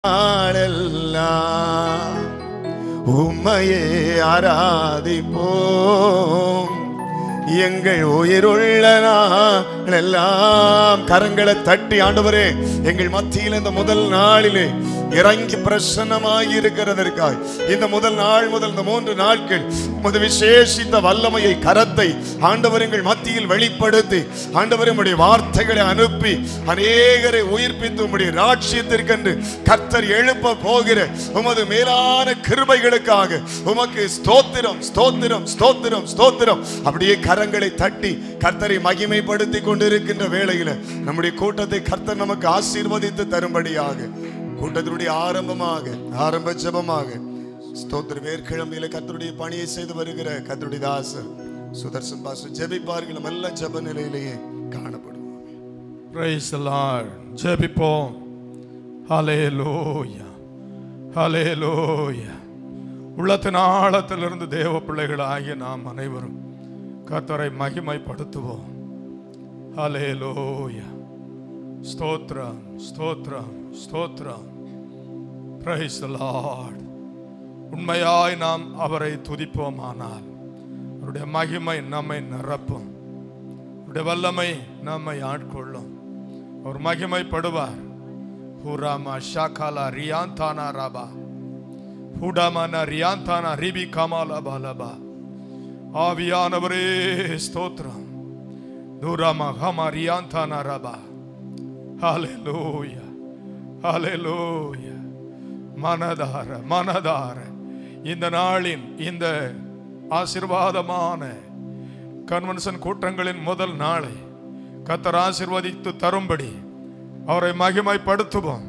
நாளெல்லாம் உம்மையே ஆராதிப்போம் எங்கள் உயிருள்ள நாளெல்லாம் கரங்களை தட்டி ஆண்டவரே எங்கள் மத்தியில் இந்த முதல் நாளிலே இறங்கி பிரசன்னமாய் இருக்கிறதற்காய் இந்த முதல் நாள் முதல் இந்த மூன்று நாட்கள் உமது விசேஷித்த வல்லமையை கரத்தை ஆண்டவர் எங்கள் மத்தியில் வெளிப்படுத்தி ஆண்டவர் உம்முடைய வார்த்தைகளை அனுப்பி அநேகரை உயிர்ப்பித்து உம்முடைய ராட்சியத்திற்கென்று கர்த்தர் எழுப்ப போகிற உமது மேலான கிருபைகளுக்காக உமக்கு ஸ்தோத்திரம் ஸ்தோத்திரம் ஸ்தோத்திரம் ஸ்தோத்திரம் அப்படியே கரங்களை தட்டி கர்த்தரை மகிமைப்படுத்தி கொண்டிருக்கின்ற வேளையில நம்முடைய கூட்டத்தை கர்த்தர் நமக்கு ஆசீர்வதித்து தரும்படியாக கூட்டத்தினுடைய ஆரம்பமாக ஆரம்ப ஜெபமாக ஸ்தோத்திர வேர்க்கிழமையில கர்த்தருடைய பணியை செய்து வருகிற கர்த்தருடைய தாசர் சுதர்சன் பாசு ஜெபிப்பார்கள் நம்ம எல்லாம் ஜெப நிலையிலேயே காணப்படுவோம் Praise the Lord. ஜெபிப்போம் ஹalleluya ஹalleluya உள்ளத்தின் ஆழத்திலிருந்து தேவ பிள்ளைகளாகிய நாம் அனைவரும் கர்த்தரை மகிமைப்படுத்துவோம் ஹalleluya ஸ்தோத்திரம் ஸ்தோத்திரம் ஸ்தோத்திரம் Praise the Lord. உண்மையாய் நாம் அவரை துதிப்போமானால் அவருடைய மகிமை நம்மை நிரப்பும் அவருடைய வல்லமை நம்மை ஆட்கொள்ளும் அவர் மகிமைப்படுவார் ஹூராமா ஷாகாலா ரியாந்தானா ராபா ஹூடாமானா ரியாந்தானா ரிபி கமாலா பாலபா ஆவியானவரே ஸ்தோத்திரம் தூராமா ஹமா ரியாந்தானா ராபா ஹalleluya ஹalleluya மனதார மனதார இந்த நாளின் இந்த ஆசிர்வாதமான கன்வென்ஷன் கூட்டங்களின் முதல் நாளை கத்தர் ஆசிர்வதித்து தரும்படி அவரை மகிமைப்படுத்துவோம்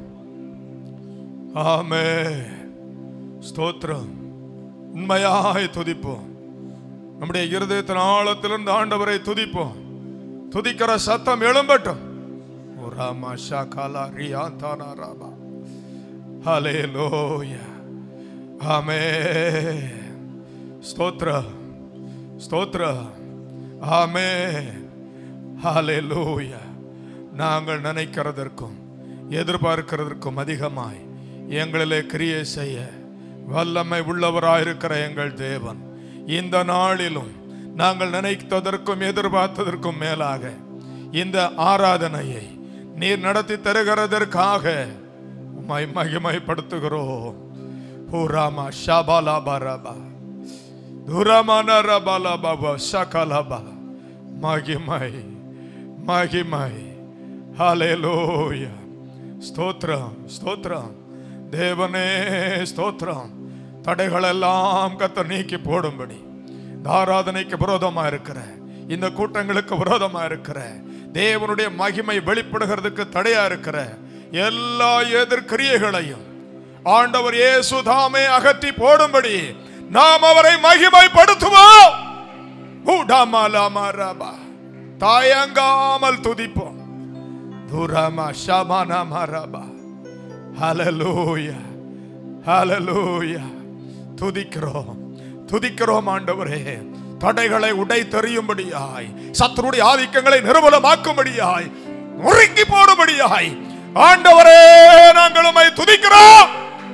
ஆமே ஸ்தோத்திரம் உண்மையாய் துதிப்போம் நம்முடைய இருதயத்தின் ஆழத்திலிருந்து ஆண்டவரை துதிப்போம் துதிக்கிற சத்தம் எழும்பட்டும் ஓ ராமா ஷாகாலா ரியா தானா ராபா ஹalleluya ஆமே ஸ்தோத்ர ஸ்தோத்ர ஆமே ஹalleluya நாங்கள் நினைக்கிறதற்கும் எதிர்பார்க்கிறதற்கும் அதிகமாய் எங்களிலே கிரியை செய்ய வல்லமை உள்ளவராயிருக்கிற எங்கள் தேவன் இந்த நாளிலும் நாங்கள் நினைத்ததற்கும் எதிர்பார்த்ததற்கும் மேலாக இந்த ஆராதனையை நீர் நடத்தி தருகிறதற்காக உம்மை மகிமைப்படுத்துகிறோம் ஹூராமா ஷாபாலா பரபா துரமான ரபாலா பாபா ஷகலபா மகிமை மகிமை ஹalleluya ஸ்தோத்திரம் ஸ்தோத்திரம் தேவனே ஸ்தோத்திரம் தடைகளெல்லாம் கத்த நீக்கி போடும்படி இந்த ஆராதனைக்கு விரோதமா இருக்கிற இந்த கூட்டங்களுக்கு விரோதமா இருக்கிற தேவனுடைய மகிமை வெளிப்படுகிறதுக்கு தடையா இருக்கிற எல்லா எதிர்கிரியைகளையும் ஆண்டவர் இயேசு தாமே அகற்றி போடும்படி நாம் அவரை மகிமைப்படுத்துவோம் ஊடாமாலாமாராபா. தயங்காமல் துதிப்போம் துராமா ஷபானா மாராபா ஹalleluya ஹalleluya துதிக்கிறோம் துதிக்கிறோம் ஆண்டவரே தடைகளை உடை தெரியும்படியாய் சத்துருடைய ஆதிக்கங்களை நிர்மூலமாக்கும்படியாய் நொறுக்கி போடும்படியாய் ஆண்டவரே நாங்கள் உம்மை துதிக்கிறோம்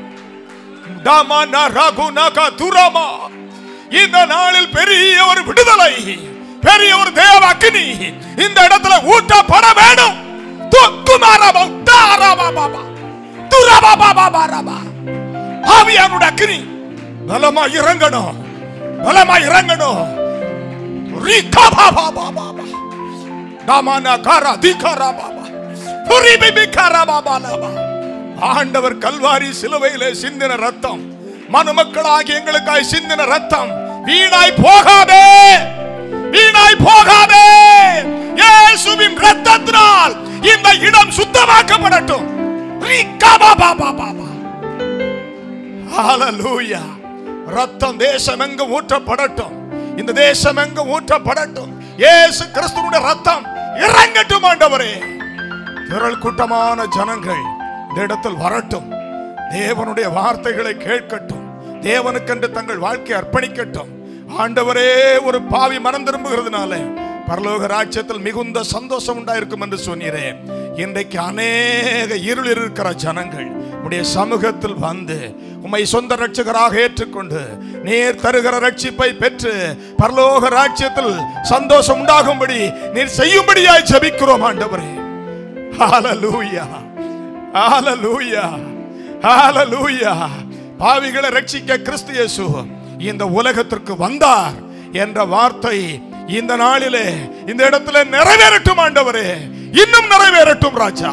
டமன ரகுனக துரமா. இந்த நாளில் பெரிய ஒரு விடுதலை பெரிய ஒரு தேவ அக்னி இந்த இடத்துல ஊட்டப்பட வேண்டும் துக்குமாரபா, உத்தாரபாபாபா, துரபாபாபாபாரபா. ஆவியானுடைய அக்னி பலமா இறங்கணும் பலமா இறங்கணும் ரிகபாபாபாபாபா. டமன கர திகரபாபா. புரிபிபிகரபாபாலபா. ஆண்டவர் கல்வாரி சிலுவையிலே சிந்தின ரத்தம் மனுமக்களாகி எங்களுக்காய் சிந்தின ரத்தம் வீணாய் போகாதே வீணாய் போகாதே இயேசுவின் ரத்தத்தினால் இந்த இடம் சுத்தமாக்கப்படட்டும் ரிகபாபாபாபாபா. ஹalleluya ரத்தம் தேசமெங்கும் ஊற்றப்படட்டும் இந்த தேசமெங்கும் ஊற்றப்படட்டும் இயேசு கிறிஸ்துவினுடைய ரத்தம் இறங்கட்டும் ஆண்டவரே திரள் கூட்டமான ஜனங்கள் இந்த இடத்தில் வரட்டும் தேவனுடைய வார்த்தைகளை கேட்கட்டும் தேவனுக்கென்று தங்கள் வாழ்க்கையை அர்ப்பணிக்கட்டும் ஆண்டவரே ஒரு பாவி மனம் திரும்புகிறதுனால பரலோக ராஜ்யத்தில் மிகுந்த சந்தோஷம் உண்டாயிருக்கும் என்று சொன்னீரே இன்றைக்கு அநேக இருள் இருக்கிற ஜனங்கள் உடைய சமூகத்தில் வந்து உம்மை சொந்த ரட்சகராக ஏற்றுக்கொண்டு நீர் தருகிற ரட்சிப்பை பெற்று பரலோக ராஜ்யத்தில் சந்தோஷம் உண்டாகும்படி நீர் செய்யும்படியாய் ஜெபிக்கிறோம் ஆண்டவரே ஹalleluya ஹalleluya ஹalleluya பாவிகளை ரட்சிக்க கிறிஸ்து இயேசு இந்த உலகத்திற்கு வந்தார் என்ற வார்த்தை இந்த நாளிலே இந்த இடத்துல நிறைவேறட்டும் ஆண்டவரே இன்னும் நிறைவேறட்டும் ராஜா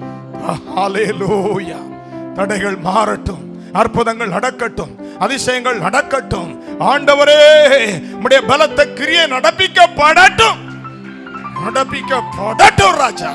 ஹalleluya தடைகள் மாறட்டும் அற்புதங்கள் நடக்கட்டும் அதிசயங்கள் நடக்கட்டும் ஆண்டவரே உம்முடைய பலத்த கிரியை நடப்பிக்கப்படட்டும் நடப்பிக்கப்படட்டும் ராஜா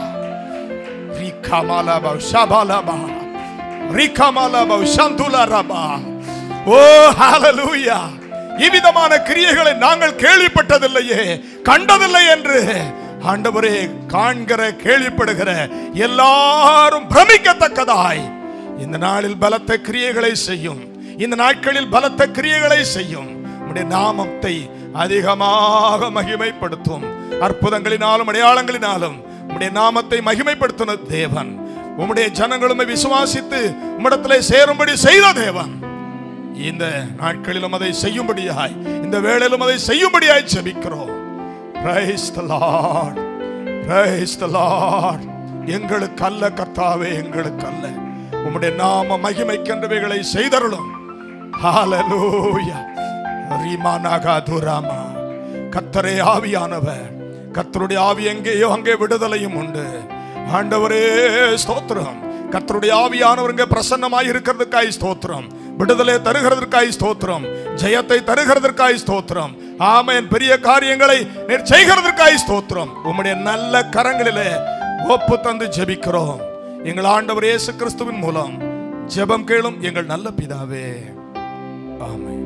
ரிகமாலபா ஷபாலபா ரிகமாலபா ஷந்துலரபா ஓ ஹalleluya இவ்விதமான கிரியைகளை நாங்கள் கேள்விப்பட்டதில்லையே கண்டதில்லை என்று ஆண்டவரே காண்கிற கேள்விப்படுகிற எல்லாரும் பிரமிக்கத்தக்கதாய் இந்த நாளில் பலத்த கிரியைகளை செய்யும் இந்த நாட்களில் பலத்த கிரியைகளை செய்யும் உம்முடைய நாமத்தை அதிகமாக மகிமைப்படுத்தும் அற்புதங்களினாலும் அடையாளங்களினாலும் உம்முடைய நாமத்தை மகிமைப்படுத்தின தேவன் உம்முடைய ஜனங்களும் விசுவாசித்து உம்மிடத்திலே சேரும்படி செய்த தேவன் இந்த நாட்களிலும் அதை செய்யும்படியாய் இந்த வேளையிலும் அதை செய்யும்படியாய் ஜெபிக்கிறோம் Praise the Lord. Praise the Lord. எங்களுக்கு அல்ல கர்த்தாவே எங்களுக்கு அல்ல உம்முடைய நாம மகிமைக்கென்றவைகளை செய்தருளும் ஹalleluya ரீமானாகா துராமா கர்த்தரே ஆவியானவர் கர்த்தருடைய ஆவி எங்கேயோ அங்கே விடுதலையும் உண்டு ஆண்டவரே ஸ்தோத்திரம் கர்த்தருடைய ஆவியானவர் இங்கே பிரசன்னமாய் இருக்கிறதுக்காய் ஸ்தோத்திரம் விடுதலை தருகிறதற்காய் ஸ்தோத்திரம் ஜெயத்தை தருகிறதற்காய் ஸ்தோத்திரம் ஆமென் பெரிய காரியங்களை நீர் செய்கிறதற்காய் ஸ்தோத்திரம் உம்முடைய நல்ல கரங்களிலே ஒப்பு தந்து ஜெபிக்கிறோம் எங்கள் ஆண்டவர் இயேசு கிறிஸ்துவின் மூலம் ஜெபம் கேளும் எங்கள் நல்ல பிதாவே ஆமென்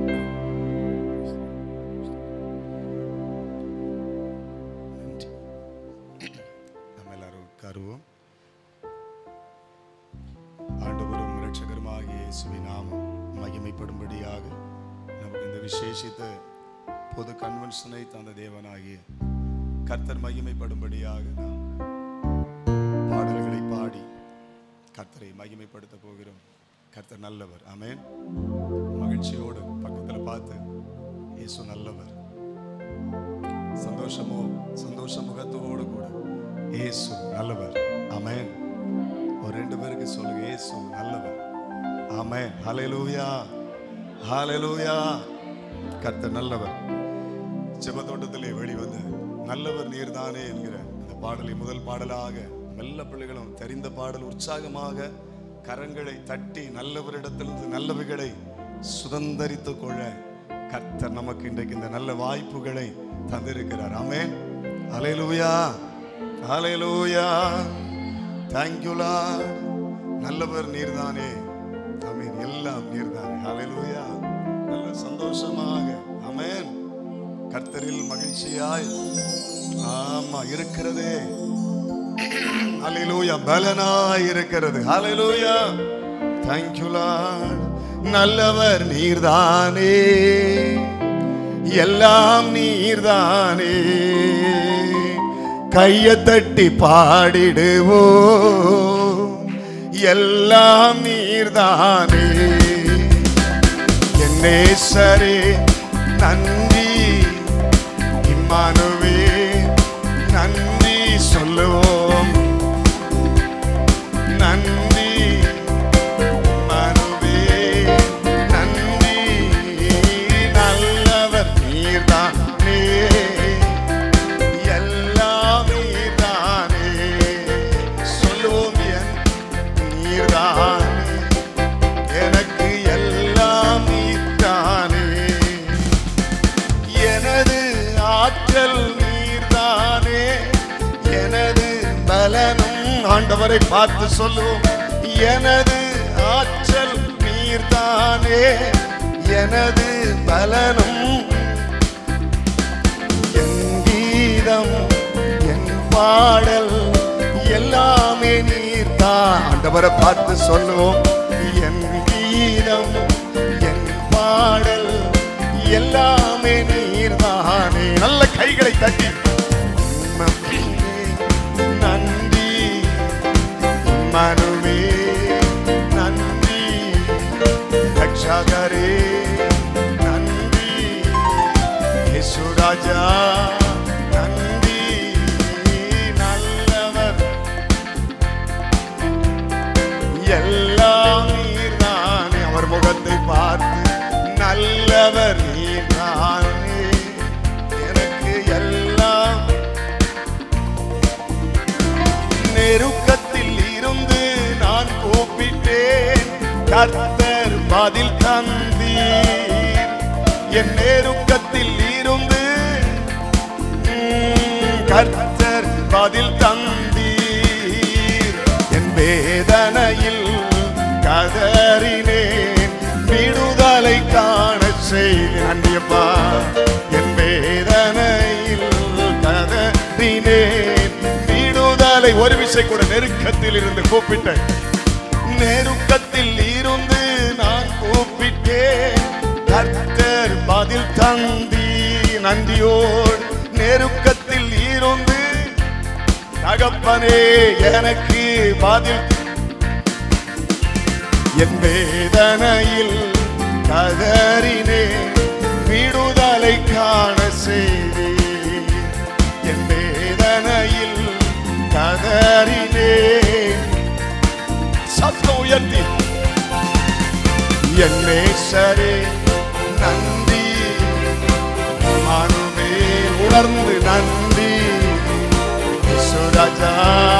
நம்ம எல்லாரும் உட்காருவோம் ஆண்டவரும் இரட்சகருமாகிய இயேசுவின் நாமம் மகிமைப்படும்படியாக நமக்கு இந்த விசேஷித்த பொது கன்வென்ஷனை தந்த தேவனாகிய கர்த்தர் மகிமைப்படும்படியாக நாம் பாடல்களை பாடி கர்த்தரை மகிமைப்படுத்த போகிறோம் கர்த்தர் நல்லவர் ஆமென் மகிழ்ச்சியோடு பக்கத்துல பார்த்து இயேசு நல்லவர் சந்தோஷமோ சந்தோஷ முகத்தோடு கூட இயேசு நல்லவர் ஆமென் ஒரு ரெண்டு பேருக்கு சொல்லுங்க இயேசு நல்லவர் ஆமென் ஹalleluya ஹalleluya கர்த்தர் நல்லவர் செபத்தோட்டத்திலே வெளிவந்து நல்லவர் நீர்தானே என்கிற அந்த பாடலை முதல் பாடலாக மெல்ல பிள்ளைகளும் தெரிந்த பாடல் உற்சாகமாக கரங்களை தட்டி நல்லவரிடத்திலிருந்து நல்லவைகளை சுதந்தரித்துக் கொள்ள கர்த்தர் நமக்கு இன்றைக்கு இந்த நல்ல வாய்ப்புகளை தந்திருக்கிறார் ஆமென் ஹalleluya ஹalleluya thank you lord நல்லவர் நீர்தானே ஆமென் எல்லாம் நீர்தானே ஹalleluya நல்ல சந்தோஷமாக ஆமென் கர்த்தரில் மகிழ்ச்சியாய் ஆமா இருக்கிறதே ஹalleluya பலனாய் இருக்கிறது ஹalleluya thank you lord நல்லவர் நீர்தானே எல்லாம் நீர்தானே கைய தட்டி பாடிடுவோம் எல்லாம் நீர்தானே என்னேசரே நன்றி இம்மானுவே நன்றி சொல்லுவோம் நன்றி இம்மானுவே நன்றி நல்லவர் நீர்தானே எல்லாம் நீர்தானே சொல்லுவோம் என் நீர்தானே எனக்கு எல்லாம் நீர்தானே எனது ஆற்றல் நீர்தானே எனது பலனும் ஆண்டவரை பார்த்து சொல்லுவோம் எனது ஆற்றல் நீர்தானே எனது பலனும் என் கீதம் என் பாடல் எல்லாமே நீர்தான் ஆண்டவரை பார்த்து சொல்லுவோம் என் கீதம் என் பாடல் எல்லாமே நீர்தானே நல்ல கைகளை தட்டி ரட்சகரே நன்றி இயேசு ராஜா நன்றி நல்லவர் எல்லாம் நீர்தானே அவர் முகத்தை பார்த்து நல்லவர் நீர்தானே எனக்கு எல்லாம் நெருக்கத்தில் இருந்து நான் கூப்பிட்டேன் கர்த்தர் பதில் தந்தீர் என் நெருக்கத்தில் இருந்து ம், கர்த்தர் பதில் தந்தீர் என் வேதனையில் கதறினேன் விடுதலை காண செய்து நன்றியப்பா என் வேதனையில் கதறினேன் விடுதலை ஒரு விசை கூட நெருக்கத்தில் இருந்து கூப்பிட்டேன் நெருக்கத்தில் இருந்து நான் கூப்பிட்டேன் கர்த்தர் பதில் தந்தி நன்றியோடு நெருக்கத்தில் இருந்து தகப்பனே எனக்கு பதில் என் வேதனையில் கதறினே விடுதலை காண செய்தே என் வேதனையில் கதறினே சத்தம் உயர்த்தி என் நேசரே நன்றி மனுவே உணர்ந்து நன்றி சுராஜா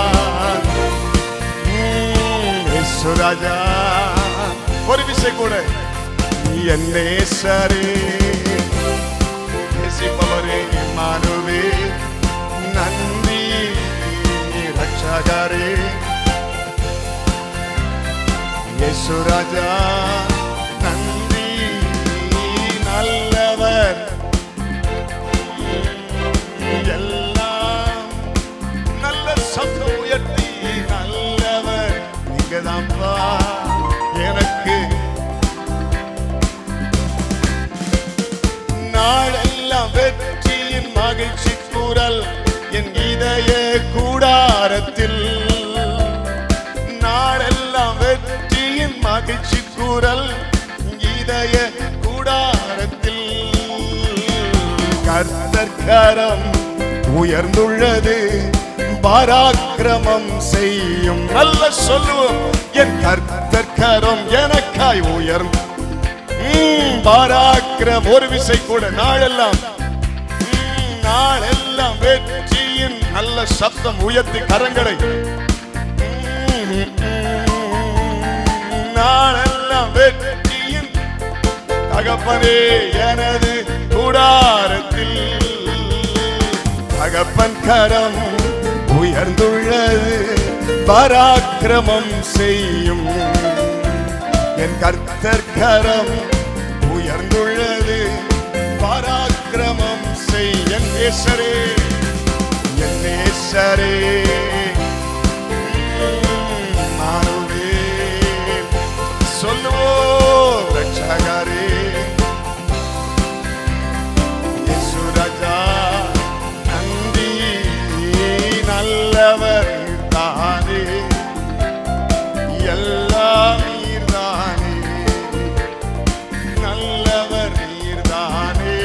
சுராஜா ஒரு விசை கூட என் நேசரே நேசிப்பவரே மனுவே நன்றி ரட்சகரே யேசுராஜா நன்றி நல்லவர் எல்லாம் நல்ல சத்தம் உயர்த்தி நல்லவர் நீங்கதான்ப்பா எனக்கு நாளெல்லாம் வெற்றியின் மகிழ்ச்சி குரல் என் இதய கூடாரத்தில் நாளெல்லாம் வெற்றியின் மகிழ்ச்சி குரல் இதய கூடாரத்தில் கர்த்தர்கரம் உயர்ந்துள்ளது பராக்கிரமம் செய்யும் நல்ல சொல்லுவோம் என் கர்த்தர்கரம் எனக்காய் உயர்ந்து ம், பராக்கிரம் ஒரு விசை கூட நாளெல்லாம் ம், நாளெல்லாம் வெற்றியின் நல்ல சப்தம் உயர்த்தி கரங்களை ம், ம், நாளெல்லாம் வெற்றியின் தகப்பனே எனது கூடாரத்தில் தகப்பன் கரம் உயர்ந்துள்ளது பராக்கிரமம் செய்யும் என் கர்த்தர் கரம் உயர்ந்துள்ளது பராக்கிரமம் செய் என் நேசரே என் நேசரே ம், மானுவே சொல்லுவோம் ரட்சகரே இயேசு ராஜா நன்றி நல்லவர் தானே எல்லாம் நீர்தானே நல்லவர் நீர்தானே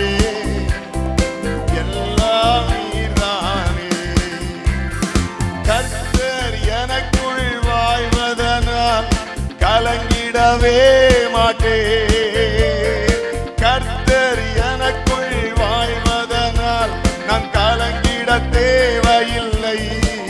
எல்லாம் நீர்தானே கர்த்தர் எனக்குள் வாழ்வதனால் கலங்கிடவே மாட்டேன் கர்த்தர் எனக்குள் வாழ்வதனால் நான் கலங்கிட தேவையில்லை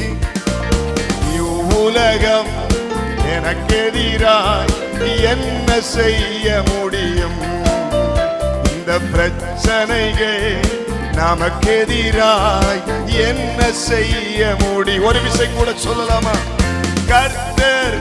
இவ்வுலகம் எனக்கெதிராய் என்ன செய்ய முடியும் இந்த பிரச்சனைகள் நமக்கெதிராய் என்ன செய்ய முடியும் ஒரு விசை கூட சொல்லலாமா கர்த்தர்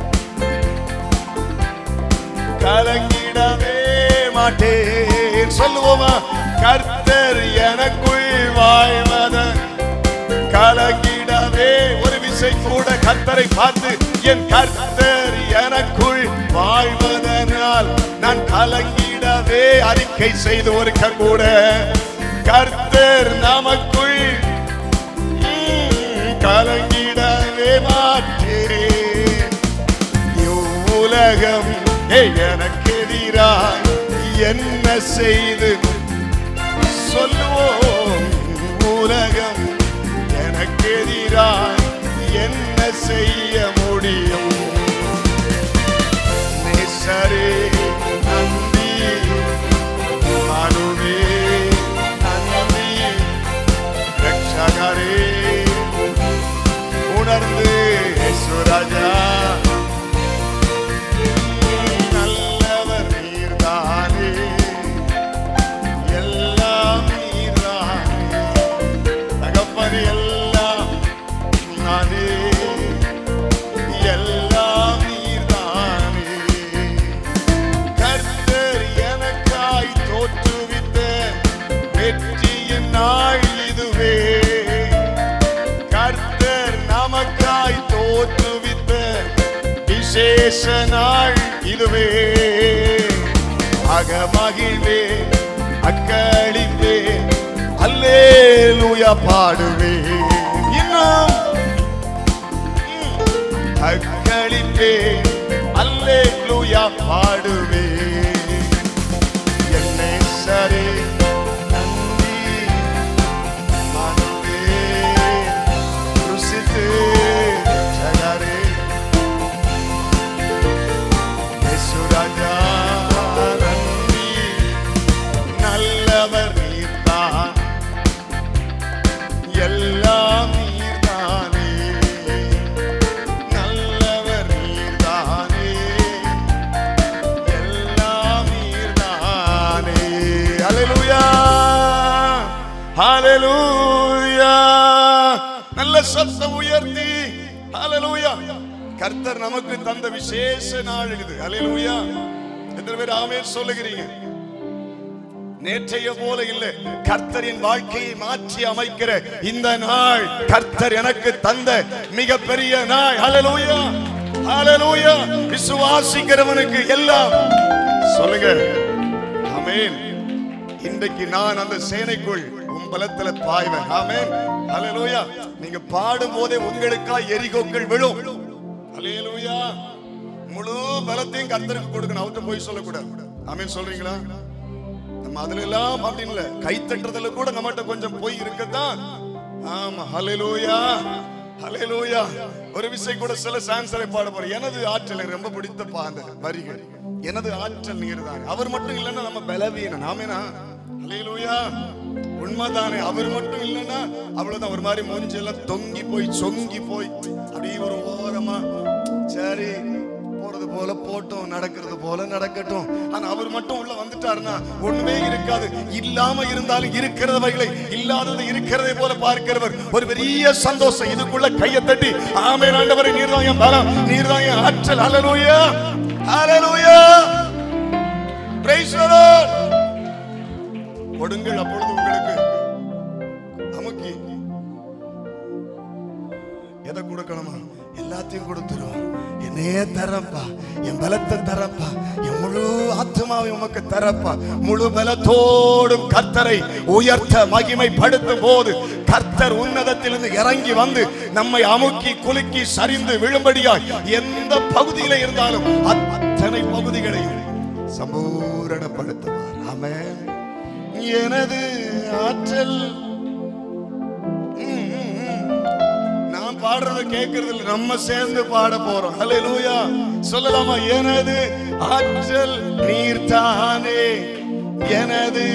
கலங்கிடவே மாட்டேன் சொல்லுவோமா கர்த்தர் எனக்குள் வாழ்வத கலங்கிடவே ஒரு விசை கூட கர்த்தரை பார்த்து என் கர்த்தர் எனக்குள் வாழ்வதனால் நான் கலங்கிடவே அறிக்கை செய்து ஒருக்க கூட கர்த்தர் நமக்குள் ம், கலங்கிடவே மாட்டேன் இவ்வுலகம் ஏய் எனக்கு எதிராய் எதிராய் என்ன செய்து சொல்லுவோம் உலகம் எனக்கு எதிராய் என்ன செய்ய முடியும் நேசரே நந்தி அனுவே நந்தி ரட்சகரே உணர்ந்து சுராஜா நல்லவர் நீர்தானே எல்லாம் நீர்தானே தகப்பன் எல்லாம் நானே எல்லாம் நீர்தானே கர்த்தர் எனக்காய் தோற்றுவித்த வெற்றியின் நாள் இதுவே கர்த்தர் நமக்காய் தோற்றுவித்த விசேஷ நாள் இதுவே அகமகிழ்வே அக்களிப்பே அல்லேலூயா பாடுவே இன்னும் அக்களிப்பே அல்லேலூயா பாடுவே என்னை சரி நன்றி மனமே ருசித்து ஜகரே யேசுராஜா நன்றி நல்லவர் நீர்தான் எல்லாம் நீர்தானே நல்லவர் நீர்தானே எல்லாம் நீர்தானே ஹalleluya ஹalleluya நல்ல சத்தம் உயர்த்தி ஹalleluya கர்த்தர் நமக்கு தந்த விசேஷ நாள் இது ஹalleluya எத்தனை பேர் ஆமென் சொல்லுகிறீங்க நேற்றைய போல இல்லை கர்த்தரின் வாழ்க்கையை மாற்றி அமைக்கிற இந்த நாள் கர்த்தர் எனக்கு தந்த மிகப்பெரிய நாள் ஹalleluya ஹalleluya விசுவாசிக்கிறவனுக்கு எல்லாம் சொல்லுங்க ஆமென் இன்றைக்கு நான் அந்த சேனைக்குள் உன் பலத்துல பாய்வேன் ஆமென் ஹalleluya நீங்க பாடும் போதே உங்களுக்காய் எரிகோக்கள் விழும் ஹalleluya முழு பலத்தையும் கர்த்தருக்கு கொடுக்கணும் அவர்கிட்ட போய் சொல்லக்கூடாது ஆமென் சொல்றீங்களா நம்ம அதுல எல்லாம் அப்படின்னு இல்ல கை தட்டுறதுல கூட நம்மகிட்ட கொஞ்சம் போய் இருக்கத்தான் ஆமா ஹalleluya ஹalleluya ஒரு விஷயம் கூட சில சான்சரை பாட போறோம் எனது ஆற்றல் எனக்கு ரொம்ப பிடித்த பா அந்த வரிகள் எனது ஆற்றல் நீர் தான் அவர் மட்டும் இல்லைன்னா நம்ம பலவீனம் நாமேனா ஹalleluya உண்மைதானே அவர் மட்டும் இல்லைன்னா அவ்வளவுதான் ஒரு மாதிரி மூஞ்சி எல்லாம் தொங்கி போய் சொங்கி போய் அப்படியே ஒரு ஓரமா சரி போறது போல போட்டும் நடக்கிறது போல நடக்கட்டும் ஆனா அவர் மட்டும் உள்ள வந்துட்டாருன்னா ஒண்ணுமே இருக்காது இல்லாம இருந்தாலும் இருக்கிறவைகளை இல்லாதது இருக்கிறதை போல பார்க்கிறவர் ஒரு பெரிய சந்தோஷம் இதுக்குள்ள கையை தட்டி ஆமே ஆண்டவரை நீர்தான் என் பலம் நீர்தான் என் ஆற்றல் ஹalleluya ஹalleluya praise the Lord கொடுங்கள் அப்பொழுது உங்களுக்கு நமக்கு எதை கொடுக்கணுமா எல்லாத்தையும் கொடுத்துரும் என்னையே தரப்பா என் பலத்தை தரப்பா என் முழு ஆத்மாவை உமக்கு தரப்பா முழு பலத்தோடும் கர்த்தரை உயர்த்த மகிமைப்படுத்தும் போது கர்த்தர் உன்னதத்திலிருந்து இறங்கி வந்து நம்மை அமுக்கி குலுக்கி சரிந்து விழும்படியாய் எந்த பகுதியில இருந்தாலும் அத்தனை பகுதிகளையும் சம்பூரணப்படுத்துவார் ஆமென் எனது ஆற்றல் ம், ம், ம். நான் பாடுறத கேட்கறது இல்ல நம்ம சேர்ந்து பாட போறோம் ஹalleluya சொல்லலாமா எனது ஆற்றல் நீர்தானே எனது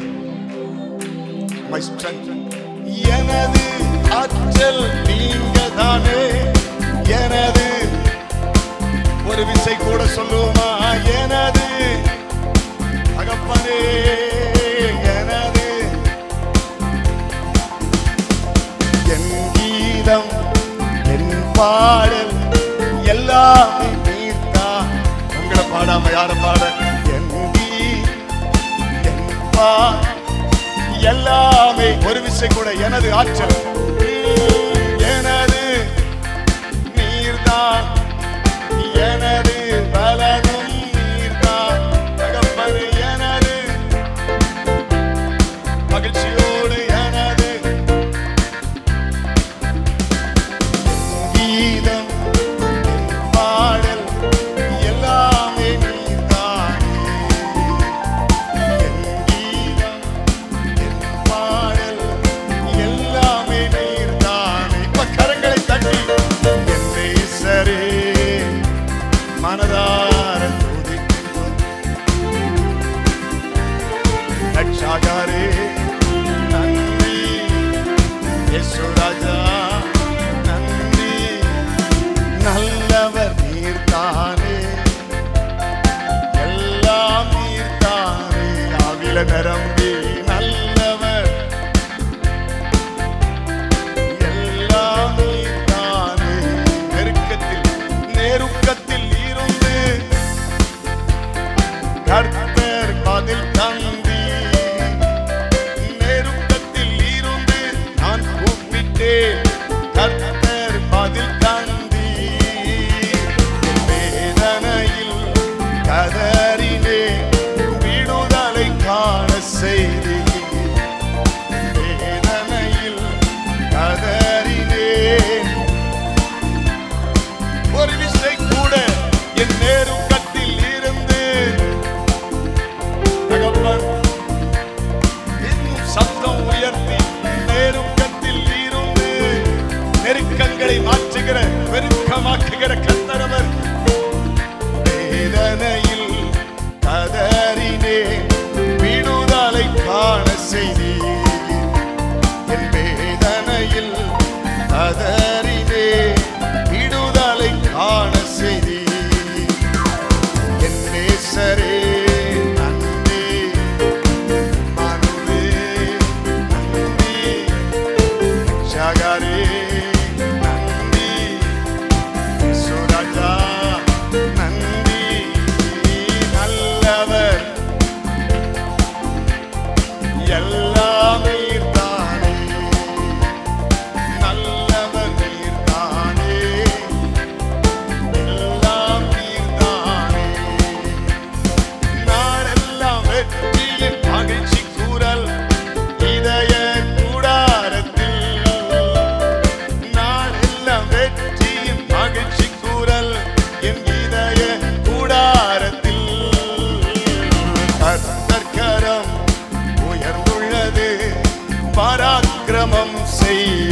my strength எனது ஆற்றல் நீங்க தானே எனது ஒரு விசை கூட சொல்லுவோமா எனது அகப்பனே எனது என் கீதம் என் பாடல் எல்லாமே நீர்த்தா உங்களை பாடாம யார பாட என் கீ- என் பா எல்லாமே ஒரு விஷயம் கூட எனது ஆற்றல் எனது நீர்தான் எனது பலனும் நீர்தான் தகப்பனே எனது மகிழ்ச்சியோடு எனது கீதம் என் பாடல் எல்லாமே நீதானே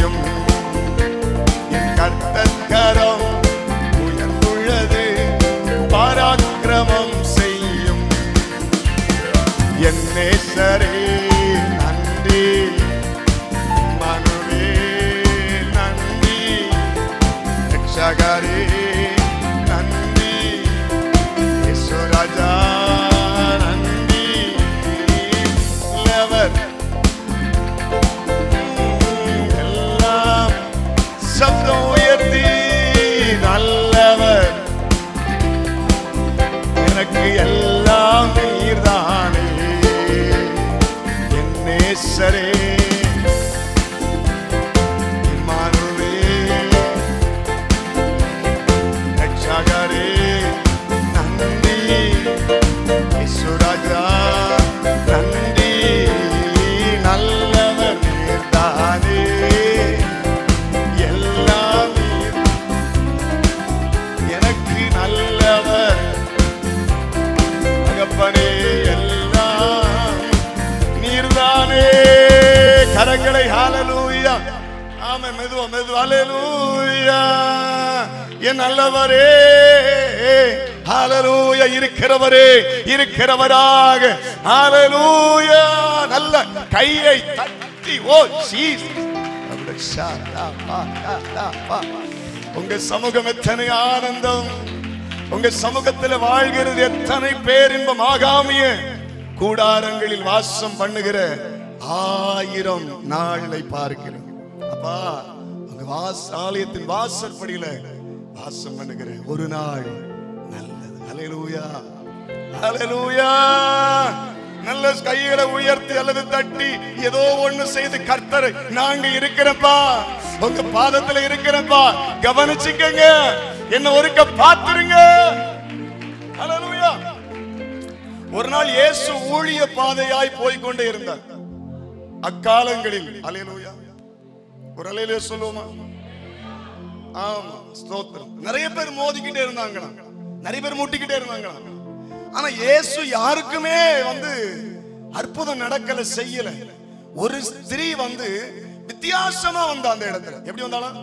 செய்யும் என் கர்த்தக்கரம் உயர்ந்துள்ளது பராக்கிரமம் செய்யும் என் நேசரே நன்றி மனுவே நன்றி ரட்சகரே நன்றி யேசுராஜா நன்றி லவர் எல்லாம் சப்தம் உயர்த்தி நல்லவர் எனக்கு எல்லாம் நீர்தானே என் நேசரே இம்மானுவே ரட்சகரே நன்றி இசுராஜா நன்றி நல்லவர் நீர்தானே எல்லாம் நீர் எனக்கு நல்லவர் தகப்பனே எல்லாம் நீர்தானே கரங்களை ஹalleluya ஆமே மெதுவா மெதுவா ஹalleluya என் நல்லவரே ஹalleluya இருக்கிறவரே இருக்கிறவராக ஹalleluya நல்ல கையை தட்டி ஓ ஜீசஸ் உங்க சமூகம் எத்தனை ஆனந்தம் உங்க சமூகத்தில் வாழ்கிறது எத்தனை பேரின்பம் ஆகாமிய கூடாரங்களில் வாசம் பண்ணுகிற ஆயிரம் நாளை பார்க்கிறோம் அப்பா உங்க வாச ஆலயத்தின் வாசற்படியில வாசம் பண்ணுகிற ஒரு நாள் நல்லது ஹalleluya ஹalleluya நல்ல கைகளை உயர்த்தி அல்லது தட்டி ஏதோ ஒண்ணு செய்து கர்த்தர் நாங்க இருக்கிறப்பா உங்க பாதத்துல இருக்கிறப்பா கவனிச்சுக்கங்க என்ன ஒருக்க பாத்துருங்க ஹalleluya ஒரு நாள் இயேசு ஊழிய பாதையாய் போய் கொண்டே இருந்தார் அக்காலங்களில் ஹalleluya ஒரு அலையிலே சொல்லுவோமா ஆமா ஸ்தோத்திரம் நிறைய பேர் மோதிக்கிட்டே இருந்தாங்களாம் நிறைய பேர் முட்டிக்கிட்டே இருந்தாங்களாம் ஆனா இயேசு யாருக்குமே வந்து அற்புதம் நடக்கல செய்யல ஒரு ஸ்திரீ வந்து வித்தியாசமா வந்தா அந்த இடத்துல எப்படி வந்தாலும்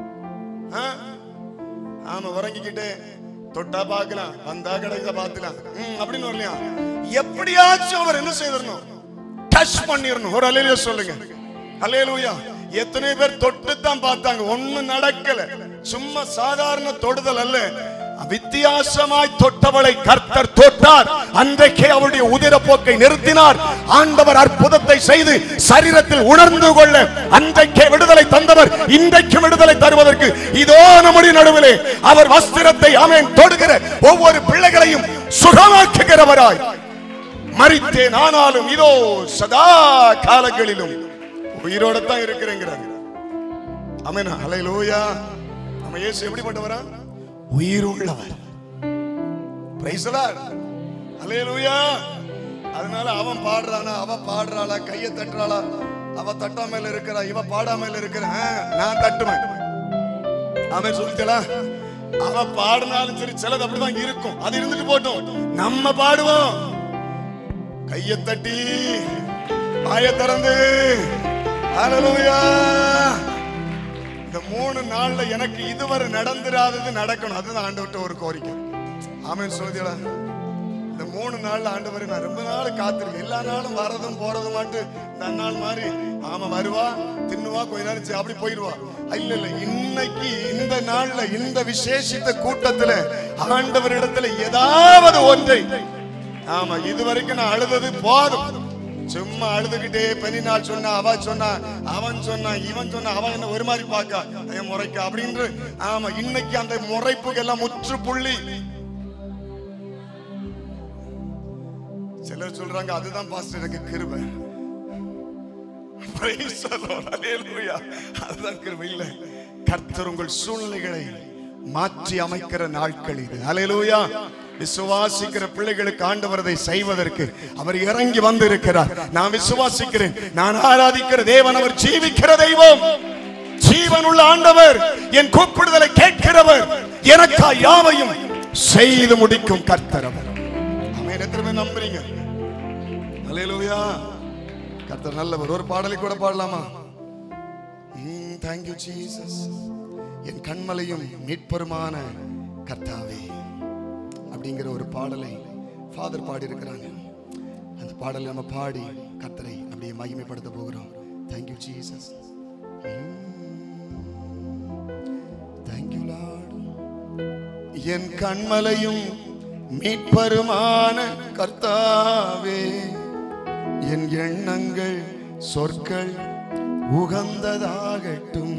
ஆமா உறங்கிக்கிட்டே தொட்டா பார்க்கலாம் வந்தா கிடைக்க பார்த்துக்கலாம் ம், அப்படின்னு வரலையா எப்படியாச்சும் அவர் என்ன செய்திடணும் டச் பண்ணிடணும் ஒரு அலையில சொல்லுங்க அலையலூயா எத்தனை பேர் தொட்டு தான் பார்த்தாங்க ஒண்ணும் நடக்கல சும்மா சாதாரண தொடுதல் அல்ல வித்தியாசமாய் தொட்டவளை கர்த்தர் தொட்டார் அன்றைக்கே அவருடைய உதிரப்போக்கை நிறுத்தினார் ஆண்டவர் அற்புதத்தை செய்து சரீரத்தில் உணர்ந்து கொள்ள அன்றைக்கே விடுதலை தந்தவர் இன்றைக்கு விடுதலை தருவதற்கு இதோ நம்முடைய நடுவிலே அவர் வஸ்திரத்தை ஆமென் தொடுகிற ஒவ்வொரு பிள்ளைகளையும் சுகமாக்குகிறவராய் மறித்தேன் ஆனாலும் இதோ சதா காலங்களிலும் உயிரோட தான் இருக்கிறேங்கிறார் அமேனா ஹalleluya நம்ம இயேசு எப்படிப்பட்டவரா உயிருள்ளவர் பிரைஸ் லார்ட் ஹalleluya அதனால அவன் பாடுறானா அவ பாடுறாளா கையை தட்டுறாளா அவ தட்டாமல இருக்கிறா இவ பாடாமல இருக்கிற நான் தட்டுவேன் அவன் சொல்லிட்டலா அவ பாடினாலும் சரி சிலது அப்படிதான் இருக்கும் அது இருந்துட்டு போட்டோம் நம்ம பாடுவோம் கையை தட்டி வாயை திறந்து ஹalleluya இந்த மூணு நாள்ல எனக்கு இதுவரை நடந்துராதது நடக்கணும் அதுதான் ஆண்டவர்ட்ட ஒரு கோரிக்கை ஆமென் சொல்லுதீங்களா இந்த மூணு நாள்ல ஆண்டவரை நான் ரொம்ப நாள் காத்திருக்கேன் எல்லா நாளும் வரதும் போறதும் மாட்டு இந்த நாள் மாதிரி ஆமா வருவா தின்னுவா கொஞ்ச நேரம் சரி, அப்படி போயிடுவா இல்ல இல்ல இன்னைக்கு இந்த நாள்ல இந்த விசேஷித்த கூட்டத்துல ஆண்டவரிடத்துல ஏதாவது ஒன்றை ஆமா இது வரைக்கும் நான் அழுதது போதும் சும்மா அழுதுகிட்டே பெண்ணினாள் சொன்னா அவ சொன்னா அவன் சொன்னா இவன் சொன்னா அவன் என்ன ஒரு மாதிரி பார்க்க என் முறைக்க அப்படின்று ஆமா இன்னைக்கு அந்த முறைப்புக்கு எல்லாம் முற்றுப்புள்ளி சிலர் சொல்றாங்க அதுதான் பாஸ்டர் எனக்கு கிருபை Praise the Lord. Hallelujah. அதுதான் கிருபை இல்ல கர்த்தர் உங்கள் சூழ்நிலைகளை மாற்றி அமைக்கிற நாட்கள் இது ஹalleluya விசுவாசிக்கிற பிள்ளைகளுக்கு ஆண்டவரதை செய்வதற்கு அவர் இறங்கி வந்து இருக்கிறார் நான் விசுவாசிக்கிறேன் நான் ஆராதிக்கிற தேவன் அவர் ஜீவிக்கிற தெய்வம் ஜீவன் உள்ள ஆண்டவர் என் கூப்பிடுதலை கேட்கிறவர் எனக்கா யாவையும் செய்து முடிக்கும் கர்த்தர் அவர் அவன் எத்தனை பேர் நம்புறீங்க ஹalleluya கர்த்தர் நல்லவர் ஒரு பாடலை கூட பாடலாமா தேங்க்யூ ஜீசஸ் என் கண்மலையும் மீட்பருமான கர்த்தாவே அப்படிங்கிற ஒரு பாடலை ஃபாதர் பாடி இருக்கிறாங்க அந்த பாடலை நம்ம பாடி கர்த்தரை அப்படியே மகிமைப்படுத்த போகிறோம் தேங்க்யூ ஜீசஸ் தேங்க்யூ லார்ட் என் கண்மலையும் மீட்பருமான கர்த்தாவே என் எண்ணங்கள் சொற்கள் உகந்ததாகட்டும்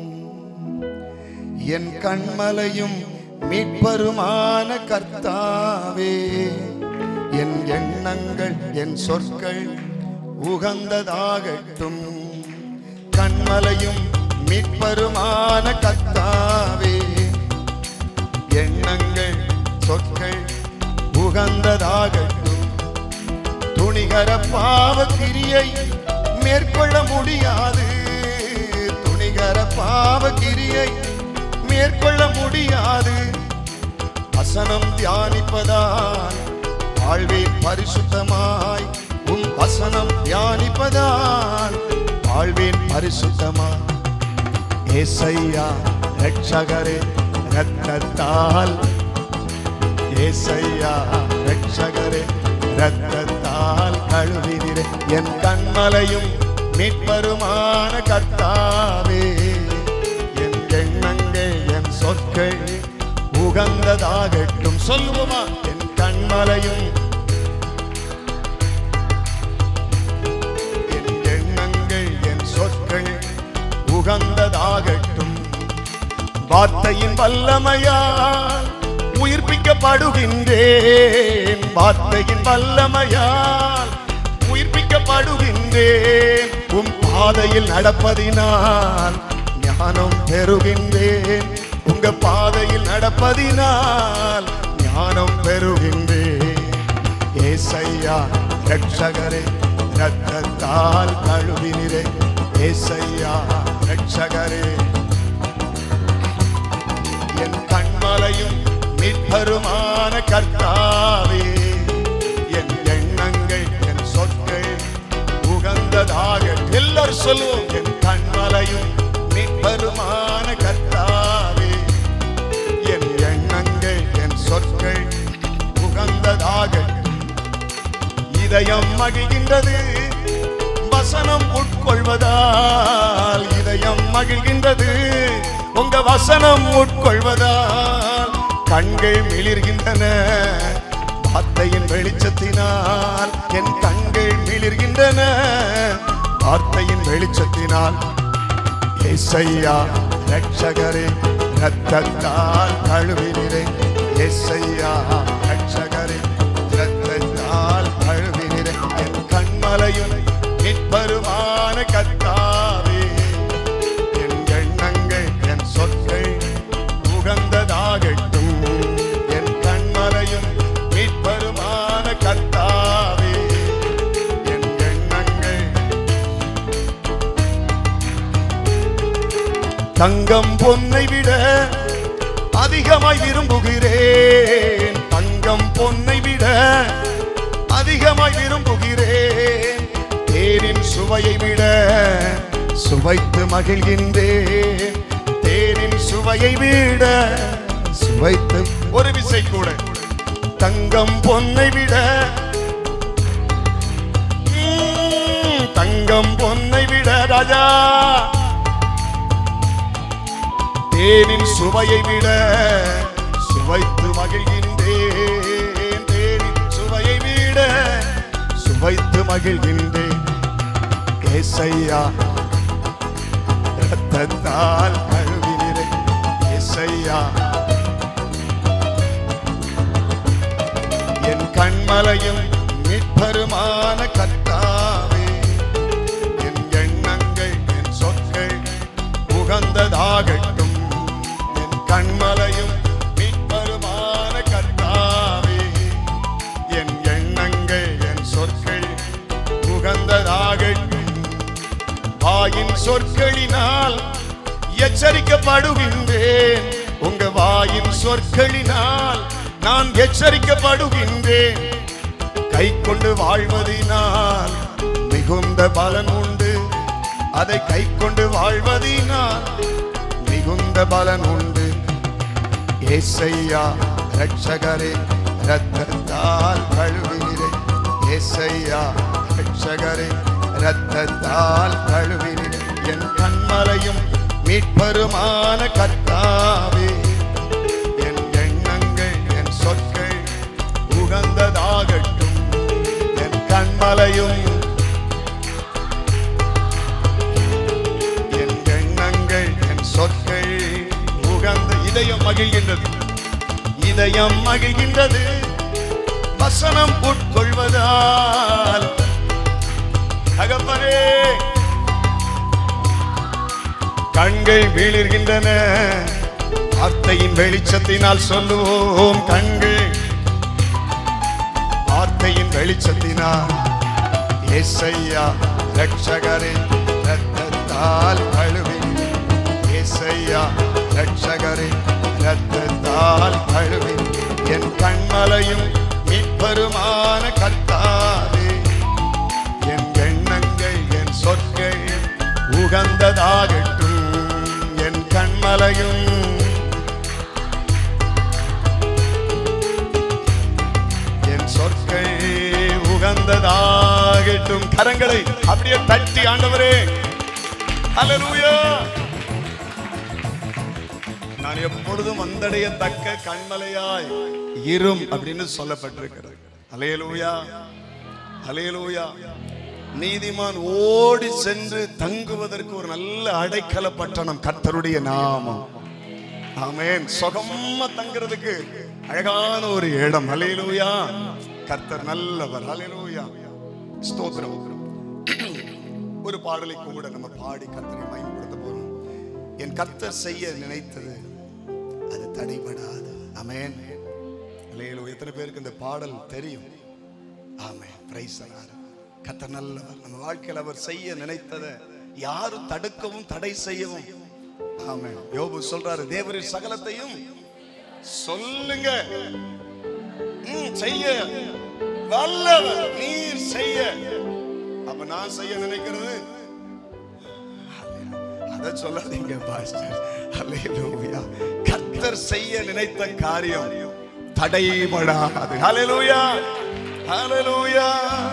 என் கண்மலையும் மீட்பருமான கர்த்தாவே என் எண்ணங்கள் என் சொற்கள் உகந்ததாகட்டும் கண்மலையும் மீட்பருமான கர்த்தாவே எண்ணங்கள் சொற்கள் உகந்ததாகட்டும் துணிகர பாவ கிரியை மேற்கொள்ள முடியாது துணிகர பாவ கிரியை மேற்கொள்ள முடியாது வசனம் தியானிப்பதால் வாழ்வேன் பரிசுத்தமாய் உம் வசனம் தியானிப்பதால் வாழ்வேன் பரிசுத்தமாய் ஏசையா ரட்சகரே ரத்தத்தால் ஏசையா ரட்சகரே ரத்தத்தால் கழுவினிரே என் கண்மலையும் மீட்பருமான கர்த்தாவே என் எண்ணங்கள் என் சொற்கள் உகந்ததாகட்டும் சொல்லுவோமா என் கண்மலையும் என் எண்ணங்கள் என் சொற்கள் உகந்ததாகட்டும் வார்த்தையின் வல்லமையால் உயிர்ப்பிக்கப்படுகின்றேன் வார்த்தையின் வல்லமையால் உயிர்ப்பிக்கப்படுகின்றேன் உம் பாதையில் நடப்பதினால் ஞானம் பெறுகின்றேன் உங்க பாதையில் நடப்பதினால் ஞானம் பெறுகின்றேன் ஏசையா ரட்சகரே ரத்தத்தால் கழுவினிரே ஏசையா ரட்சகரே என் கண்மலையும் மீட்பருமான கர்த்தாவே என் எண்ணங்கள் என் சொற்கள் உகந்ததாக எல்லாரும் சொல்லுவோம் என் கண்மலையும் மீட்பருமான கர்த்தாவே என் எண்ணங்கள் என் சொற்கள் உகந்ததாக இதயம் மகிழ்கின்றது வசனம் உட்கொள்வதால் இதயம் மகிழ்கின்றது உங்க வசனம் உட்கொள்வதால் கண்கள் மிளிர்கின்றன வார்த்தையின் வெளிச்சத்தினால் என் கண்கள் மிளிர்கின்றன வார்த்தையின் வெளிச்சத்தினால் ஏசையா ரட்சகரே ரத்தத்தால் கழுவினிரே ஏசையா ரட்சகரே ரத்தத்தால் கழுவினிரே என் கண்மலையும் நிற்பருமான கத்தாவே என் எண்ணங்கள் என் சொற்கள் உகந்ததாகட்டும் என் கண்மலையும் மீட்பருமான கத்தாவே என் எண்ணங்கள் தங்கம் பொன்னை விட அதிகமாய் விரும்புகிறேன் தங்கம் பொன்னை விட அதிகமாய் விரும்புகிறேன் தேனின் சுவையை விட சுவைத்து மகிழ்கின்றேன் தேனின் சுவையை விட சுவைத்து ஒரு விசை கூட தங்கம் பொன்னை விட ம், தங்கம் பொன்னை விட ராஜா தேனின் சுவையை விட சுவைத்து மகிழ்கின்றேன் தேனின் சுவையை விட சுவைத்து மகிழ்கின்றேன் ஏசையா ரத்தத்தால் கழுவினிரே ஏசையா என் கண்மலையும் மீட்பருமான கர்த்தாவே என் எண்ணங்கள் என் சொற்கள் உகந்ததாகட்டும் என் கண்மலையும் மீட்பருமான கர்த்தாவே என் எண்ணங்கள் என் சொற்கள் உகந்ததாகட்டும் வாயின் சொற்களினால் எச்சரிக்கப்படுகின்றேன் உங்க வாயின் சொற்களினால் நான் எச்சரிக்கப்படுகின்றேன் கை கொண்டு வாழ்வதினால் மிகுந்த பலன் உண்டு அதை கை கொண்டு வாழ்வதினால் மிகுந்த பலன் உண்டு ஏசையா ரட்சகரே ரத்தத்தால் கழுவினிரே ஏசையா ரட்சகரே ரத்தத்தால் கழுவினிரே என் கண்மலையும் மீட்பருமான கர்த்தாவே என் எண்ணங்கள் என் சொற்கள் உகந்ததாகட்டும் என் கண்மலையும் என் எண்ணங்கள் என் சொற்கள் உகந்த இதயம் மகிழ்கின்றது இதயம் மகிழ்கின்றது வசனம் உட்கொள்வதால் தகப்பனே கண்கள் வீழிர்கின்றன வார்த்தையின் வெளிச்சத்தினால் சொல்லுவோம் கண்கள் வார்த்தையின் வெளிச்சத்தினால் ஏசையா ரட்சகரே ரத்தத்தால் கழுவி ஏசையா ரட்சகரே ரத்தத்தால் கழுவி என் கண்மலையும் மீட்பருமான கர்த்தாவே என் எண்ணங்கள் என் சொற்கள் உகந்ததாகட்டும் என் கண்மலையும் என் சொற்கள் உகந்ததாகட்டும் கரங்களை அப்படியே தட்டி ஆண்டவரே ஹalleluya நான் எப்பொழுதும் வந்தடையத்தக்க கண்மலையாய் இரும் அப்படின்னு சொல்லப்பட்டிருக்கிறது ஹalleluya ஹalleluya நீதிமான் ஓடி சென்று தங்குவதற்கு ஒரு நல்ல அடைக்கல பட்டணம் கர்த்தருடைய நாமம் ஆமென் சுகமா தங்குறதுக்கு அழகான ஒரு இடம் ஹalleluya கர்த்தர் நல்லவர் ஹalleluya ஸ்தோத்திரம் ஒரு பாடலை கூட நம்ம பாடி கர்த்தரை மயப்படுத்த போறோம் என் கர்த்தர் செய்ய நினைத்தது அது தடைபடாது ஆமென் ஹalleluya எத்தனை பேருக்கு இந்த பாடல் தெரியும் ஆமென் பிரைஸ் கர்த்தர் நல்லவர் நம்ம வாழ்க்கையில் அவர் செய்ய நினைத்ததை யாரும் தடுக்கவும் தடை செய்யவும் ஆமென் யோபு சொல்றாரு தேவரின் சகலத்தையும் சொல்லுங்க ம், செய்ய வல்லவர் நீர் செய்ய அப்ப நான் செய்ய நினைக்கிறது அத சொல்லாதீங்க பாஸ்டர் ஹalleluya கர்த்தர் செய்ய நினைத்த காரியம் தடைபடாது ஹalleluya ஹalleluya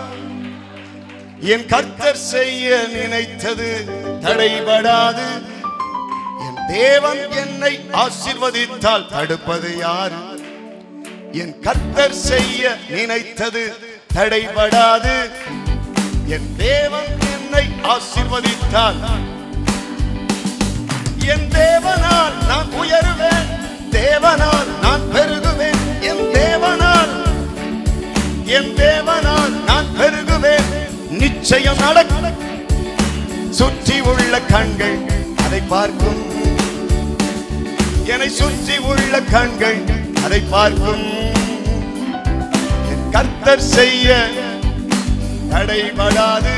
என் கர்த்தர் செய்ய நினைத்தது தடைபடாது என் தேவன் என்னை ஆசீர்வதித்தால் தடுப்பது யார் என் கர்த்தர் செய்ய நினைத்தது தடைபடாது என் தேவன் என்னை ஆசீர்வதித்தால் என் தேவனால் நான் உயருவேன் தேவனால் நான் பெருகுவேன் என் தேவனால் என் தேவனால் நான் பெருகுவேன் நிச்சயம் நடக்கும் சுற்றி உள்ள கண்கள் அதை பார்க்கும் என்னை சுற்றி உள்ள கண்கள் அதை பார்க்கும் என் கர்த்தர் செய்ய தடைபடாது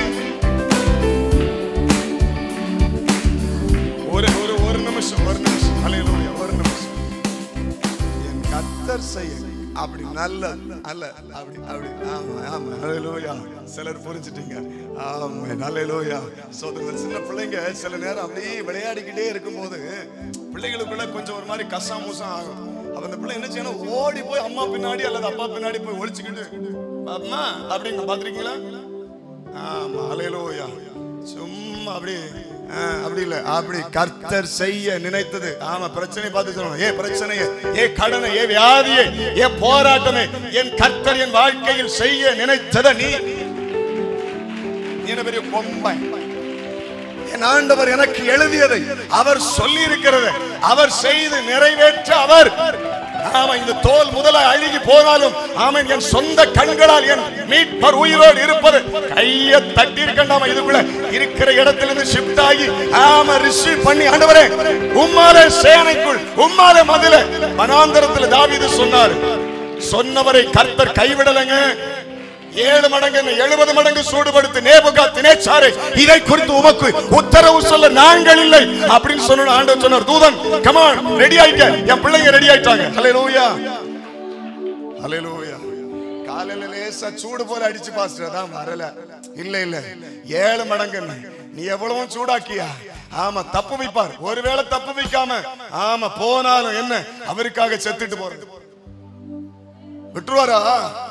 ஒரு ஒரு ஒரு நிமிஷம் ஒரு நிமிஷம் ஹalleluya ஒரு நிமிஷம் என் கர்த்தர் செய்ய அப்படி நல்ல அல்ல அப்படி அப்படி ஆமா ஆமா ஹalleluya சிலர் புரிஞ்சிட்டீங்க ஆமா ஹalleluya சோதரன் சின்ன பிள்ளைங்க சில நேரம் அப்படியே விளையாடிக்கிட்டே இருக்கும்போது பிள்ளைகளுக்குள்ள கொஞ்சம் ஒரு மாதிரி கசாமுசம் ஆகும் அப்ப அந்த பிள்ளை என்ன செய்யணும் ஓடி போய் அம்மா பின்னாடி அல்லது அப்பா பின்னாடி போய் ஒளிச்சுக்கிட்டு அம்மா அப்படின்னு பாத்துறீங்களா ஆமா ஹalleluya சும்மா அப்படி ஆ, அப்படி இல்ல அப்படி கர்த்தர் செய்ய நினைத்தது ஆமா பிரச்சனை பார்த்து சொல்லணும் ஏ பிரச்சனையே ஏ கடனை ஏ வியாதியே ஏ போராட்டமே என் கர்த்தர் என் வாழ்க்கையில் செய்ய நினைத்தத நீ நீ என்ன பெரிய கொம்பை என் ஆண்டவர் எனக்கு எழுதியதை அவர் சொல்லி இருக்கிறது அவர் செய்து நிறைவேற்ற அவர் ஆமா இந்த தோல் முதல அழுகி போனாலும் ஆமாம் என் சொந்த கண்களால் என் மீட்பர் உயிரோடு இருப்பது கைய தட்டி இருக்கண்டாம இதுக்குள்ள இருக்கிற இடத்திலிருந்து ஷிஃப்ட் ஆகி ஆமா ரிசீவ் பண்ணி ஆண்டவரே உம்மாலே சேனைக்குள் உம்மாலே மதில வனாந்தரத்துல தாவீது சொன்னார் சொன்னவரை கர்த்தர் கைவிடலைங்க ஏழு மடங்கு என்ன, எழுபது மடங்கு சூடுபடுத்து நேபுகா தினேச்சாரே இதை குறித்து உமக்கு உத்தரவு சொல்ல நாங்கள் இல்லை அப்படின்னு சொன்ன ஆண்டவர் சொன்னார் தூதன் கமான் ரெடி ஆயிட்ட என் பிள்ளைங்க ரெடி ஆயிட்டாங்க ஹalleluya ஹalleluya காலையில லேசா சூடு போல அடிச்சு பாஸ்டர் தான் வரல இல்ல இல்ல ஏழு மடங்கு என்ன, நீ எவ்வளவும் சூடாக்கியா ஆமா தப்பு வைப்பார் ஒருவேளை தப்பு வைக்காம ஆமா போனாலும் என்ன அவருக்காக செத்துட்டு போறது விட்டுருவாரா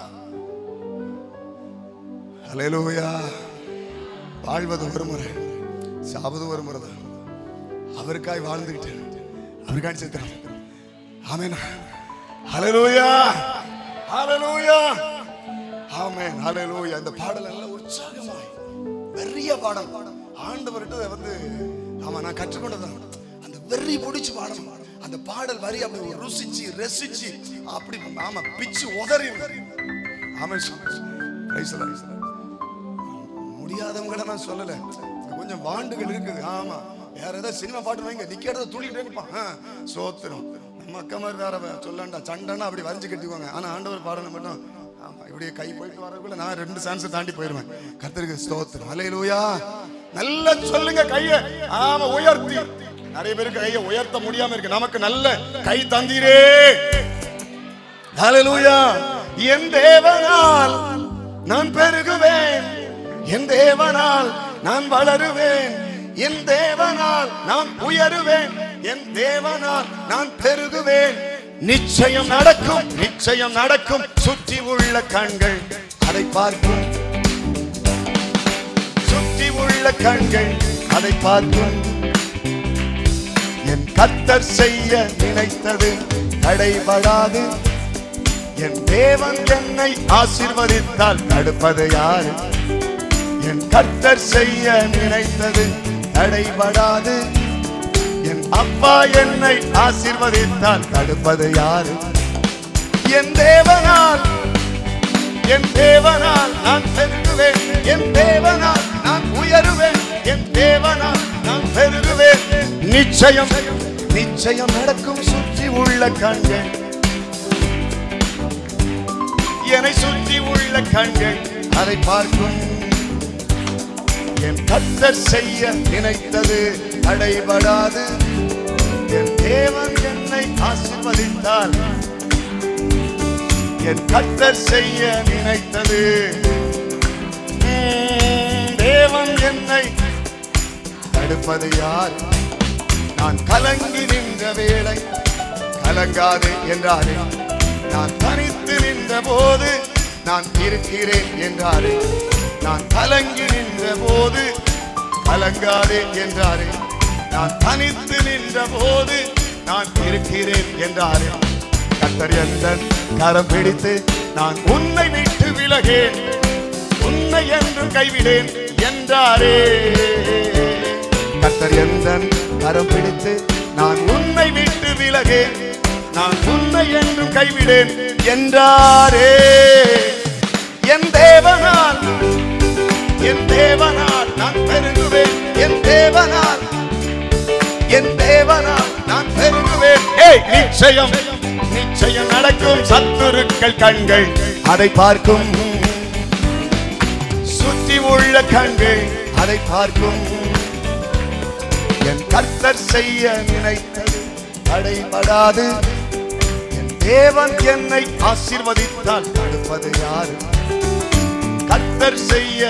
அலையலூயா வாழ்வது ஒரு முறை சாவது ஒரு முறை தான் அவருக்காய் வாழ்ந்துகிட்டேன் அவருக்காய் செத்துறேன் ஆமேன் ஹalleluya ஹalleluya ஆமென் ஹalleluya இந்த பாடல் எல்லாம் உற்சாகமாய் பெரிய பாடம் ஆண்டவர்கிட்ட வந்து ஆமா நான் கற்றுக்கொண்டதான் அந்த வெறி பிடிச்சு பாடணும் அந்த பாடல் வரி அப்படி ஒரு ருசிச்சு ரசிச்சு அப்படி ஆமா பிச்சு உதறி ஆமா பிரைஸ் முடியாதவங்கள நான் சொல்லல இங்க கொஞ்சம் வாண்டுகள் இருக்குது ஆமா வேற ஏதாவது சினிமா பாட்டு வைங்க நிக்கிறத துள்ளிட்டே நிப்பான் ஆ, சோத்திரம் நம்ம அக்கா மாதிரி வேற வே- சொல்லண்டா சண்டைன்னா அப்படி வரைஞ்சு கட்டிக்குவாங்க ஆனா ஆண்டவர் பாடணும் மட்டும் ஆமா இப்படியே கை போயிட்டு வரக்குள்ள நான் ரெண்டு சான்ஸ் தாண்டி போயிருவேன் கர்த்தருக்கு ஸ்தோத்திரம் அலையிலூயா நல்லா சொல்லுங்க கைய ஆமா உயர்த்தி நிறைய பேருக்கு கையை உயர்த்த முடியாம இருக்கு நமக்கு நல்ல கை தந்தீரே ஹalleluya என் தேவனால் நான் பெருகுவேன் என் தேவனால் நான் வளருவேன் என் தேவனால் நான் உயருவேன் என் தேவனால் நான் பெருகுவேன் நிச்சயம் நடக்கும் நிச்சயம் நடக்கும் சுற்றி உள்ள கண்கள் அதை பார்க்கும் சுற்றி உள்ள கண்கள் அதை பார்க்கும் என் கத்தர் செய்ய நினைத்தது தடைபடாது என் தேவன் என்னை ஆசீர்வதித்தால் தடுப்பது யாரு என் கர்த்தர் செய்ய நினைத்தது தடைபடாது என் அப்பா என்னை ஆசீர்வதித்தால் தடுப்பது யாரு என் தேவனால் என் தேவனால் நான் பெருகுவேன் என் தேவனால் நான் உயருவேன் என் தேவனால் நான் பெருகுவேன் நிச்சயம் நிச்சயம் நடக்கும் சுற்றி உள்ள கண்கள் என்னை சுற்றி உள்ள கண்கள் அதை பார்க்கும் என் கத்தர் செய்ய நினைத்தது தடைபடாது என் தேவன் என்னை ஆசீர்வதித்தால் என் கத்தர் செய்ய நினைத்தது உம், தேவன் என்னை தடுப்பது யார் நான் கலங்கி நின்ற வேளை கலங்காதே என்றாரே நான் தனித்து நின்ற போது நான் இருக்கிறேன் என்றாரே நான் கலங்கி நின்ற போது கலங்காதே என்றாரே நான் தனித்து நின்ற போது நான் இருக்கிறேன் என்றாரே கத்தர் எந்தன் கரம் பிடித்து நான் உன்னை விட்டு விலகேன் உன்னை என்று கைவிடேன் என்றாரே கத்தர் எந்தன் கரம் பிடித்து நான் உன்னை விட்டு விலகேன் நான் உன்னை என்றும் கைவிடேன் என்றாரே என் தேவனால் என் தேவனால் நான் பெருகுவேன் என் தேவனால் என் தேவனால் நான் பெருகுவேன் ஏய் நிச்சயம் நிச்சயம் நடக்கும் சத்துருக்கள் கண்கள் அதை பார்க்கும் சுற்றி உள்ள கண்கள் அதை பார்க்கும் என் கர்த்தர் செய்ய நினைத்தது தடைபடாது என் தேவன் என்னை ஆசீர்வதித்தால் தடுப்பது யாரு கர்த்தர் செய்ய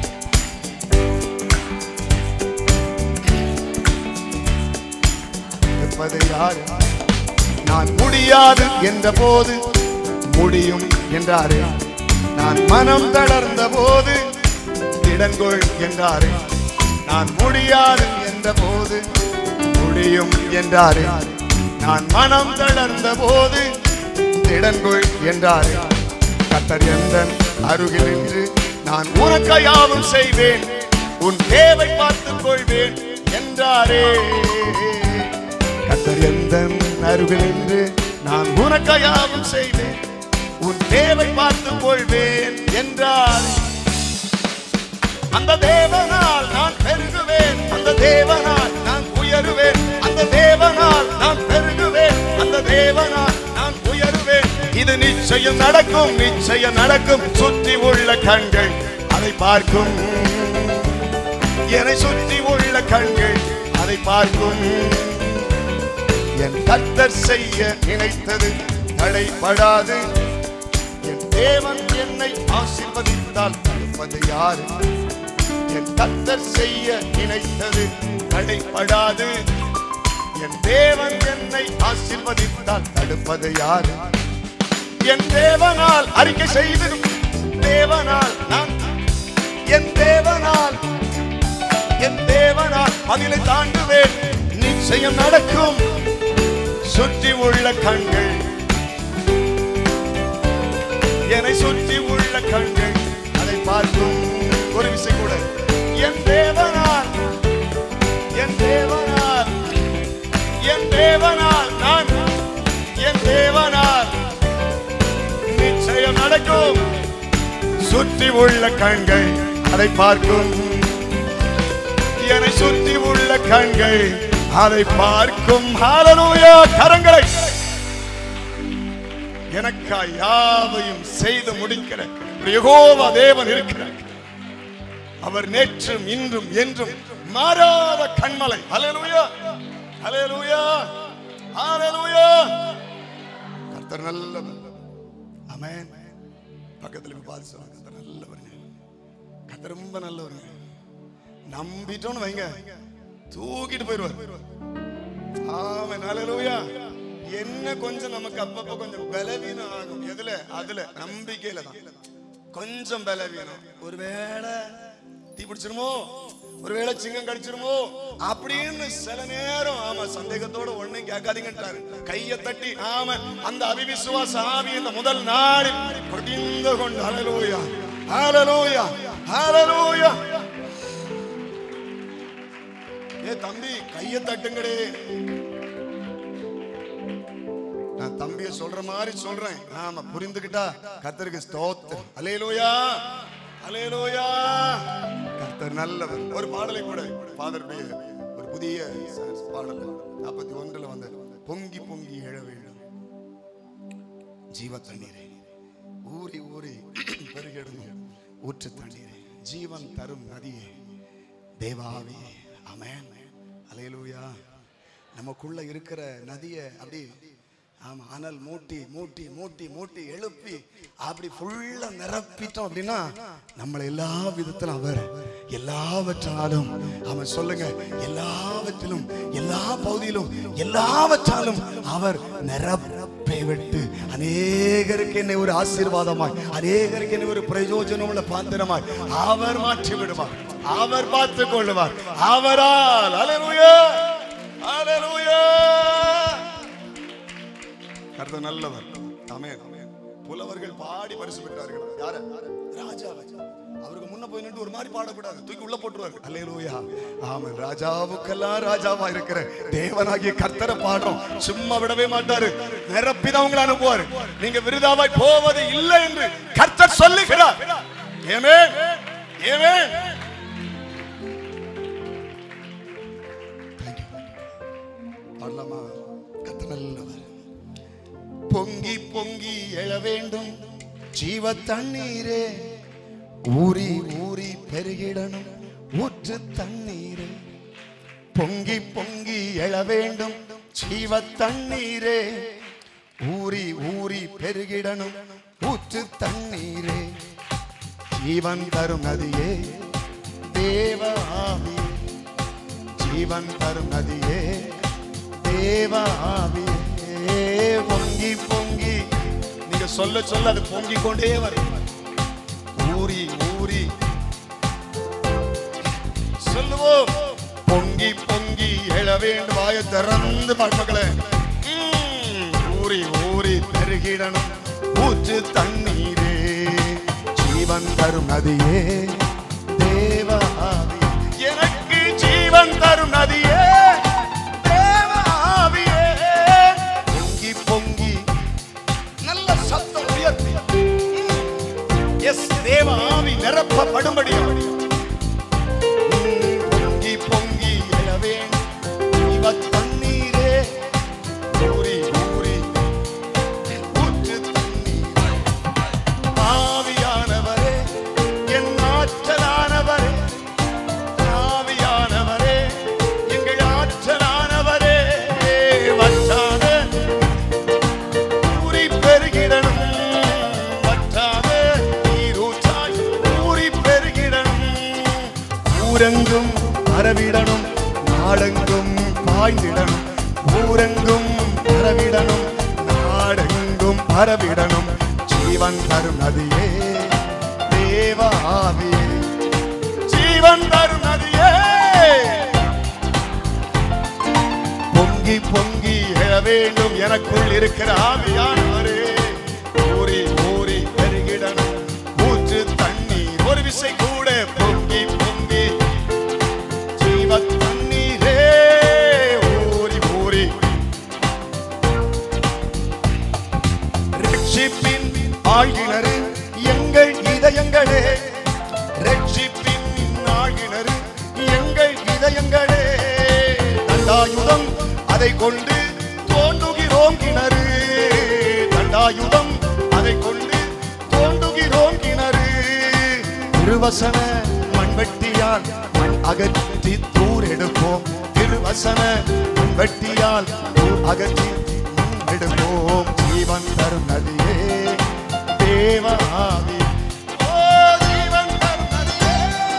தடுப்பது யாரு நான் முடியாது என்ற போது முடியும் என்றாரே நான் மனம் தளர்ந்த போது திடங்கொள் என்றாரே நான் முடியாது என்ற போது முடியும் என்றாரே நான் மனம் தளர்ந்த போது திடங்கொள் என்றாரே கத்தர் எந்தன் அருகில் நின்று நான் உனக்கு யாவும் செய்வேன் உன் தேவை பார்த்துக் கொள்வேன் என்றாரே கத்தர் எந்தன் அருகில் நின்று நான் உனக்கு யாவும் செய்வேன் உன் தேவை பார்த்துக் கொள்வேன் என்றார் அந்த தேவனால் நான் பெருகுவேன் அந்த தேவனால் நான் உயருவேன் அந்த தேவனால் நான் பெருகுவேன் அந்த தேவனால் நான் உயருவேன் இது நிச்சயம் நடக்கும் நிச்சயம் நடக்கும் சுற்றி உள்ள கண்கள் அதை பார்க்கும் என்னை சுற்றி உள்ள கண்கள் அதை பார்க்கும் என் கர்த்தர் செய்ய நினைத்தது தடைபடாது என் தேவன் என்னை ஆசீர்வதித்தால் தடுப்பது யாரு என் கத்தர் செய்ய நினைத்தது தடைப்படாது என் தேவன் என்னை ஆசீர்வதித்தால் தடுப்பது யாரு என் தேவனால் அறிக்கை செய்து தேவனால் நான் என் தேவனால் என் தேவனால் அதிலை தாண்டுவேன் நிச்சயம் நடக்கும் சுற்றி உள்ள கண்கள் என்னை சுற்றி உள்ள கண்கள் அதை பார்க்கும் ஒரு விசை கூட என் தேவனால் என் தேவனால் என் தேவனால் நான் என் தேவனால் நிச்சயம் நடக்கும் சுற்றி உள்ள கண்கள் அதை பார்க்கும் என்னை சுற்றி உள்ள கண்கள் அதை பார்க்கும் ஹalleluya கரங்களை எனக்காய் யாவையும் செய்து முடிக்கிற ஒரு யெகோவா தேவன் இருக்கிறார் அவர் நேற்றும் இன்றும் என்றும் மாறாத கண்மலை ஹalleluya ஹalleluya ஹalleluya கர்த்தர் நல்லவர் ஆமென் பக்கத்துல போய் பார்த்து சொல்லுங்க கர்த்தர் நல்லவருங்க கர்த்தர் ரொம்ப நல்லவருங்க நம்பிட்டோம்னு வைங்க தூக்கிட்டு போயிடுவார் ஆமென் ஹalleluya என்ன கொஞ்சம் நமக்கு அப்பப்ப கொஞ்சம் பலவீனம் ஆகும் எதுல அதுல நம்பிக்கையில தான் கொஞ்சம் பலவீனம் ஒருவேளை தீ பிடிச்சிருமோ ஒருவேளை சிங்கம் கடிச்சிருமோ அப்படின்னு சில நேரம் ஆமா சந்தேகத்தோட ஒண்ணும் கேட்காதீங்கன்றாரு கையை தட்டி ஆமா அந்த அவிவிசுவாச ஆவி இந்த முதல் நாளில் கொடிந்து கொண்டு ஹalleluya ஹalleluya ஹalleluya ஏ தம்பி கையை தட்டுங்கடே நான் தம்பிய சொல்ற மாதிரி சொல்றேன் ஆமா புரிந்துகிட்டா கர்த்தருக்கு ஸ்தோத்திரம் அலேலூயா அலேலூயா கர்த்தர் நல்லவர் ஒரு பாடலை கூட ஃபாதருடைய ஒரு புதிய பாடல் நாற்பத்தி ஒன்றுல வந்த பொங்கி பொங்கி எழ வேண்டும் ஜீவ தண்ணீரை ஊறி ஊறி பெருகிடும் ஊற்று தண்ணீரை ஜீவன் தரும் நதியே தேவாவே அமேன் அலையலூயா நமக்குள்ள இருக்கிற நதியை அப்படி ஆமா அனல் மூட்டி மூட்டி மூட்டி மூட்டி எழுப்பி அப்படி ஃபுல்லா நிரப்பிட்டோம் அப்படின்னா நம்மளை எல்லா விதத்திலும் அவர் எல்லாவற்றாலும் அவன் சொல்லுங்க எல்லாவற்றிலும் எல்லா பகுதியிலும் எல்லாவற்றாலும் அவர் நிரப்பை விட்டு அநேகருக்கு என்னை ஒரு ஆசீர்வாதமாய் அநேகருக்கு என்னை ஒரு பிரயோஜனம் உள்ள பாத்திரமாய் அவர் மாற்றி விடுவார் அவர் பார்த்துக் கொள்ளுவார் அவரால் அலையலூயா அலையலூயா கர்த்தர் நல்லவர் ஆமென் புலவர்கள் பாடி பரிசு பெற்றார்கள் யார ராஜா அவருக்கு முன்ன போய் நின்று ஒரு மாதிரி பாடக்கூடாது தூக்கி உள்ள போட்டுருவாரு அல்லேலூயா ஆமென் ராஜாவுக்கெல்லாம் ராஜாவா இருக்கிற தேவனாகிய கர்த்தரை பாடுறோம் சும்மா விடவே மாட்டாரு நிரப்பிதான் உங்களை அனுப்புவாரு நீங்க விருதாவாய் போவது இல்லை என்று கர்த்தர் சொல்லுகிறார் ஏமே ஏமே பாடலாமா கர்த்தர் நல்லவர் பொங்கி பொங்கி எழ வேண்டும் ஜீவ தண்ணீரே ஊறி ஊறி பெருகிடணும் ஊற்று தண்ணீரே பொங்கி பொங்கி எழ வேண்டும் ஜீவ தண்ணீரே ஊறி ஊறி பெருகிடணும் ஊற்று தண்ணீரே ஜீவன் தரும் நதியே தேவ ஆவியே ஜீவன் தரும் நதியே தேவ ஆவியே பொங்கி பொங்கி நீங்க சொல்ல சொல்ல அது பொங்கி கொண்டே வரும் ஊறி ஊறி சொல்லுவோம் பொங்கி பொங்கி எழ வேண்டும் வாய திறந்து மக்களே ம், ஊறி ஊறி பெருகிடணும் ஊற்று தண்ணீரே ஜீவன் தரும் நதியே தேவ ஆவியே எனக்கு ஜீவன் தரும் நதியே தேவ ஆவியே பொங்கி பொங்கி நல்ல சத்தம் உயர்த்தி எஸ் தேவ ஆவி நிரப்பப்படும்படியாக பொங்கி பொங்கி எழவேன் இவ தண்ணீரே ஊறி ஊறி ஊற்று தண்ணீர் ஆவியானவரே என் ஆற்றலானவரே ஆவியானவரே எங்கள் ஆற்றலானவரே வற்றாத ஊறி பெருகிடணும் வற்றாத நீரூற்றாய் ஊறி பெருகிடணும் ஊரெங்கும் பரவிடணும் நாடெங்கும் பாய்ந்திடணும் ஊரெங்கும் பரவிடணும் நாடெங்கும் பரவிடணும் ஜீவன் தரும் நதியே தேவாவியே ஜீவன் தரும் நதியே பொங்கி பொங்கி எழ வேண்டும் எனக்குள் இருக்கிற ஆவியானவரே ஊறி ஊறி பெருகிடணும் ஊற்று தண்ணீர் ஒரு விசை கூட பொங்கி பொங்கி ஜீவ தண்ணீரே ஊறி ஊறி ரட்சிப்பின் ஆழ்கிணறு எங்கள் இதயங்களே ரட்சிப்பின் ஆழ்கிணறு எங்கள் இதயங்களே தண்டாயுதம் அதை கொண்டு தோண்டுகிறோம் கிணறு தண்டாயுதம் அதை கொண்டு தோண்டுகிறோம் கிணறு திருவசன மண்வெட்டியால் மண் அகற்றி தூர் எடுப்போம் திருவசன மண்வெட்டியால் தூர் அகற்றி மண் எடுப்போம் ஜீவன் தரும் நதியே தேவாவி ஓ ஜீவன் தரும் நதியே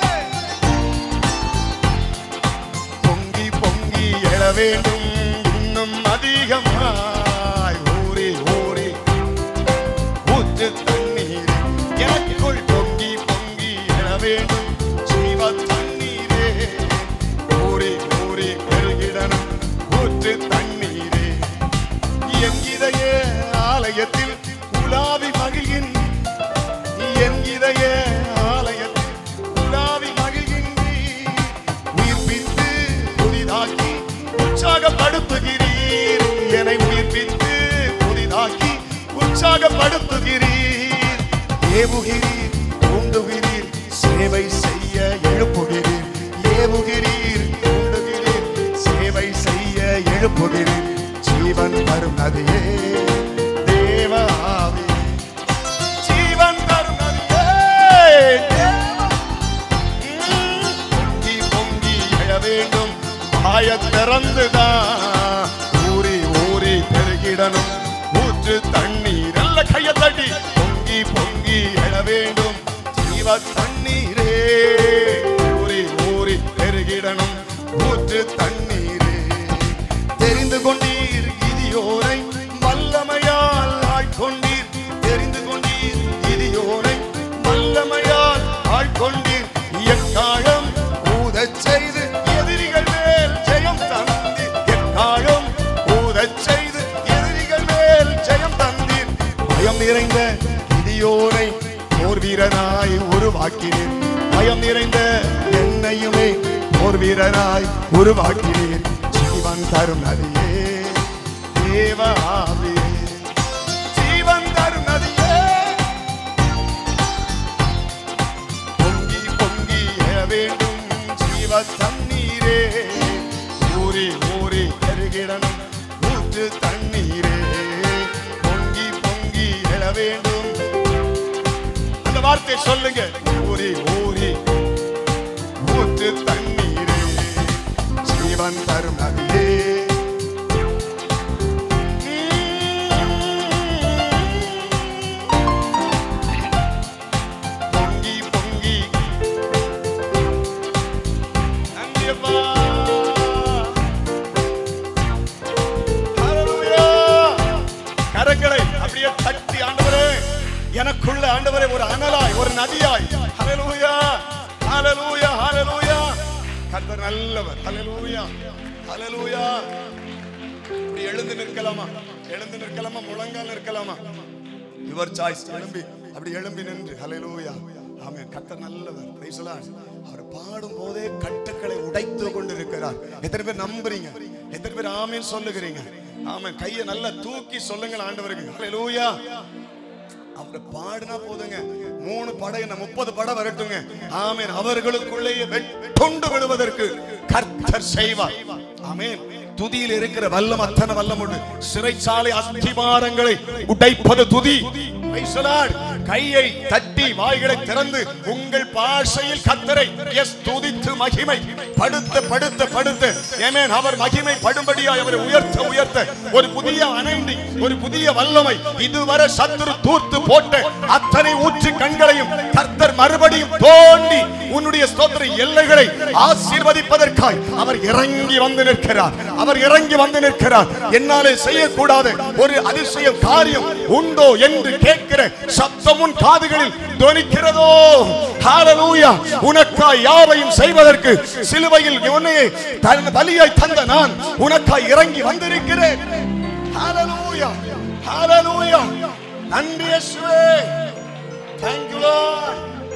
பொங்கி பொங்கி எழ வேண்டும் இன்னும் அதிகமாய் ஊறி ஊறி ஊற்று தண்ணீர் எனக்குள் பொங்கி பொங்கி எழ வேண்டும் ஜீவ தண்ணீரே ஊறி ஊறி பெருகிடணும் ஊற்று தண்ணீரே என் இதய ஆலயத்தில் உலாவி மகிழ்கின் என் இதய ஆலயத்தில் உலாவி மகிழ்கின்றீர் உயிர்ப்பித்து புதிதாக்கி உற்சாகப்படுத்துகிறீர் என்னை உயிர்ப்பித்து புதிதாக்கி உற்சாகப்படுத்துகிறீர் ஏவுகிறீர் தூண்டுகிறீர் சேவை செய்ய எழுப்புகிறீர் ஏவுகிறீர் தூண்டுகிறீர் சேவை செய்ய எழுப்புகிறீர் ஜீவன் தரும் நதியே தேவ ஆவி ஜீவன் தரும் நதியே தேவ பொங்கி பொங்கி எழ வேண்டும் வாய திறந்துதான் ஊறி ஊறி பெருகிடணும் ஊற்று தண்ணீர் நல்ல கைய தட்டி பொங்கி பொங்கி எழ வேண்டும் ஜீவ தண்ணீரே ஊறி ஊறி பெருகிடணும் ஊற்று தண்ணீரே தெரிந்து கொண்டீர் இதியோரை வல்லமையால் ஆட்கொண்டீர் தெரிந்து கொண்டீர் இதியோரை வல்லமையால் ஆட்கொண்டீர் எக்காலம் ஊதச் செய்து எதிரிகள் மேல் ஜெயம் தந்தீர் எக்காலம் ஊதச் செய்து எதிரிகள் மேல் ஜெயம் தந்தீர் பயம் நிறைந்த இதியோரை போர் வீரனாய் உருவாக்கினீர் பயம் நிறைந்த என்னையுமே போர் வீரனாய் உருவாக்கினீர் ஜீவன் தரும் நதியே தேவாவே ஜீவன் தரும் நதியே பொங்கி பொங்கி எழ வேண்டும் ஜீவ தண்ணீரே ஊறி ஊறி பெருகிடணும் ஊற்று தண்ணீரே பொங்கி பொங்கி எழ வேண்டும் அந்த வார்த்தை சொல்லுங்க ஊறி ஊறி ஊற்று தண்ணீரே ஜீவன் தரும் நதியே பொங்கி பொங்கி நன்றியப்பா ஹalleluya கரங்களை அப்படியே தட்டி ஆண்டவரே எனக்குள்ள ஆண்டவரே ஒரு அனலாய் ஒரு நதியாய் ஹalleluya ஹalleluya ஹalleluya கர்த்தர் நல்லவர் ஹalleluya ஹalleluya இப்படி எழுந்து நிற்கலாமா எழுந்து நிற்கலாமா முழங்கால் நிற்கலாமா யுவர் சாய்ஸ் எழும்பி அப்படி எழும்பி நின்று ஹalleluya ஆமென் கர்த்தர் நல்லவர் பிரைஸ் அவர் பாடும் போதே கட்டுக்களை உடைத்து கொண்டிருக்கிறார் எத்தனை பேர் நம்புறீங்க எத்தனை பேர் ஆமென் சொல்லுகிறீங்க ஆமென் கையை நல்லா தூக்கி சொல்லுங்கள் ஆண்டவருக்கு ஹalleluya அவர் பாடினா போதுங்க மூணு படை என்ன முப்பது படம் வரட்டுங்க ஆமென் அவர்களுக்குள்ளேயே வெட்டுண்டு விடுவதற்கு கர்த்தர் செய்வார் ஆமென் துதியில் இருக்கிற வல்லம் அத்தனை வல்லம் உண்டு சிறைச்சாலை அஸ்திபாரங்களை உடைப்பது துதி Praise the Lord. கையை தட்டி வாய்களை திறந்து உங்கள் பாஷையில் கத்தரை எஸ் துதித்து மகிமை படுத்த படுத்த படுத்த ஏமேன் அவர் மகிமை படும்படியாய் அவரை உயர்த்த உயர்த்த ஒரு புதிய அணைந்தி ஒரு புதிய வல்லமை இதுவரை சத்துரு தூர்த்து போட்ட அத்தனை ஊற்று கண்களையும் கர்த்தர் மறுபடியும் தோண்டி உன்னுடைய ஸ்தோத்திர எல்லைகளை ஆசீர்வதிப்பதற்காய் அவர் இறங்கி வந்து நிற்கிறார் அவர் இறங்கி வந்து நிற்கிறார் என்னாலே செய்யக்கூடாத ஒரு அதிசய காரியம் உண்டோ என்று கேட்கிற சப்தம் உன் காதுகளில் துணிக்கிறதோ ஹalleluya உனக்காய் யாவையும் செய்வதற்கு சிலுவையில் உன்னை தன் பலியாய் தந்த நான் உனக்காய் இறங்கி வந்திருக்கிறேன் ஹalleluya ஹalleluya நன்றி இயேசுவே thank you lord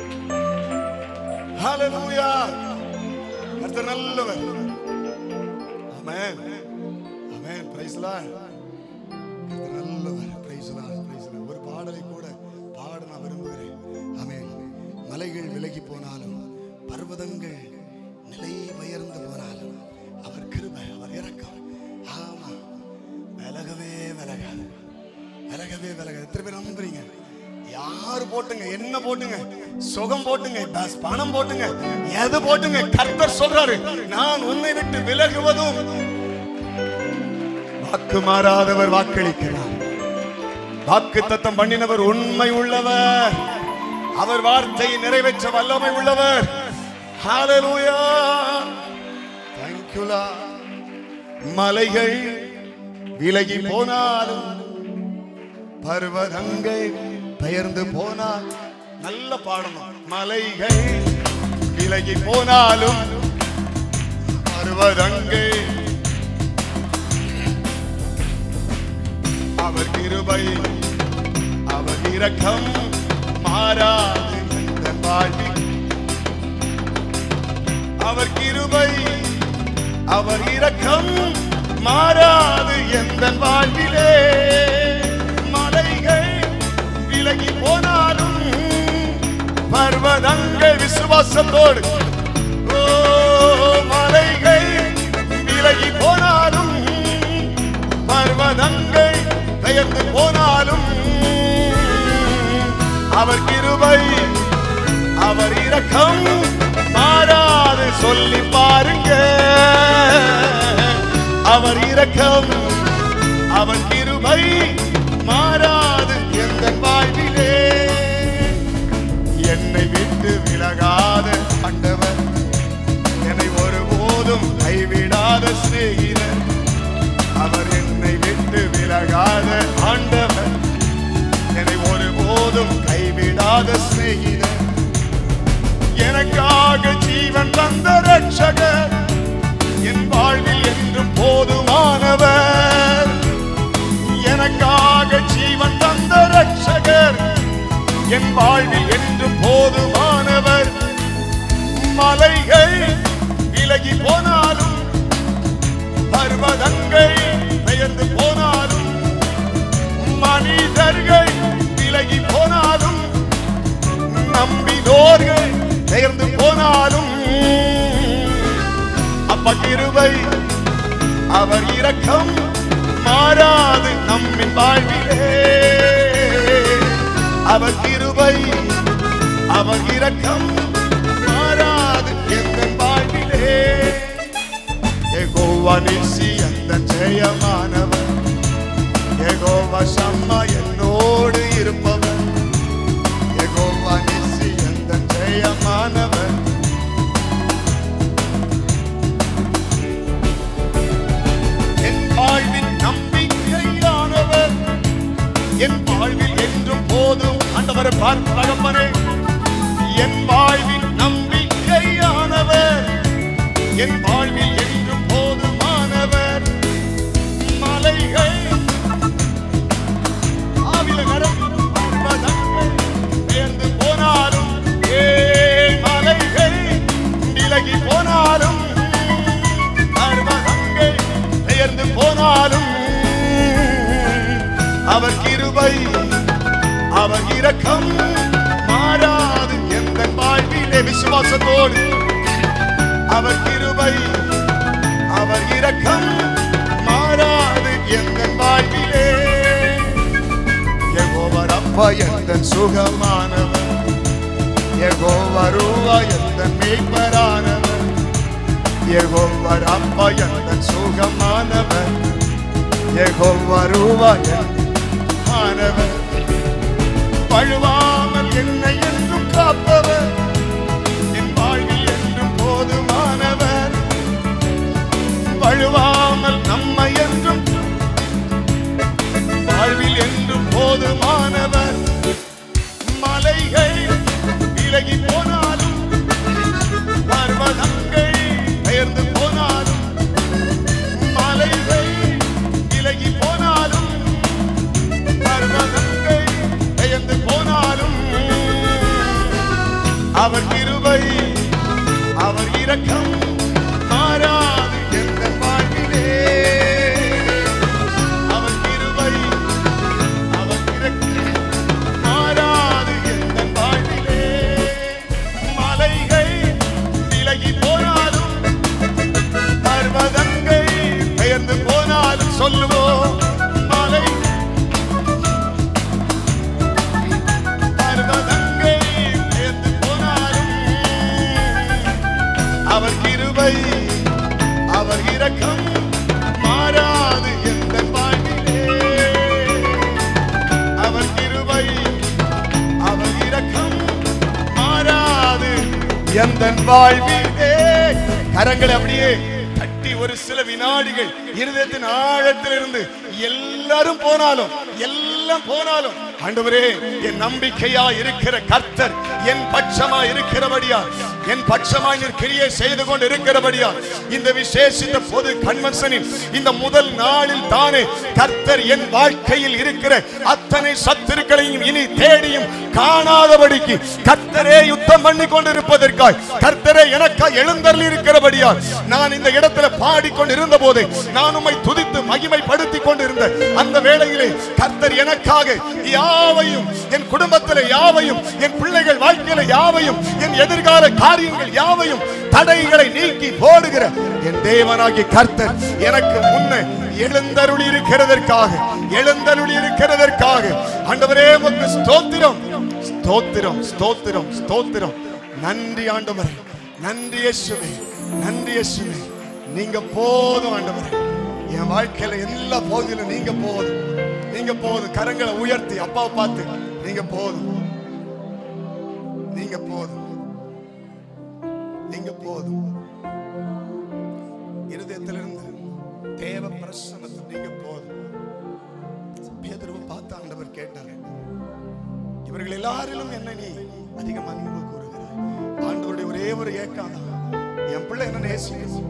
ஹalleluya கர்த்தர் நல்லவர் ஆமென் ஆமென் பிரைஸ் லார்ட் கர்த்தர் நல்லவர் பிரைஸ் லார்ட் பிரைஸ் லார்ட் ஒரு பாடலை கூட பாட நான் விரும்புகிறேன் ஆமென் மலைகள் விலகி போனாலும் பர்வதங்கள் நிலை உயர்ந்து போனாலும் அவர் கிருபை அவர் இரக்கம் ஆமா விலகவே விலகாது விலகவே விலகாது எத்தனை பேர் நம்புறீங்க யார் போட்டுங்க என்ன போட்டுங்க சுகம் போட்டுங்க பஸ் பணம் போட்டுங்க எது போட்டுங்க கர்த்தர் சொல்றாரு நான் உன்னை விட்டு விலகுவதும் வாக்கு மாறாதவர் வாக்களிக்கிறார் வாக்கு தத்தம் பண்ணினவர் உண்மை உள்ளவர் அவர் வார்த்தையை நிறைவேற்ற வல்லமை உள்ளவர் ஹalleluya thank you lord மலைகள் விலகி போனாலும் பர்வதங்கள் பெயர்ந்து போனால் நல்ல பாடணும் மலைகள் விலகி போனாலும் பர்வதங்கள் அவர் கிருபை அவர் இரக்கம் மாறாது இந்த வாழ்வில் அவர் கிருபை அவர் இரக்கம் மாறாது எந்த வாழ்விலே மலைகள் விலகி போனாலும் பர்வதங்கள் விசுவாசத்தோடு ஓ மலைகள் விலகி போனாலும் பர்வதங்கள் பெயர்ந்து போனாலும் அவர் கிருபை அவர் இரக்கம் மாறாது சொல்லி பாருங்க அவர் இரக்கம் அவர் கிருபை மாறாது எந்த வாழ்விலே என்னை விட்டு விலகாத ஆண்டவர் என்னை ஒருபோதும் கைவிடாத சிநேகிதர் அவர் என்னை விட்டு விலகாத ஆண்டவர் என்னை ஒருபோதும் கைவிடாத சிநேகிதர் எனக்காக ஜீவன் தந்த ரட்சகர் என் வாழ்வில் என்றும் போதுமானவர் எனக்காக ஜீவன் தந்த ரட்சகர் என் வாழ்வில் என்றும் போதுமானவர் மலைகள் விலகி போனாலும் பர்வதங்கள் பெயர்ந்து போனாலும் மனிதர்கள் விலகி போனாலும் நம்பினோர்கள் பெயர்ந்து போனாலும் அப்ப கிருபை அவர் இரக்கம் மாறாது நம்மின் வாழ்விலே அவர் கிருபை அவர் இரக்கம் மாறாது எந்த வாழ்விலே யெகோவா நிசி அந்த ஜெயமானவர் யெகோவா சம்மா என்னோடு இருப்பவர் யெகோவா நிசி அந்த ஜெயமானவர் என் வாழ்வின் நம்பிக்கையானவர் என் வாழ்வில் என்றும் போதும் ஆண்டவரை பார்த்து தகப்பனே என் வாழ்வின் நம்பிக்கையானவர் என் வாழ்வில் என்றும் போதுமானவர் மலைகள் ஆவில நடக்கும் பர்வதங்கள் பெயர்ந்து போனாலும் ஏன் மலைகள் விலகி போனாலும் பர்வதங்கள் பெயர்ந்து போனாலும் அவர் கிருபை அவர் இரக்கம் மாறாது எந்த வாழ்விலே விசுவாசத்தோடு அவர் கிருபை அவர் இரக்கம் மாறாது எந்த வாழ்விலே யெகோவர் அப்பா எந்த சுகமானவர் யெகோவர் ரூவா எந்த மேய்ப்பரானவர் யெகோவர் அப்பா எந்த சுகமானவர் யெகோவர் ரூவா ஆனவர் பழுவாமல் என்னை என்றும் காப்பவர் அவர் கிருபை அவர் இரக்கம் மாறாது எந்த வாழ்விலே அவர் கிருபை அவர் இரக்கம் மாறாது எந்த வாழ்விலே மலைகள் விலகி போனாலும் பர்வதங்கள் பெயர்ந்து போனாலும் சொல்லுவோம் மலை பர்வதங்கள் பெயர்ந்து போனாலும் அவர் கிருபை அவர் இரக்கம் மாறாது எந்த வாழ்விலே அவர் கிருபை அவர் இரக்கம் மாறாது எந்த வாழ்விலே கரங்களை அப்படியே தட்டி ஒரு சில வினாடிகள் இருதயத்தின் ஆழத்திலிருந்து எல்லாரும் போனாலும் எல்லாம் போனாலும் ஆண்டவரே என் நம்பிக்கையா இருக்கிற கர்த்தர் என் பட்சமா இருக்கிறபடியா என் பட்சமா நீர் கிரியை செய்து கொண்டு இருக்கிறபடியா இந்த விசேஷித்த பொது கன்வென்ஷனில் இந்த முதல் நாளில் தானே கர்த்தர் என் வாழ்க்கையில் இருக்கிற அத்தனை சத்துருக்களையும் இனி தேடியும் காணாதபடிக்கு கர்த்தரே யுத்தம் பண்ணி கொண்டிருப்பதற்காய் கர்த்தரே எனக்காய் எழுந்தருளி இருக்கிறபடியா நான் இந்த இடத்துல பாடிக்கொண்டு இருந்த போது நான் உம்மை துதித்து மகிமைப்படுத்தி கொண்டிருந்த அந்த வேளையிலே கர்த்தர் எனக்காக யாவையும் என் குடும்பத்தில் யாவையும் என் பிள்ளைகள் வாழ்க்கையில யாவையும் என் எதிர்கால காரியங்கள் யாவையும் தடைகளை நீக்கி போடுகிற என் தேவனாகிய கர்த்தர் எனக்கு முன்னே எழுந்தருளி இருக்கிறதற்காக எழுந்தருளி இருக்கிறதற்காக ஆண்டவரே உமக்கு ஸ்தோத்திரம் ஸ்தோத்திரம் ஸ்தோத்திரம் ஸ்தோத்திரம் நன்றி ஆண்டவரே நன்றி இயேசுவே நன்றி இயேசுவே நீங்க போதும் ஆண்டவரே என் வாழ்க்கையில எல்லா பகுதியிலும் நீங்க போதும் நீங்க போதும் கரங்களை உயர்த்தி அப்பாவை பார்த்து நீங்க போதும் நீங்க போதும் நீங்க போதும் இருதயத்திலிருந்து தேவ பிரசன்னத்தில் நீங்க போதும் பேதுருவை பார்த்து ஆண்டவர் கேட்டார் இவர்கள் எல்லாரிலும் என்ன நீ அதிகம் அன்பு கூறுகிறாய் ஆண்டவருடைய ஒரே ஒரு ஏக்கம் தான். என் பிள்ளை என்ன நேசிக்கும்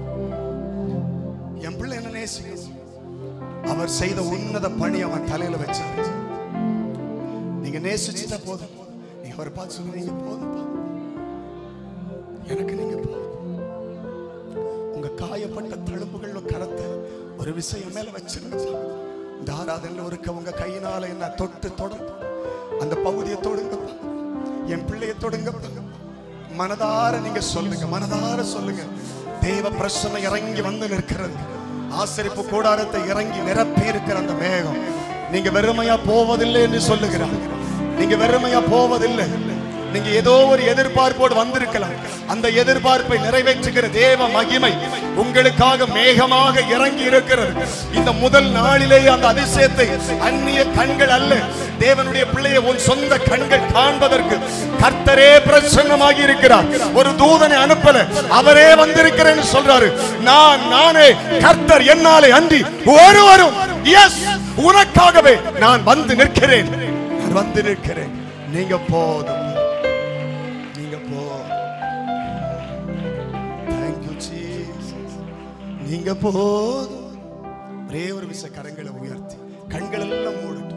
என் பிள்ளை என்ன நேசிக்கும் அவர் செய்த உன்னத பணி அவன் தலையில வச்சார் நீங்க நேசிச்சுட்டா போதும் நீங்க அவரை பார்த்து சொல்லுங்க நீங்க போதும் எனக்கு நீங்க போதும் உங்க காயப்பட்ட தழும்புகள் கரத்தை ஒரு விஷயம் மேல வச்சிருங்க இந்த ஆராதனையில் ஒருக்க உங்க கையினால என்ன தொட்டு தொடங்க அந்த பகுதியை தொடுங்கப்பா என் பிள்ளையை தொடுங்கப்பா மனதார நீங்க சொல்லுங்க மனதார சொல்லுங்க தேவ பிரசனை இறங்கி வந்து நிற்கிறது ஆசரிப்பு கூடாரத்தை இறங்கி நிரப்பி இருக்கிற அந்த மேகம் நீங்க வெறுமையா போவதில்லை என்று சொல்லுகிறார் நீங்க வெறுமையா போவதில்லை நீங்க ஏதோ ஒரு எதிர்பார்ப்போடு வந்திருக்கலாம் அந்த எதிர்பார்ப்பை நிறைவேற்றுகிற தேவ மகிமை உங்களுக்காக மேகமாக இறங்கி இருக்கிறது இந்த முதல் நாளிலேயே அந்த அதிசயத்தை அந்நிய கண்கள் அல்ல தேவனுடைய பிள்ளையை உன் சொந்த கண்கள் காண்பதற்கு கர்த்தரே பிரசன்னமாகி இருக்கிறார் ஒரு தூதனை அனுப்பல அவரே வந்திருக்கிறேன்னு சொல்றாரு நான் நானே கர்த்தர் என்னாலே அன்றி ஒருவரும் எஸ் உனக்காகவே நான் வந்து நிற்கிறேன் நான் வந்து நிற்கிறேன் நீங்க போதும் நீங்க போதும் தேங்க்யூ ஜீசஸ் நீங்க போதும் ஒரே ஒரு விச கரங்களை உயர்த்தி கண்கள் எல்லாம் மூடட்டும்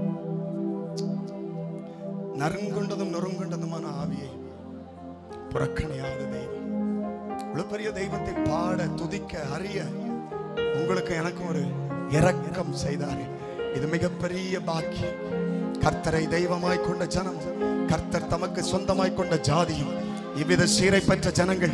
நறுங்கொண்டதும் நொறுங்கொண்டதுமான ஆவியை புறக்கணியாத தெய்வம் இவ்வளவு பெரிய தெய்வத்தை பாட துதிக்க அறிய உங்களுக்கு எனக்கும் ஒரு இரக்கம் செய்தார் இது மிகப்பெரிய பாக்கியம் கர்த்தரை தெய்வமாய் கொண்ட ஜனம் கர்த்தர் தமக்கு சொந்தமாய் கொண்ட ஜாதியும் இவ்வித சீரை பெற்ற ஜனங்கள்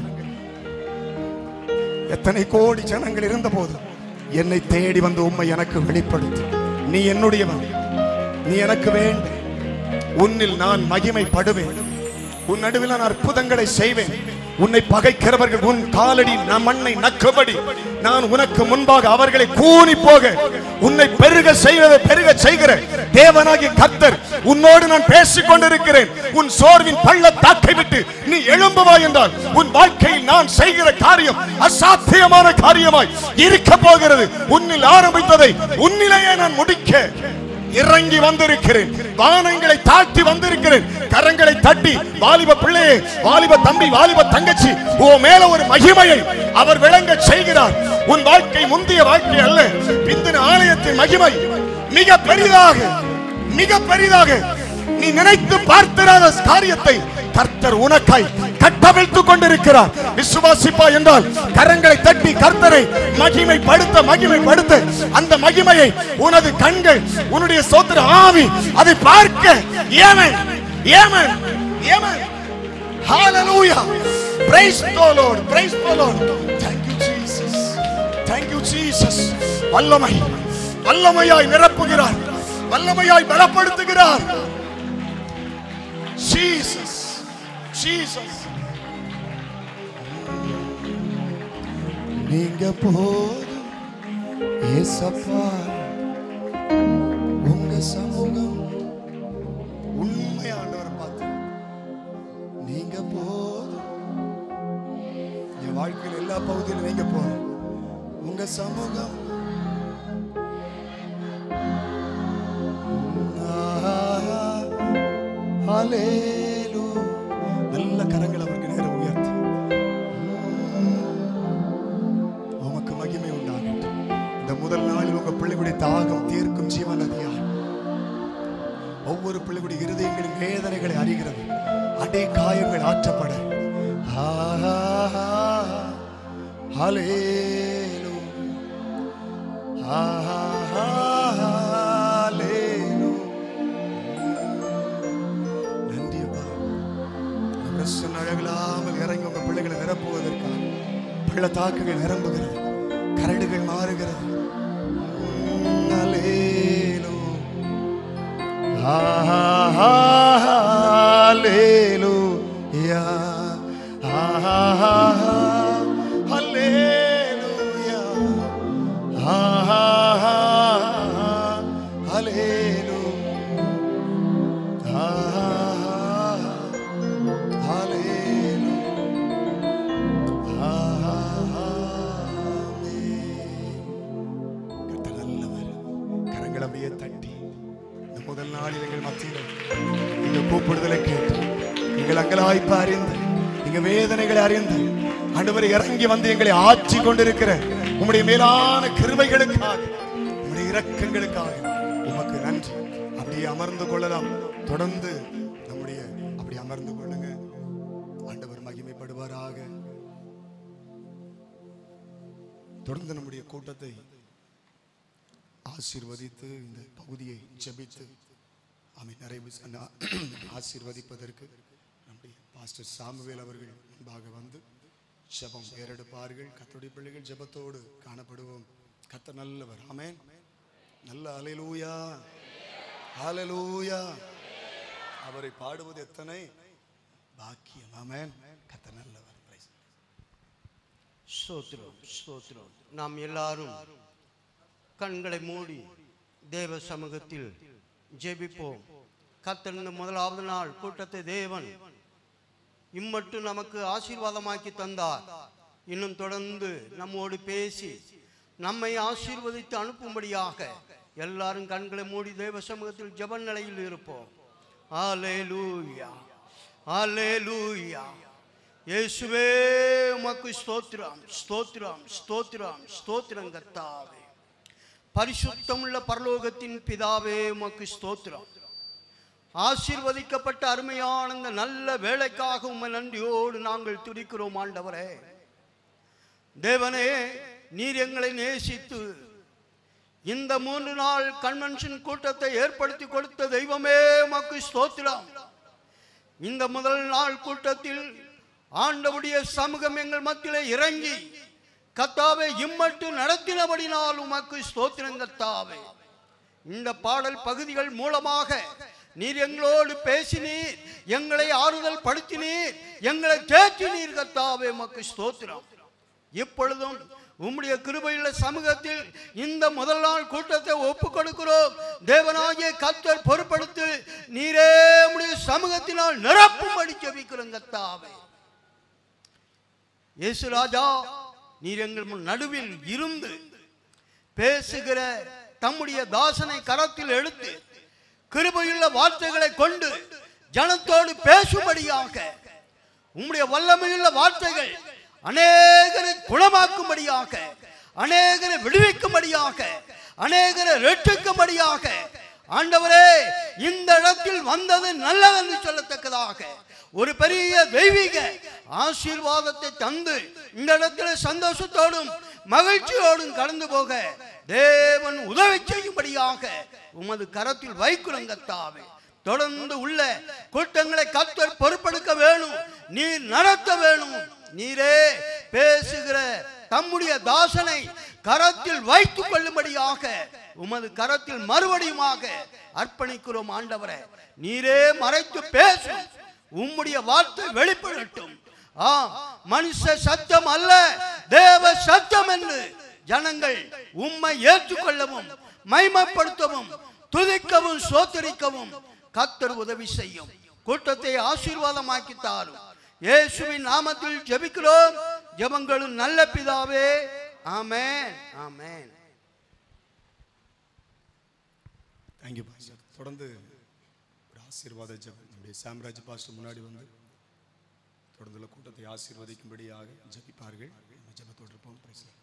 எத்தனை கோடி ஜனங்கள் இருந்தபோது என்னை தேடி வந்து உம்மை எனக்கு வெளிப்படுத்து நீ என்னுடையவன் நீ எனக்கு வேண்டும் உன்னில் நான் மகிமைப்படுவேன் உன் நடுவில் நான் அற்புதங்களை செய்வேன் உன்னை பகைக்கிறவர்கள் உன் காலடி நம் மண்ணை நக்கும்படி நான் உனக்கு முன்பாக அவர்களை கூனி போக உன்னை பெருக செய்வதை பெருக செய்கிற தேவனாகிய கர்த்தர் உன்னோடு நான் பேசிக் கொண்டிருக்கிறேன் உன் சோர்வின் பள்ளத்தாக்கை விட்டு நீ எழும்புவாய் என்றால் உன் வாழ்க்கையில் நான் செய்கிற காரியம் அசாத்தியமான காரியமாய் இருக்க போகிறது உன்னில் ஆரம்பித்ததை உன்னிலேயே நான் முடிக்க இறங்கி வந்திருக்கிறேன் வானங்களை தாழ்த்தி வந்திருக்கிறேன் கரங்களை தட்டி வாலிப பிள்ளையே வாலிப தம்பி வாலிப தங்கச்சி ஓ மேல ஒரு மகிமையை அவர் விளங்க செய்கிறார் உன் வாழ்க்கை முந்தைய வாழ்க்கை அல்ல பிந்தின ஆலயத்தின் மகிமை மிக பெரிதாக மிக பெரிதாக நீ நினைத்து பார்த்திராத காரியத்தை கர்த்தர் உனக்காய் கட்டவிழ்த்துக் கொண்டிருக்கிறார் விசுவாசிப்பா என்றால் கரங்களை தட்டி கர்த்தரை மகிமைப்படுத்த மகிமைப்படுத்த அந்த மகிமையை உனது கண்கள் உன்னுடைய சோத்திர ஆவி அதை பார்க்க amen amen amen Hallelujah. Praise the Lord. Praise the Lord. Thank you, Jesus. Thank you, Jesus. வல்லமை வல்லமையாய் நிரப்புகிறார் வல்லமையாய் பலப்படுத்துகிறார் Jesus. Jesus. நீங்க போதும் ஏசப்பா உங்க சமூகம் உண்மையானவரை பார்த்து நீங்க போதும் என் வாழ்க்கையில் எல்லா பகுதியிலும் நீங்க போதும் உங்க சமூகம் ஹalleluya நல்ல கரங்கள் அவருக்கு நேரம் உயர்த்தி உமக்கு மகிமை உண்டாகட்டும் இந்த முதல் நாளில் உங்க பிள்ளைகளுடைய தாகம் தீர்க்கும் ஜீவன் நதியார் ஒவ்வொரு பிள்ளைகளுடைய இருதயங்களின் வேதனைகளை அறிகிறது அடே காயங்கள் ஆற்றப்பட ஹalleluya நன்றி அப்பா பிரசன்ன அழகில்லாமல் இறங்கி உங்க பிள்ளைகளை நிரப்புவதற்காக பள்ளத்தாக்குகள் நிரம்புகிறது கரடுகள் மாறுகிறது ஹalleluya ஹalleluya ஹalleluya கர்த்தர் நல்லவர் கரங்களை அப்படியே தட்டி இந்த முதல் நாளில் எங்கள் மத்தியில் இந்த கூப்பிடுதலை கேட்டு எங்கள் அங்கலாய்ப்பு அறிந்து எங்க வேதனைகளை அறிந்து ஆண்டவரை இறங்கி வந்து எங்களை ஆட்சி கொண்டிருக்கிற உம்முடைய மேலான கிருபைகளுக்காக உம்முடைய இரக்கங்களுக்காக உமக்கு நன்றி அப்படியே அமர்ந்து கொள்ளலாம் தொடர்ந்து நம்முடைய அப்படி அமர்ந்து கொள்ளுங்க ஆண்டவர் மகிமைப்படுவாராக தொடர்ந்து நம்முடைய கூட்டத்தை ஆசீர்வதித்து இந்த பகுதியை ஜெபித்து அமை நிறைவு செ- ஆசீர்வதிப்பதற்கு நம்முடைய பாஸ்டர் சாமுவேல் அவர்கள் முன்பாக வந்து ஜெபம் ஏறெடுப்பார்கள் கத்தோடைய பிள்ளைகள் ஜெபத்தோடு காணப்படுவோம் கத்த நல்லவர் ஆமென் நல்ல அலைலூயா ஹalleluya அவரை பாடுவது எத்தனை பாக்கியம் ஆமென் கத்த நல்லவர் Praise ஸ்தோத்திரம் ஸ்தோத்திரம் நாம் எல்லாரும் கண்களை மூடி தேவ சமூகத்தில் ஜெபிப்போம் கர்த்தர் இந்த முதலாவது நாள் கூட்டத்தை தேவன் இம்மட்டும் நமக்கு ஆசீர்வாதமாக்கி தந்தார் இன்னும் தொடர்ந்து நம்மோடு பேசி நம்மை ஆசீர்வதித்து அனுப்பும்படியாக எல்லாரும் கண்களை மூடி தேவ சமூகத்தில் ஜெப நிலையில் இருப்போம் ஆலேலூயா ஆலேலூயா இயேசுவே உமக்கு ஸ்தோத்திரம் ஸ்தோத்திரம் ஸ்தோத்திரம் ஸ்தோத்திரம் கர்த்தாவே பரிசுத்தமுள்ள பரலோகத்தின் பிதாவே உமக்கு ஸ்தோத்திரம் ஆசீர்வதிக்கப்பட்ட அருமையான இந்த நல்ல வேலைக்காக உம்மை நன்றியோடு நாங்கள் துடிக்கிறோம் ஆண்டவரே தேவனே நீர் எங்களை நேசித்து இந்த மூன்று நாள் கன்வென்ஷன் கூட்டத்தை ஏற்படுத்தி கொடுத்த தெய்வமே உமக்கு ஸ்தோத்திரம் இந்த முதல் நாள் கூட்டத்தில் ஆண்டவுடைய சமூகம் எங்கள் மத்தியிலே இறங்கி கத்தாவை இம்மட்டு நடத்தினபடினால் உமக்கு ஸ்தோத்திரம் கத்தாவே இந்த பாடல் பகுதிகள் மூலமாக நீர் எங்களோடு பேசினீர் எங்களை ஆறுதல் படுத்தினீர் எங்களை தேற்றினீர் கத்தாவே உமக்கு ஸ்தோத்திரம் இப்பொழுதும் உம்முடைய கிருபையுள்ள சமூகத்தில் இந்த முதல் நாள் கூட்டத்தை ஒப்பு கொடுக்கிறோம் தேவனாகிய கத்தர் பொறுப்படுத்து நீரே உம்முடைய சமூகத்தினால் நிரப்பும்படி ஜெபிக்கிறோம் கத்தாவே இயேசு ராஜா நீர் எங்கள் முன் நடுவில் இருந்து பேசுகிற தம்முடைய தாசனை கரத்தில் எடுத்து கிருபையுள்ள வார்த்தைகளை கொண்டு ஜனத்தோடு பேசும்படியாக உம்முடைய வல்லமையுள்ள வார்த்தைகள் அநேகரை குணமாக்கும்படியாக அநேகரை விடுவிக்கும்படியாக அநேகரை ரட்சிக்கும்படியாக ஆண்டவரே இந்த இடத்தில் வந்தது நல்லதென்று சொல்லத்தக்கதாக ஒரு பெரிய தெய்வீக ஆசீர்வாதத்தை தந்து இந்த இடத்துல சந்தோஷத்தோடும் மகிழ்ச்சியோடும் கடந்து போக தேவன் உதவி செய்யும்படியாக உமது கரத்தில் வைக்குறங்கத்தாவே தொடர்ந்து உள்ள கூட்டங்களை கத்தர் பொறுப்பெடுக்க வேணும் நீர் நடத்த வேணும் நீரே பேசுகிற தம்முடைய தாசனை கரத்தில் வைத்துக் கொள்ளும்படியாக உமது கரத்தில் மறுபடியுமாக அர்ப்பணிக்கிறோம் ஆண்டவரே நீரே மறைத்து பேசும் உம்முடைய வார்த்தை வெளிப்படட்டும் ஆ மனுஷ சத்தம் அல்ல தேவ சத்தம் என்று ஜனங்கள் உம்மை ஏற்றுக்கொள்ளவும் மைமைப்படுத்தவும் துதிக்கவும் சோத்தரிக்கவும் கத்தர் உதவி செய்யும் கூட்டத்தை ஆசீர்வாதமாக்கி தாரும் இயேசுவின் நாமத்தில் ஜெபிக்கிறோம் ஜெபங்களும் நல்ல பிதாவே ஆமென் ஆமென் தேங்க்யூ பாஸ்டர் தொடர்ந்து ஒரு ஆசீர்வாத ஜெபம் நம்முடைய சாம்ராஜ் பாஸ்டர் முன்னாடி வந்து தொடர்ந்துள்ள கூட்டத்தை ஆசீர்வதிக்கும்படியாக ஜெபிப்பார்கள் நம்ம ஜெபத்தோடு இருப்போம் Praise the Lord.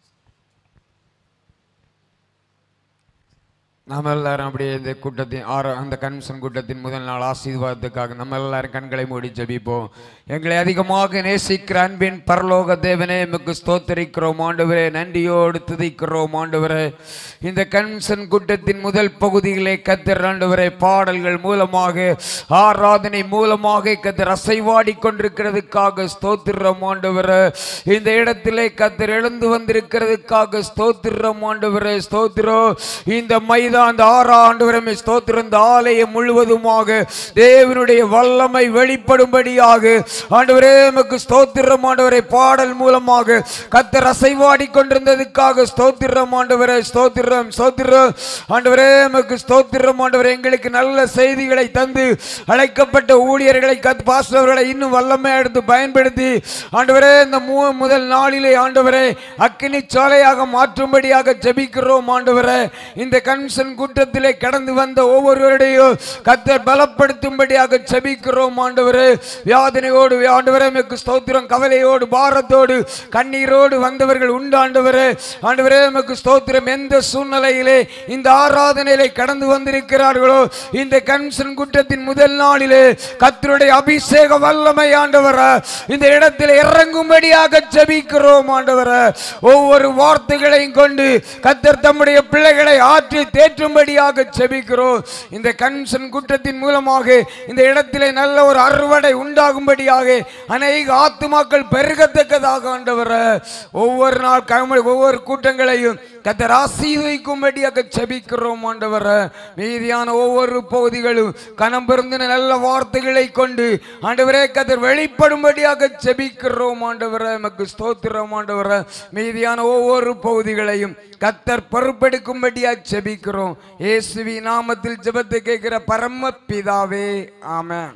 நம்ம எல்லாரும் அப்படியே இந்த கூட்டத்தின் ஆறு அந்த கன்வென்ஷன் கூட்டத்தின் முதல் நாள் ஆசீர்வாதத்துக்காக நம்ம எல்லாரும் கண்களை மூடி ஜெபிப்போம் எங்களை அதிகமாக நேசிக்கிற அன்பின் பரலோக தேவனே எமக்கு ஸ்தோத்தரிக்கிறோம் ஆண்டவரே நன்றியோடு துதிக்கிறோம் ஆண்டவரே இந்த கன்வென்ஷன் கூட்டத்தின் முதல் பகுதியிலே கத்தர் ஆண்டவரே பாடல்கள் மூலமாக ஆராதனை மூலமாக கத்தர் அசைவாடி கொண்டிருக்கிறதுக்காக ஸ்தோத்திரம் ஆண்டவரே இந்த இடத்திலே கத்தர் எழுந்து வந்திருக்கிறதுக்காக ஸ்தோத்திரம் ஆண்டவரே ஸ்தோத்திரம் இந்த மைதான் இந்த ஆறா ஆண்டவரமே ஸ்தோத்திரம் இந்த ஆலயம் முழுவதுமாக தேவனுடைய வல்லமை வெளிப்படும்படியாக ஆண்டவரே எமக்கு ஸ்தோத்திரம் ஆண்டவரை பாடல் மூலமாக கத்தர் அசைவாடி கொண்டிருந்ததுக்காக ஸ்தோத்திரம் ஆண்டவரே ஸ்தோத்திரம் ஸ்தோத்திரம் ஆண்டவரே எமக்கு ஸ்தோத்திரம் ஆண்டவரே எங்களுக்கு நல்ல செய்திகளை தந்து அழைக்கப்பட்ட ஊழியர்களை கத் பாஸ்டர்களை இன்னும் வல்லமை எடுத்து பயன்படுத்தி ஆண்டவரே இந்த மூ முதல் நாளிலே ஆண்டவரே அக்கினி சாலையாக மாற்றும்படியாக ஜெபிக்கிறோம் ஆண்டவரே இந்த கன்வென்ஷன் கூட்டத்திலே கடந்து வந்த ஒவ்வொருவருடையும் கத்தர் பலப்படுத்தும்படியாக ஜெபிக்கிறோம் ஆண்டவரே வியாதனையோடு ஆண்டவரே எமக்கு ஸ்தோத்திரம் கவலையோடு பாரத்தோடு கண்ணீரோடு வந்தவர்கள் உண்டு ஆண்டவரே ஆண்டவரே எமக்கு ஸ்தோத்திரம் எந்த சூழ்நிலையிலே இந்த ஆராதனையிலே கடந்து வந்திருக்கிறார்களோ இந்த கன்வென்ஷன் கூட்டத்தின் முதல் நாளிலே கத்தருடைய அபிஷேக வல்லமை ஆண்டவர இந்த இடத்தில் இறங்கும்படியாக ஜெபிக்கிறோம் ஆண்டவர ஒவ்வொரு வார்த்தைகளையும் கொண்டு கத்தர் தம்முடைய பிள்ளைகளை ஆற்றி தேற்றும்படியாக ஜெபிக்கிறோம் இந்த கன்வென்ஷன் கூட்டத்தின் மூலமாக இந்த இடத்திலே நல்ல ஒரு அறுவடை உண்டாகும்படியாக அநேக ஆத்துமாக்கள் பெருகத்தக்கதாக ஆண்டவர ஒவ்வொரு நாள் கம- ஒவ்வொரு கூட்டங்களையும் கத்தர் ஆசீர்வதிக்கும்படியாக ஜெபிக்கிறோம் ஆண்டவர மீதியான ஒவ்வொரு பகுதிகளும் கனம் பொருந்தின நல்ல வார்த்தைகளை கொண்டு ஆண்டவரே கத்தர் வெளிப்படும்படியாக ஜெபிக்கிறோம் ஆண்டவர எமக்கு ஸ்தோத்திரம் ஆண்டவர மீதியான ஒவ்வொரு பகுதிகளையும் கத்தர் பொறுப்பெடுக்கும்படியாக ஜெபிக்கிறோம் இயேசுவி நாமத்தில் ஜெபத்தை கேட்கிற பரம பிதாவே ஆமென்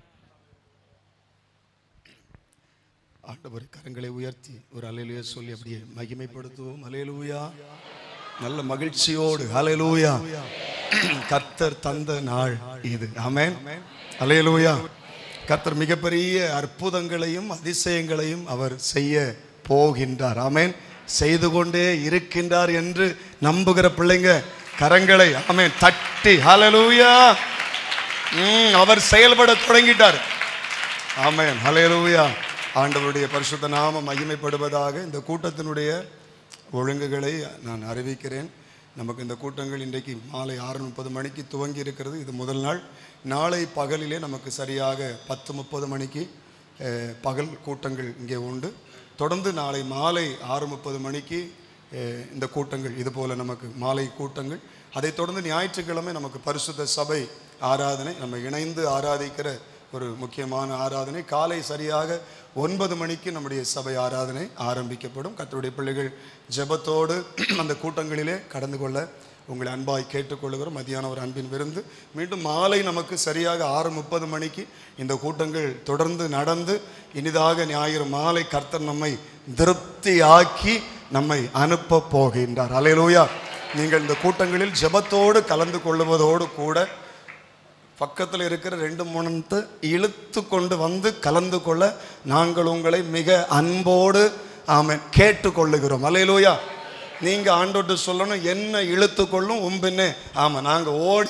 ஆண்டவர் கரங்களை உயர்த்தி ஒரு அலையிலுயா சொல்லி அப்படியே மகிமைப்படுத்துவோம் அலையலூயா நல்ல மகிழ்ச்சியோடு அலையலூயா கர்த்தர் தந்த நாள் இது ஆமென் அலையலூயா கர்த்தர் மிகப்பெரிய அற்புதங்களையும் அதிசயங்களையும் அவர் செய்ய போகின்றார் ஆமென் செய்து கொண்டே இருக்கின்றார் என்று நம்புகிற பிள்ளைங்க கரங்களை ஆமென் தட்டி ஹalleluya ம், அவர் செயல்பட தொடங்கிட்டார் ஆமென் ஹalleluya ஆண்டவருடைய பரிசுத்த நாமம் மகிமைப்படுவதாக இந்த கூட்டத்தினுடைய ஒழுங்குகளை நான் அறிவிக்கிறேன் நமக்கு இந்த கூட்டங்கள் இன்றைக்கு மாலை ஆறு முப்பது மணிக்கு துவங்கி இருக்கிறது இது முதல் நாள் நாளை பகலிலே நமக்கு சரியாக பத்து முப்பது மணிக்கு அஹ், பகல் கூட்டங்கள் இங்கே உண்டு தொடர்ந்து நாளை மாலை ஆறு முப்பது மணிக்கு அஹ், இந்த கூட்டங்கள் இது போல நமக்கு மாலை கூட்டங்கள் அதைத் தொடர்ந்து ஞாயிற்றுக்கிழமை நமக்கு பரிசுத்த சபை ஆராதனை நம்ம இணைந்து ஆராதிக்கிற ஒரு முக்கியமான ஆராதனை காலை சரியாக ஒன்பது மணிக்கு நம்முடைய சபை ஆராதனை ஆரம்பிக்கப்படும் கர்த்தருடைய பிள்ளைகள் ஜெபத்தோடு அந்த கூட்டங்களிலே கடந்து கொள்ள உங்களை அன்பாய் கேட்டுக்கொள்கிறோம் மதியான ஒரு அன்பின் விருந்து மீண்டும் மாலை நமக்கு சரியாக ஆறு முப்பது மணிக்கு இந்த கூட்டங்கள் தொடர்ந்து நடந்து இனிதாக ஞாயிறு மாலை கர்த்தர் நம்மை திருப்தியாக்கி நம்மை அனுப்ப போகின்றார் அலையலூயா நீங்கள் இந்த கூட்டங்களில் ஜெபத்தோடு கலந்து கொள்ளுவதோடு கூட பக்கத்தில் இருக்கிற ரெண்டு மூணு இழுத்து கொண்டு வந்து கலந்து கொள்ள நாங்கள் உங்களை மிக அன்போடு ஆமென் கேட்டுக்கொள்ளுகிறோம் அலையலூயா நீங்கள் ஆண்டோட்டு சொல்லணும் என்ன இழுத்து கொள்ளும் உம்பின்னே ஆமாம் நாங்கள் ஓடி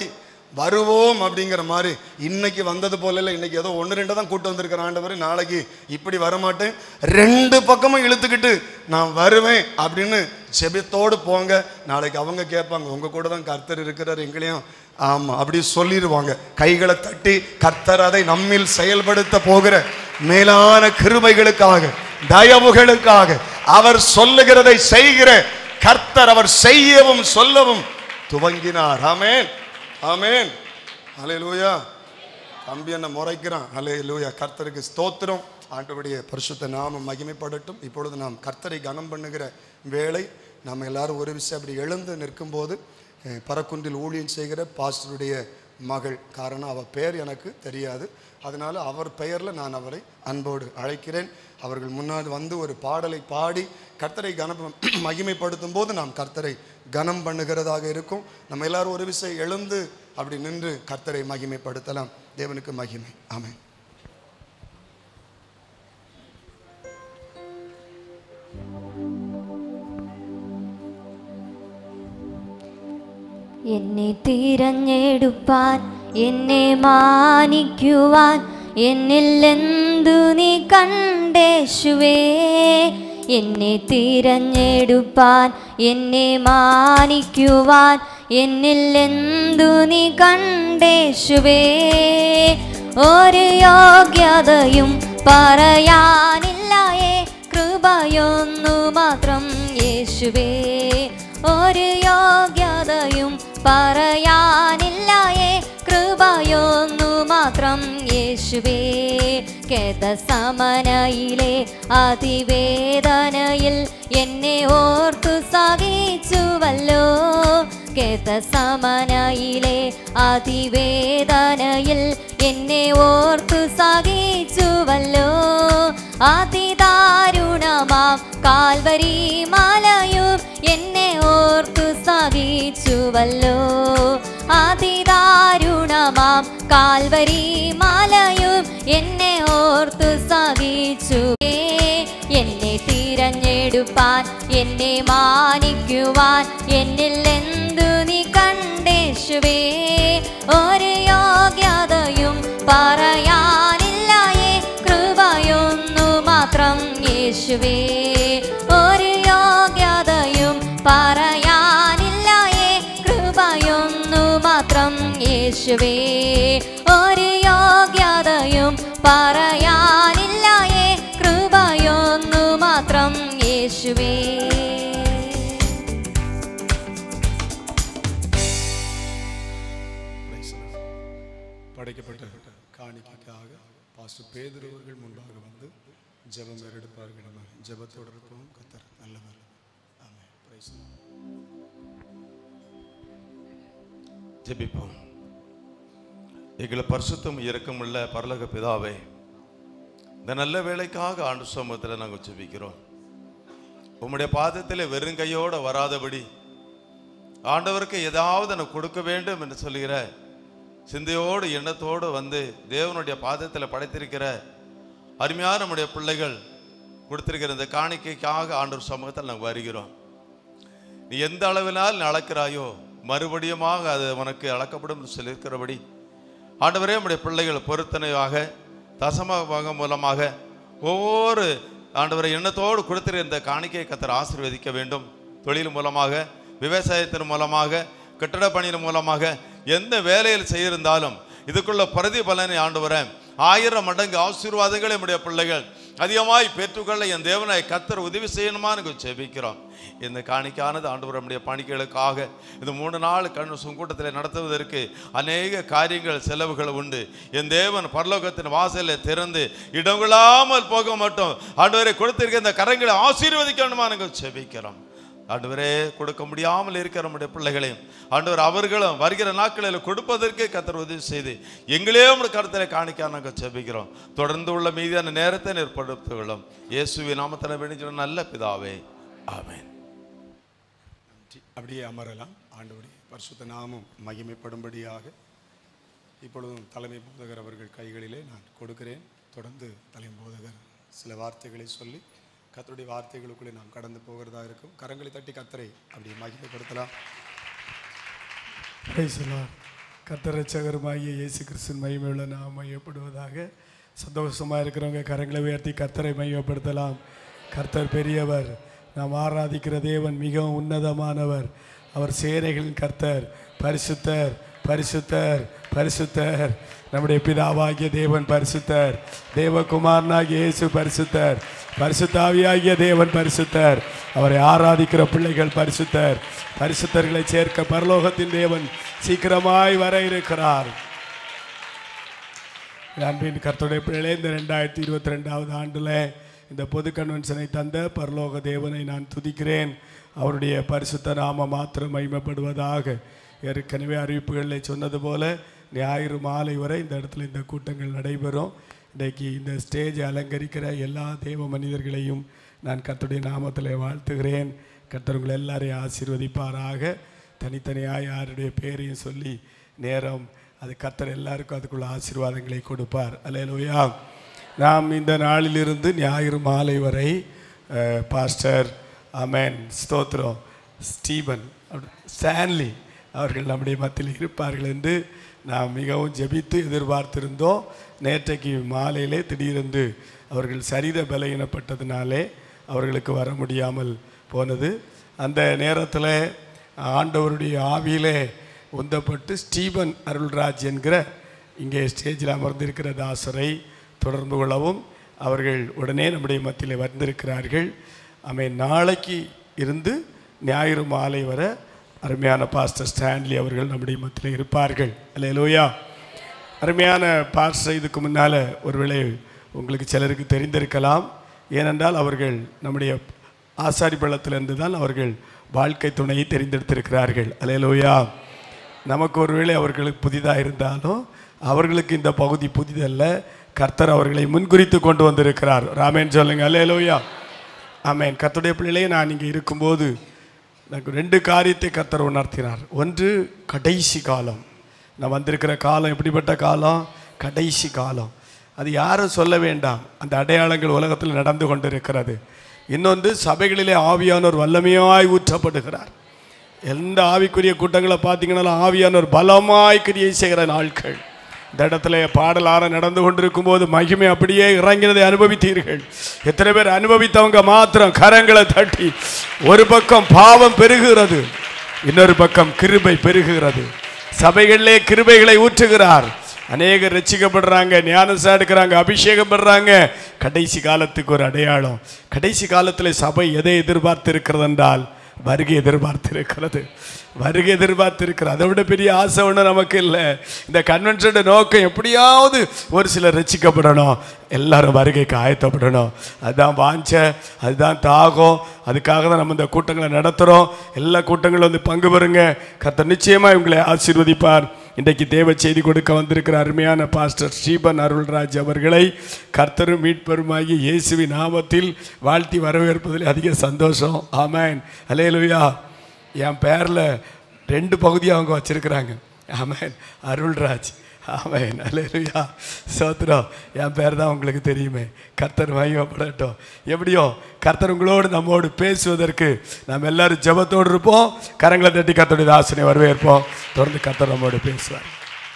வருவோம் அப்படிங்கிற மாதிரி இன்னைக்கு வந்தது போல இல்லை இன்னைக்கு ஏதோ ஒன்று ரெண்டு தான் கூட்டு வந்திருக்கிற ஆண்டவர் நாளைக்கு இப்படி வரமாட்டேன் ரெண்டு பக்கமும் இழுத்துக்கிட்டு நான் வருவேன் அப்படின்னு செபத்தோடு போங்க நாளைக்கு அவங்க கேட்பாங்க உங்க கூட தான் கர்த்தர் இருக்கிறார் எங்களையும் ஆமா அப்படி சொல்லிடுவாங்க கைகளை தட்டி கர்த்தர் அதை நம்மில் செயல்படுத்த போகிற மேலான கிருபைகளுக்காக தயவுகளுக்காக அவர் சொல்லுகிறதை செய்கிற கர்த்தர் அவர் செய்யவும் சொல்லவும் துவங்கினார் ஆமென் ஆமென் ஹalleluya தம்பி என்ன முறைக்கிறான் ஹalleluya கர்த்தருக்கு ஸ்தோத்திரம் ஆண்டவருடைய பரிசுத்த நாமம் மகிமைப்படட்டும் இப்பொழுது நாம் கர்த்தரை கனம் பண்ணுகிற வேளை நாம் எல்லாரும் ஒரு விஷயம் அப்படி எழுந்து நிற்கும்போது அஹ், பரக்குன்றில் ஊழியம் செய்கிற பாஸ்டருடைய மகள் காரணம் அவ பெயர் எனக்கு தெரியாது அதனால அவர் பெயரில் நான் அவரை அன்போடு அழைக்கிறேன் அவர்கள் முன்னாடி வந்து ஒரு பாடலை பாடி கர்த்தரை கனம் மகிமைப்படுத்தும் போது நாம் கர்த்தரை கனம் பண்ணுகிறதாக இருக்கும் நம்ம எல்லாரும் ஒரு விஷயம் எழுந்து அப்படி நின்று கர்த்தரை மகிமைப்படுத்தலாம் தேவனுக்கு மகிமை ஆமென் എന്നെ തിരഞ്ഞെടുപ്പാൻ എന്നെ മാനിക്കുവാൻ എന്നിൽ എന്തു നീ കണ്ടേശുവേ എന്നെ തിരഞ്ഞെടുപ്പാൻ എന്നെ മാനിക്കുവാൻ എന്നിൽ എന്തു നീ കണ്ടേശുവേ ഒരു യോഗ്യതയും പറയാനില്ലായേ കൃപയൊന്നു മാത്രം യേശുവേ ഒരു യോഗ്യതയും പറയാനില്ലായേ കൃപയൊന്നു മാത്രം യേശുവേ സമനയിലെ അതിവേദനയിൽ എന്നെ ഓർത്തു സഹിച്ചുവല്ലോ സമനയിലെ അതിവേദനയിൽ എന്നെ ഓർത്തു സഹിച്ചുവല്ലോ അതിദാരുണമാം കാൽവരി മലയും എന്നെ ഓർത്തു സഹിച്ചുവല്ലോ അതിദാരുണമാം കാൽവരി മലയും എന്നെ ഓർത്തു സഹിച്ചു എന്നെ തിരഞ്ഞെടുപ്പാൻ എന്നെ മാനിക്കുവാൻ എന്നിൽ എന്തു നീ കണ്ടേശുവേ ഒരു യോഗ്യതയും പറയാനില്ലായേ കൃപയൊന്നു മാത്രം യേശുവേ ഒരു യോഗ്യതയും പറയാനില്ലായേ കൃപയൊന്നു മാത്രം യേശുവേ ഒരു യോഗ്യതയും പറയാനില്ലായേ കൃപയൊന്നു മാത്രം യേശുവേ படைக்கப்பட்ட காணிக்கைக்காக பாஸ்டர் பேதுரு அவர்கள் முன்பாக வந்து ஜெபம் எடுப்பார்கள் நம்ம ஜெபத்தோடு இருப்போம் கத்தர் நல்லவர் ஆமென் Praise the Lord. ஜெபிப்போம் எங்களை பரிசுத்தம் இரக்கமுள்ள பரலோக பிதாவே இந்த நல்ல வேலைக்காக ஆண்டு சமூகத்தில் நாங்கள் ஜெபிக்கிறோம் உம்முடைய பாதத்தில் வெறுங்கையோடு வராதபடி ஆண்டவருக்கு ஏதாவது எனக்கு கொடுக்க வேண்டும் என்று சொல்லுகிற சிந்தையோடு எண்ணத்தோடு வந்து தேவனுடைய பாதத்தில் படைத்திருக்கிற அருமையான நம்முடைய பிள்ளைகள் கொடுத்திருக்கிற இந்த காணிக்கைக்காக ஆண்டவர் சமூகத்தில் நாங்கள் வருகிறோம் நீ எந்த அளவினால் நீ அளக்கிறாயோ மறுபடியுமாக அது உனக்கு அளக்கப்படும் என்று சொல்லியிருக்கிறபடி ஆண்டவரே நம்முடைய பிள்ளைகள் பொருத்தனையாக தசம பாகம் மூலமாக ஒவ்வொரு ஆண்டவரை எண்ணத்தோடு கொடுத்திருக்கிற இந்த காணிக்கையை கத்தர் ஆசீர்வதிக்க வேண்டும் தொழில் மூலமாக விவசாயத்தின் மூலமாக கட்டட பணியின் மூலமாக எந்த வேலையில் செய்திருந்தாலும் இதுக்குள்ள பிரதிபலனை ஆண்டவரை ஆயிரம் மடங்கு ஆசீர்வாதங்களை நம்முடைய பிள்ளைகள் அதிகமாய் பெற்றுக்கொள்ள என் தேவனை கத்தர் உதவி செய்யணுமான்னு ஜெபிக்கிறோம் இந்த காணிக்கானது ஆண்டவர் நம்முடைய பணிகளுக்காக இந்த மூணு நாள் கண் கூட்டத்தில் நடத்துவதற்கு அநேக காரியங்கள் செலவுகள் உண்டு என் தேவன் பரலோகத்தின் வாசலை திறந்து இடங்கொள்ளாமல் போக மாட்டோம் ஆண்டவரை கொடுத்திருக்க இந்த கரங்களை ஆசீர்வதிக்கணுமான்னு ஜெபிக்கிறோம் ஆண்டவரே கொடுக்க முடியாமல் இருக்கிற நம்முடைய பிள்ளைகளையும் ஆண்டவர் அவர்களும் வருகிற நாட்களில் கொடுப்பதற்கு கத்தர் உதவி செய்து எங்களே உடைய கருத்தில் காணிக்க நாங்கள் செபிக்கிறோம் தொடர்ந்து உள்ள மீதியான நேரத்தை ஏற்படுத்துகிறோம் இயேசுவி நாமத்தில் வேண்டிய நல்ல பிதாவே ஆமென் அப்படியே அமரலாம் ஆண்டவருடைய பரிசுத்த நாமம் மகிமைப்படும்படியாக இப்பொழுதும் தலைமை போதகர் அவர்கள் கைகளிலே நான் கொடுக்கிறேன் தொடர்ந்து தலைமை போதகர் சில வார்த்தைகளை சொல்லி கர்த்தருடைய வார்த்தைகளுக்குள்ளே நாம் கடந்து போகிறதா இருக்கும் கரங்களை தட்டி கத்தரை அப்படி மகிமைப்படுத்தலாம் Praise the Lord. கர்த்தரட்சகருமாகிய இயேசு கிறிஸ்துவின் மகிமையுள்ள நாம் மையப்படுவதாக சந்தோஷமாக இருக்கிறவங்க கரங்களை உயர்த்தி கர்த்தரை மையப்படுத்தலாம் கர்த்தர் பெரியவர் நாம் ஆராதிக்கிற தேவன் மிகவும் உன்னதமானவர் அவர் சேனைகளின் கர்த்தர் பரிசுத்தர் பரிசுத்தர் பரிசுத்தர் நம்முடைய பிதாவாகிய தேவன் பரிசுத்தர் தேவகுமாரனாகிய இயேசு பரிசுத்தர் பரிசுத்தாவியாகிய தேவன் பரிசுத்தர் அவரை ஆராதிக்கிற பிள்ளைகள் பரிசுத்தர் பரிசுத்தர்களை சேர்க்க பரலோகத்தின் தேவன் சீக்கிரமாய் வர இருக்கிறார் அன்பின் கர்த்தருடைய பிள்ளைகளே இந்த ரெண்டாயிரத்தி இருபத்தி ரெண்டாவது ஆண்டில் இந்த பொது கன்வென்ஷனை தந்த பரலோக தேவனை நான் துதிக்கிறேன் அவருடைய பரிசுத்த நாம மாத்திரம் மகிமைப்படுவதாக ஏற்கனவே அறிவிப்புகளில் சொன்னது போல ஞாயிறு மாலை வரை இந்த இடத்துல இந்த கூட்டங்கள் நடைபெறும் இன்றைக்கு இந்த ஸ்டேஜை அலங்கரிக்கிற எல்லா தேவ மனிதர்களையும் நான் கர்த்தருடைய நாமத்தில் வாழ்த்துகிறேன் கர்த்தர் உங்களை எல்லாரையும் ஆசீர்வதிப்பாராக தனித்தனியாக யாருடைய பேரையும் சொல்லி நேரம் அது கர்த்தர் எல்லாருக்கும் அதுக்குள்ள ஆசீர்வாதங்களை கொடுப்பார் அல்லேலூயா நாம் இந்த நாளிலிருந்து ஞாயிறு மாலை வரை அஹ், பாஸ்டர் அமேன் ஸ்தோத்ரம் ஸ்டீபன் அப்படி- ஸ்டான்லி அவர்கள் நம்முடைய மத்தியில் இருப்பார்கள் என்று நாம் மிகவும் ஜெபித்து எதிர்பார்த்திருந்தோம் நேற்றைக்கு மாலையிலே திடீரென்று அவர்கள் சரீர பலகீனப்பட்டதினாலே அவர்களுக்கு வர முடியாமல் போனது அந்த நேரத்தில் ஆண்டவருடைய ஆவியிலே உந்தப்பட்டு ஸ்டீபன் அருள்ராஜ் என்கிற இங்கே ஸ்டேஜில் அமர்ந்திருக்கிற தாசரை தொடர்பு கொள்ளவும் அவர்கள் உடனே நம்முடைய மத்தியில் வந்திருக்கிறார்கள் அவை நாளைக்கு இருந்து ஞாயிறு மாலை வர அருமையான பாஸ்டர் ஸ்டான்லி அவர்கள் நம்முடைய மத்தியில் இருப்பார்கள் அல்லேலூயா அருமையான பாஸ்டர் இதுக்கு முன்னால் ஒருவேளை உங்களுக்கு சிலருக்கு தெரிந்திருக்கலாம் ஏனென்றால் அவர்கள் நம்முடைய ஆசாரி பள்ளத்திலிருந்து தான் அவர்கள் வாழ்க்கை துணையை தெரிந்தெடுத்திருக்கிறார்கள் அல்லேலூயா நமக்கு ஒருவேளை அவர்களுக்கு புதிதாக இருந்தாலும் அவர்களுக்கு இந்த பகுதி புதிதல்ல கர்த்தர் அவர்களை முன்குறித்து கொண்டு வந்திருக்கிறார் ராமேன் சொல்லுங்க அல்லேலூயா ஆமென் கர்த்தருடைய பிள்ளைகளே நான் இங்கே இருக்கும்போது எனக்கு ரெண்டு காரியத்தை கர்த்தர் உணர்த்தினார் ஒன்று கடைசி காலம் நான் வந்திருக்கிற காலம் எப்படிப்பட்ட காலம் கடைசி காலம் அது யாரும் சொல்ல வேண்டாம் அந்த அடையாளங்கள் உலகத்தில் நடந்து கொண்டிருக்கிறது இன்னொன்று சபைகளிலே ஆவியானோர் வல்லமையாய் ஊற்றப்படுகிறார் எந்த ஆவிக்குரிய கூட்டங்களை பார்த்தீங்கன்னா ஆவியானோர் பலமாய் கிரியை செய்கிற நாட்கள் இந்த இடத்துல பாடலார நடந்து கொண்டிருக்கும் போது மகிமை அப்படியே இறங்கினதை அனுபவித்தீர்கள் எத்தனை பேர் அனுபவித்தவங்க மாத்திரம் கரங்களை தட்டி ஒரு பக்கம் பாவம் பெருகுகிறது இன்னொரு பக்கம் கிருபை பெருகுகிறது சபைகளிலே கிருபைகளை ஊற்றுகிறார் அநேகர் ரட்சிக்கப்படுறாங்க ஞானசா எடுக்கிறாங்க அபிஷேகம் பண்றாங்க கடைசி காலத்துக்கு ஒரு அடையாளம் கடைசி காலத்தில் சபை எதை எதிர்பார்த்து இருக்கிறது என்றால் வருகை எதிர்பார்த்து இருக்கிறது வருகை எதிர்பார்த்து இருக்கிறது அதை விட பெரிய ஆசை ஒன்றும் நமக்கு இல்லை இந்த கன்வென்ஷனோட நோக்கம் எப்படியாவது ஒரு சிலர் ரசிக்கப்படணும் எல்லாரும் வருகைக்கு ஆயத்தப்படணும் அதுதான் வாஞ்ச அதுதான் தாகம் அதுக்காக தான் நம்ம இந்த கூட்டங்களை நடத்துகிறோம் எல்லா கூட்டங்களும் வந்து பங்கு பெறுங்க கர்த்தர் நிச்சயமாக இவங்களை ஆசீர்வதிப்பார் இன்றைக்கு தேவ செய்தி கொடுக்க வந்திருக்கிற அருமையான பாஸ்டர் ஸ்ரீபன் அருள்ராஜ் அவர்களை கர்த்தரும் மீட்பருமாகி இயேசுவின் நாமத்தில் வாழ்த்தி வரவேற்பதில் அதிக சந்தோஷம் ஆமேன் அலேலுயா என் பேரில் ரெண்டு பகுதி அவங்க வச்சிருக்கிறாங்க ஆமேன் அருள்ராஜ் ஆமேன் அலேலுயா சோத்ரம் என் பேர் தான் உங்களுக்கு தெரியுமே கர்த்தர் மகிமைப்படட்டும் எப்படியோ கர்த்தர் உங்களோடு நம்மோடு பேசுவதற்கு நாம் எல்லாரும் ஜெபத்தோடு இருப்போம் கரங்களை தட்டி கர்த்தருடைய தாசனை வரவேற்போம் தொடர்ந்து கர்த்தர் நம்மோடு பேசுவார்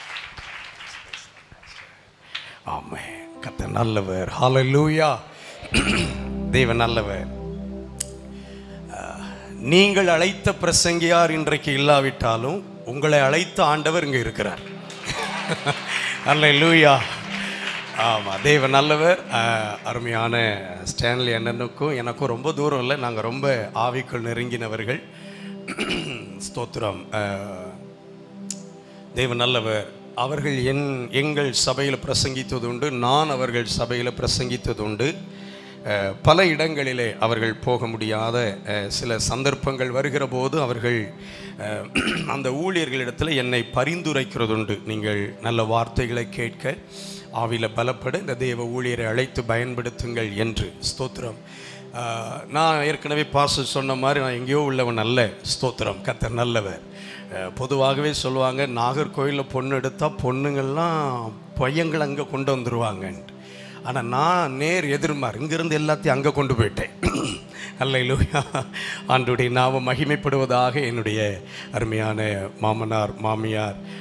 ஆமே கர்த்தர் நல்லவர் ஹalleluya தேவன் நல்லவர் அஹ், நீங்கள் அழைத்த பிரசங்கியார் இன்றைக்கு இல்லாவிட்டாலும் உங்களை அழைத்த ஆண்டவர் இங்கே இருக்கிறார் ஹalleluya ஆமாம் தேவன் நல்லவர் அஹ், அருமையான ஸ்டான்லி அண்ணனுக்கும் எனக்கும் ரொம்ப தூரம் இல்லை நாங்கள் ரொம்ப ஆவிக்குள் நெருங்கினவர்கள் ஸ்தோத்திரம் அஹ், தேவன் நல்லவர் அவர்கள் என் எங்கள் சபையில் பிரசங்கித்ததுண்டு நான் அவர்கள் சபையில் பிரசங்கித்ததுண்டு அஹ், பல இடங்களிலே அவர்கள் போக முடியாத அஹ், சில சந்தர்ப்பங்கள் வருகிற போது அவர்கள் அஹ், அந்த ஊழியர்களிடத்தில் என்னை பரிந்துரைக்கிறதுண்டு நீங்கள் நல்ல வார்த்தைகளை கேட்க ஆவியில் பலப்பட இந்த தேவ ஊழியரை அழைத்து பயன்படுத்துங்கள் என்று ஸ்தோத்திரம் அஹ், நான் ஏற்கனவே பாச சொன்ன மாதிரி நான் எங்கேயோ உள்ளவன் அல்ல ஸ்தோத்திரம் கத்தர் நல்லவர் அஹ் பொதுவாகவே சொல்லுவாங்க நாகர்கோயிலில் பொண்ணு எடுத்தால் பொண்ணுங்கள்லாம் பையங்கள் அங்கே கொண்டு வந்துடுவாங்கன்ட்டு ஆனால் நான் நேர் எதிர்மார் இங்கேருந்து எல்லாத்தையும் அங்கே கொண்டு போயிட்டேன் அல்லையிலூயா ஆண்டுடைய நாம மகிமைப்படுவதாக என்னுடைய அருமையான மாமனார் மாமியார்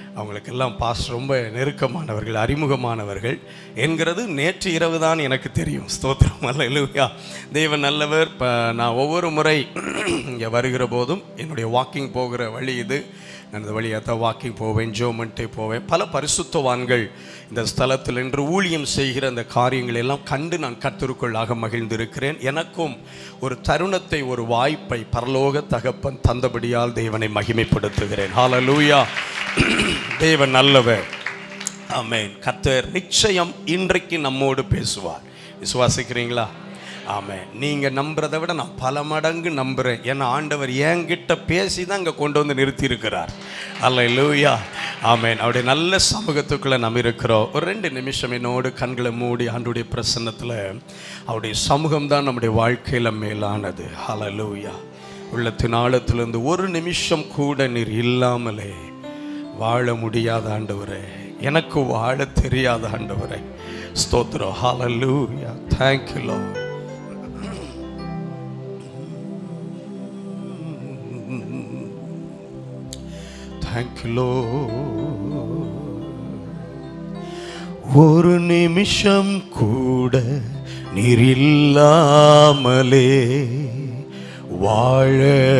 அவங்களுக்கெல்லாம் பாஸ் ரொம்ப நெருக்கமானவர்கள் அறிமுகமானவர்கள் என்கிறது நேற்று இரவு தான் எனக்கு தெரியும் ஸ்தோத்திரம் அல்ல இல்லையா தேவன் நல்லவர் இப்போ நான் ஒவ்வொரு முறை இங்கே வருகிற போதும் என்னுடைய வாக்கிங் போகிற வழி இது நான் இந்த வழியாக தான் வாக்கிங் போவேன் ஜோமெண்ட்டே போவேன் பல பரிசுத்தவான்கள் இந்த ஸ்தலத்தில் இன்று ஊழியம் செய்கிற அந்த காரியங்களை எல்லாம் கண்டு நான் கத்திற்குள்ளாக மகிழ்ந்திருக்கிறேன் எனக்கும் ஒரு தருணத்தை ஒரு வாய்ப்பை பரலோக தகப்பன் தந்தபடியால் தேவனை மகிமைப்படுத்துகிறேன் ஹalleluya தேவன் நல்லவர் ஆமென் கர்த்தர் நிச்சயம் இன்றைக்கு நம்மோடு பேசுவார் விசுவாசிக்கிறீங்களா ஆமென் நீங்க நம்புறதை விட நான் பல மடங்கு நம்புறேன் ஏன்னா ஆண்டவர் என்கிட்ட பேசி தான் இங்கே கொண்டு வந்து நிறுத்தி இருக்கிறார் அல்ல லூயா ஆமென் அவருடைய நல்ல சமூகத்துக்குள்ள நம்ம இருக்கிறோம் ஒரு ரெண்டு நிமிஷம் என்னோடு கண்களை மூடி ஆண்டுடைய பிரசன்னத்தில் அவருடைய சமூகம் தான் நம்முடைய வாழ்க்கையில மேலானது ஹalleluya உள்ளத்தின் ஆழத்திலிருந்து ஒரு நிமிஷம் கூட நீர் இல்லாமலே வாழ முடியாத ஆண்டவரே எனக்கு வாழ தெரியாத ஆண்டவரே ஸ்தோத்திரம் ஹalleluya thank you lord thank you lord ஒரு நிமிஷம் கூட நீர் இல்லாமலே வாழ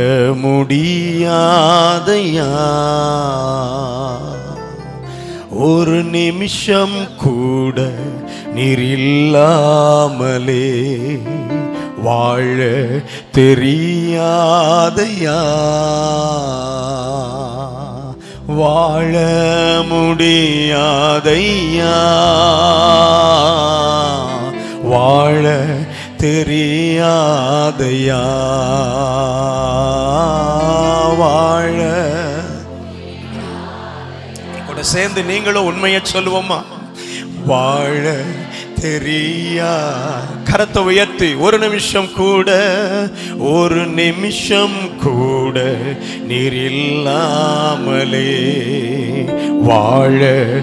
முடியாதையா ஒரு நிமிஷம் கூட நீர் இல்லாமலே வாழ தெரியாதையா வாழ முடியாதையா வாழ தெரியாதையா வாழ கூட சேர்ந்து நீங்களும் உண்மையை சொல்லுவோமா வாழ தெரியா கரத்தை உயர்த்தி ஒரு நிமிஷம் கூட ஒரு நிமிஷம் கூட நீர் இல்லாமலே வாழ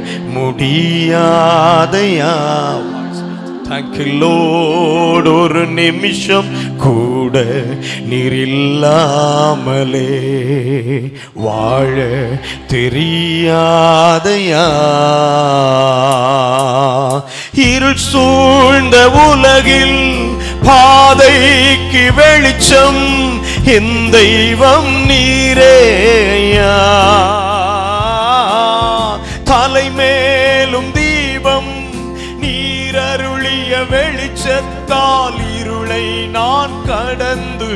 முடியாதையா தங்கிலோடு ஒரு நிமிஷம் கூட நீர் இல்லாமலே வாழ தெரியாதையா இருள் சூழ்ந்த உலகில் பாதைக்கு வெளிச்சம் என் தெய்வம் நீரேயா தலைமேலும் தீபம் நீரருளிய வெளிச்சத்தால் இருளை நான் கடந்து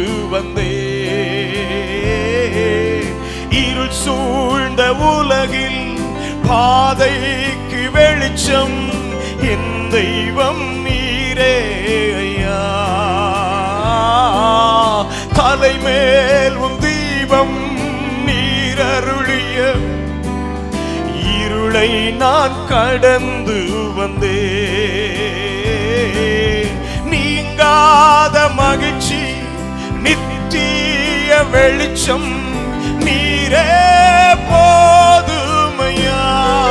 வந்தேன் இருள் சூழ்ந்த உலகில் பாதைக்கு வெளிச்சம் என் தெய்வம் நீரே ஐயா தலைமேலும் தீபம் நீரருளிய இருளை நான் கடந்து வந்தேன் நீங்காத மகிழ்ச்சி நித்திய வெளிச்சம் நீரே போதுமையா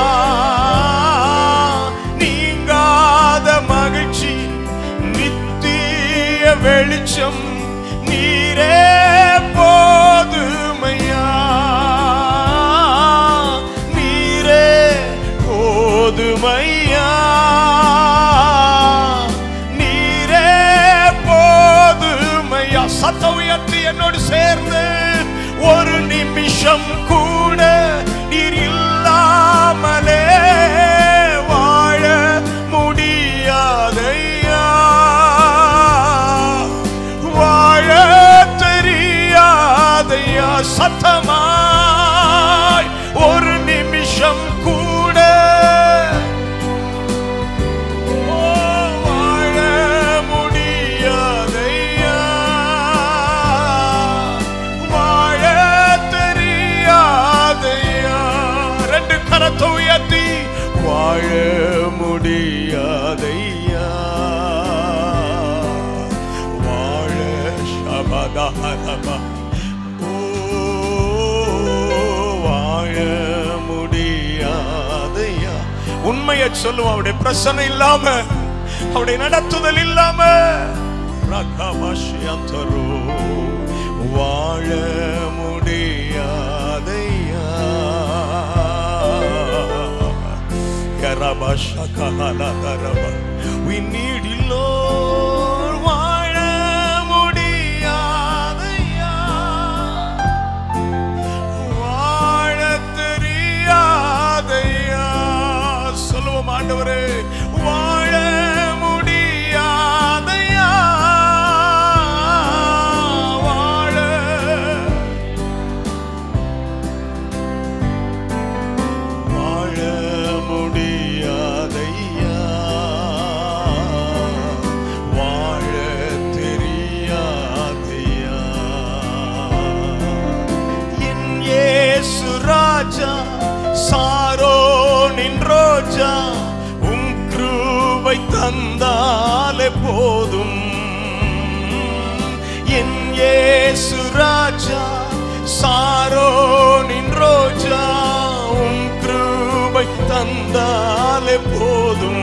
நீங்காத மகிழ்ச்சி நித்திய வெளிச்சம் நீரே போதுமையா நீரே போதுமையா நீரே போதுமையா சத்தம் உயர்த்தி என்னோடு சேர்ந்து ஒரு நிமிஷம் கூட நீர் இல்லாமலே வாழ முடியாதையா வாழ தெரியாதையா சத்தமாய் ஒரு நிமிஷம் கூட ஓ, வாழ முடியாதையா வாழ தெரியாதையா ரெண்டு கரத்தை உயர்த்தி வாழ முடியாதையா வாழ சபதஹரபா ஓ வாழ முடியாதையா உண்மையை சொல்லுவோம் அவருடைய பிரச்சனை இல்லாம அவருடைய நடத்துதல் இல்லாம ரகமஷியந்தரோ வாழ முடியாதையா ரபஷகஹலதரப. We need you, Lord. வாழ முடியாதையா வாழ தெரியாதையா சொல்லுவோம் ஆண்டவரே வாழ முடியாதையா வாழ வாழ முடியாதையா வாழ தெரியாதையா என் இயேசு ராஜா சாரோனின் ரோஜா உம் கிருபை தந்தாலே போதும் என் இயேசு ராஜா சாரோனின் ரோஜா உம் கிருபை தந்தாலே போதும்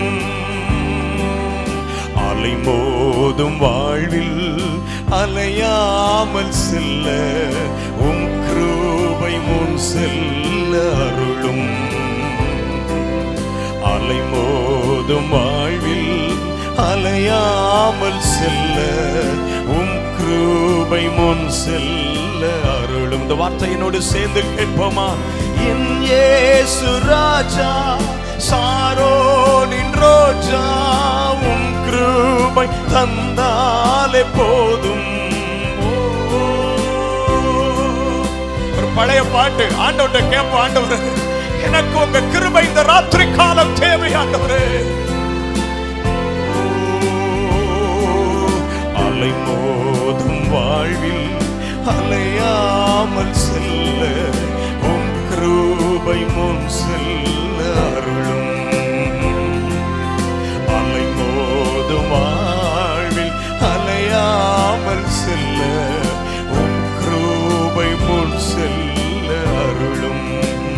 அலை மோதும் வாழ்வில் அலையாமல் செல்ல உம் கிருபை முன் செல்ல அருளும் அலை மோதும் வாழ்வில் அலையாமல் செல்ல உம் கிருபை முன் செல்ல அருளும் இந்த வார்த்தையினோடு சேர்ந்து கேட்போமா என் இயேசு ராஜா சாரோனின் ரோஜா உம் கிருபை தந்தாலே போதும் ஓ, ஒரு பழைய பாட்டு ஆண்டவர்கிட்ட கேட்போம் ஆண்டவரே எனக்கு உங்க கிருபை இந்த ராத்திரி காலம் தேவை ஆண்டவரே அலை மோதும் வாழ்வில் அலையாமல் செல்ல உம் கிருபை முன் செல்ல அருளும் அலை மோதும் வாழ்வில் அலையாமல் செல்ல உம் கிருபை முன் செல்ல அருளும்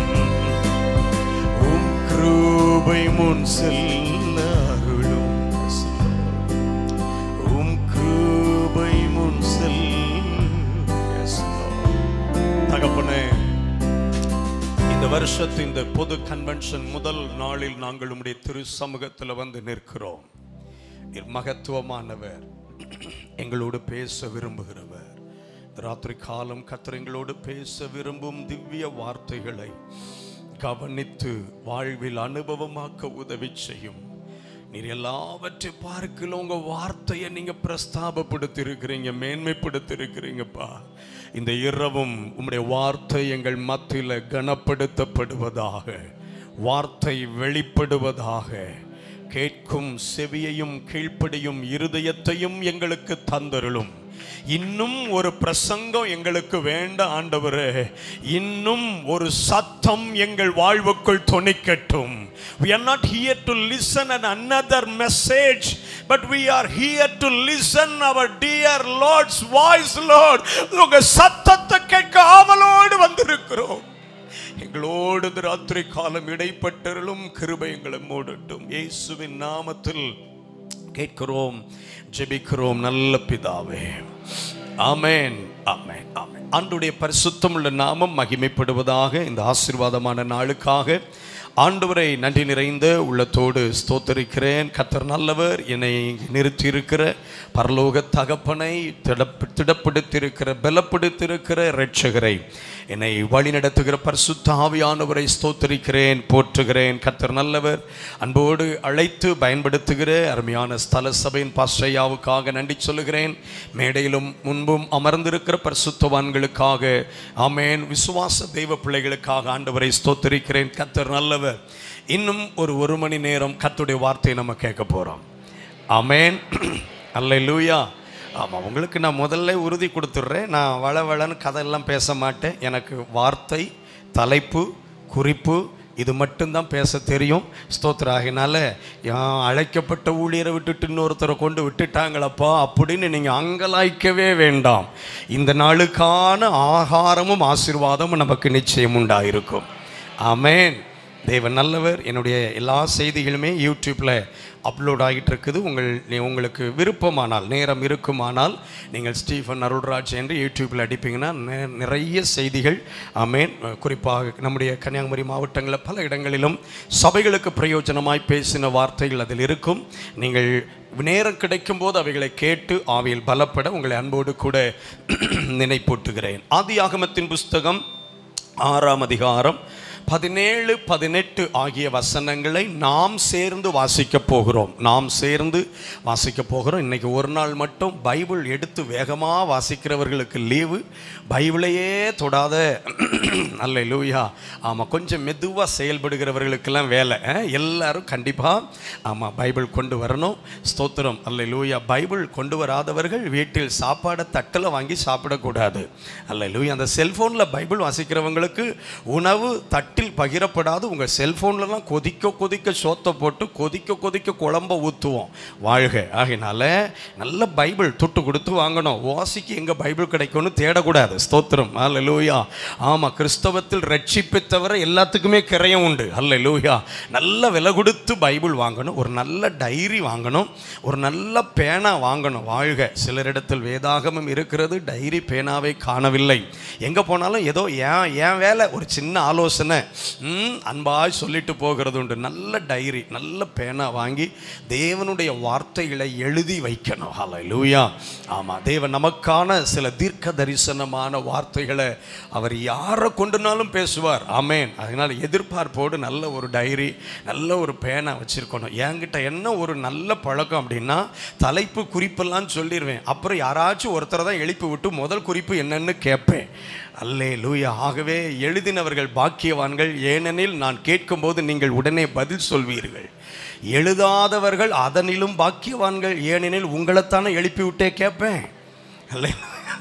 உம் கிருபை முன் செல்ல அருளும் உம் கிருபை முன் செல் Yes, Lord. தகப்பனே இந்த வருஷத்து இந்த பொது கன்வென்ஷன் முதல் நாளில் நாங்கள் உம்முடைய திரு சமூகத்தில் வந்து நிற்கிறோம் நீர் மகத்துவமானவர் எங்களோடு பேச விரும்புகிறவர் இந்த ராத்திரி காலம் கத்தர் எங்களோடு பேச விரும்பும் திவ்ய வார்த்தைகளை கவனித்து வாழ்வில் அனுபவமாக்க உதவி செய்யும் நீர் எல்லாவற்றை பார்க்கல உங்க வார்த்தையை நீங்க பிரஸ்தாபப்படுத்தி இருக்கிறீங்க மேன்மைப்படுத்தி இருக்கிறீங்கப்பா இந்த இரவும் உம்முடைய வார்த்தை எங்கள் மத்தியில கனப்படுத்தப்படுவதாக வார்த்தை வெளிப்படுவதாக கேட்கும் செவியையும் கீழ்ப்படியும் இருதயத்தையும் எங்களுக்கு தந்தருளும் இன்னும் ஒரு பிரசங்கம் எங்களுக்கு வேண்ட ஆண்டவரே இன்னும் ஒரு சத்தம் எங்கள் வாழ்வுக்குள் தொனிக்கட்டும் we are not here to listen an another message but we are here to listen our dear lord's voice lord உங்க சத்தத்தை கேட்க ஆவலோடு வந்திருக்கிறோம் எங்களோடு இந்த ராத்திரி காலம் இடைப்பட்டருளும் கிருபை எங்களை மூடட்டும் இயேசுவின் நாமத்தில் கேட்கிறோம் ஜெபிக்கிறோம் நல்ல பிதாவே ஆமென் ஆமென் ஆமென் ஆண்டுடைய பரிசுத்தமுள்ள நாமம் மகிமைப்படுவதாக இந்த ஆசீர்வாதமான நாளுக்காக ஆண்டவரை நன்றி நிறைந்த உள்ளத்தோடு ஸ்தோத்தரிக்கிறேன் கத்தர் நல்லவர் என்னை நிறுத்தியிருக்கிற பரலோக தகப்பனை திடப்பு திடப்படுத்தியிருக்கிற பலப்படுத்தியிருக்கிற இரட்சகரை என்னை வழி நடத்துகிற பரிசுத்த ஆவியானவரை ஸ்தோத்தரிக்கிறேன் போற்றுகிறேன் கத்தர் நல்லவர் அன்போடு அழைத்து பயன்படுத்துகிற அருமையான ஸ்தல சபையின் பாஸ்டையாவுக்காக நன்றி சொல்லுகிறேன் மேடையிலும் முன்பும் அமர்ந்திருக்கிற பரிசுத்தவான்களுக்காக ஆமேன் விசுவாச தெய்வ பிள்ளைகளுக்காக ஆண்டவரை ஸ்தோத்தரிக்கிறேன் கத்தர் நல்லவர் இன்னும் ஒரு ஒரு மணி நேரம் கத்துடைய வார்த்தையை நம்ம கேட்க போகிறோம் ஆமேன் அல்லேலூயா ஆமாம் உங்களுக்கு நான் முதல்ல உறுதி கொடுத்துட்றேன் நான் வள வளன்னு கதையெல்லாம் பேச மாட்டேன் எனக்கு வார்த்தை தலைப்பு குறிப்பு இது மட்டும்தான் பேச தெரியும் ஸ்தோத்திரம் ஆகினால யான் அழைக்கப்பட்ட ஊழியரை விட்டுட்டு இன்னொருத்தரை கொண்டு விட்டுட்டாங்களப்பா அப்படின்னு நீங்கள் அங்கலாய்க்கவே வேண்டாம் இந்த நாளுக்கான ஆகாரமும் ஆசீர்வாதமும் நமக்கு நிச்சயம் உண்டாயிருக்கும் ஆமென் தேவன் நல்லவர் என்னுடைய எல்லா செய்திகளுமே யூடியூப்பில் அப்லோட் ஆகிட்டு இருக்குது உங்கள் நீ- உங்களுக்கு விருப்பமானால் நேரம் இருக்குமானால் நீங்கள் ஸ்டீஃபன் அருள்ராஜ் என்று யூடியூப்பில் அடிப்பீங்கன்னா நெ- நிறைய செய்திகள் ஆமேன் குறிப்பாக நம்முடைய கன்னியாகுமரி மாவட்டங்களில் பல இடங்களிலும் சபைகளுக்கு பிரயோஜனமாய் பேசின வார்த்தைகள் அதில் இருக்கும் நீங்கள் நேரம் கிடைக்கும் போது அவைகளை கேட்டு ஆவியில் பலப்பட உங்களை அன்போடு கூட நினைப்பூட்டுகிறேன் ஆதியாகமத்தின் புஸ்தகம் ஆறாம் அதிகாரம் பதினேழு பதினெட்டு ஆகிய வசனங்களை நாம் சேர்ந்து வாசிக்க போகிறோம் நாம் சேர்ந்து வாசிக்க போகிறோம் இன்னைக்கு ஒரு நாள் மட்டும் பைபிள் எடுத்து வேகமாக வாசிக்கிறவர்களுக்கு லீவு பைபிளையே தொடாத அல்ல லூயா ஆமாம் கொஞ்சம் மெதுவாக செயல்படுகிறவர்களுக்கெல்லாம் வேலை அஹ், எல்லாரும் கண்டிப்பாக ஆமாம் பைபிள் கொண்டு வரணும் ஸ்தோத்திரம் அல்ல லூயா பைபிள் கொண்டு வராதவர்கள் வீட்டில் சாப்பாடை தட்டில் வாங்கி சாப்பிடக்கூடாது அல்ல லூயா அந்த செல்ஃபோனில் பைபிள் வாசிக்கிறவங்களுக்கு உணவு தட்டில் பகிரப்படாது உங்கள் செல்ஃபோன்லலாம் கொதிக்க கொதிக்க சோத்தை போட்டு கொதிக்க கொதிக்க குழம்ப ஊற்றுவோம் வாழ்க ஆகையினால நல்ல பைபிள் துட்டு கொடுத்து வாங்கணும் வாசிக்கு எங்கே பைபிள் கிடைக்கும்னு தேடக்கூடாது ஸ்தோத்திரம் அல்ல லூயா ஆமாம் கிறிஸ்தவத்தில் ரட்சிப்பை தவிர எல்லாத்துக்குமே கிரயம் உண்டு அல்ல லூயா நல்ல விலை கொடுத்து பைபிள் வாங்கணும் ஒரு நல்ல டைரி வாங்கணும் ஒரு நல்ல பேனா வாங்கணும் வாழ்க சிலரிடத்தில் வேதாகமம் இருக்கிறது டைரி பேனாவை காணவில்லை எங்கே போனாலும் ஏதோ ஏன் ஏன் வேலை ஒரு சின்ன ஆலோசனை ம், அன்பாய் சொல்லிட்டு போகிறது உண்டு நல்ல டைரி நல்ல பேனா வாங்கி தேவனுடைய வார்த்தைகளை எழுதி வைக்கணும் ஹalleluya லூயா ஆமாம் தேவன் நமக்கான சில தீர்க்க தரிசனமான வார்த்தைகளை அவர் யாரை கொண்டுனாலும் பேசுவார் ஆமேன் அதனால் எதிர்பார்ப்போடு நல்ல ஒரு டைரி நல்ல ஒரு பேனா வச்சுருக்கணும் என்கிட்ட என்ன ஒரு நல்ல பழக்கம் அப்படின்னா தலைப்பு குறிப்பெல்லாம் சொல்லிடுவேன் அப்புறம் யாராச்சும் ஒருத்தரை தான் எழுப்பி விட்டு முதல் குறிப்பு என்னன்னு கேட்பேன் அல்லே லூயா ஆகவே எழுதினவர்கள் பாக்கியவான்கள் ஏனெனில் நான் கேட்கும்போது நீங்கள் உடனே பதில் சொல்வீர்கள் எழுதாதவர்கள் அதனிலும் பாக்கியவான்கள் ஏனெனில் உங்களைத்தானே எழுப்பி விட்டே கேட்பேன் அல்லே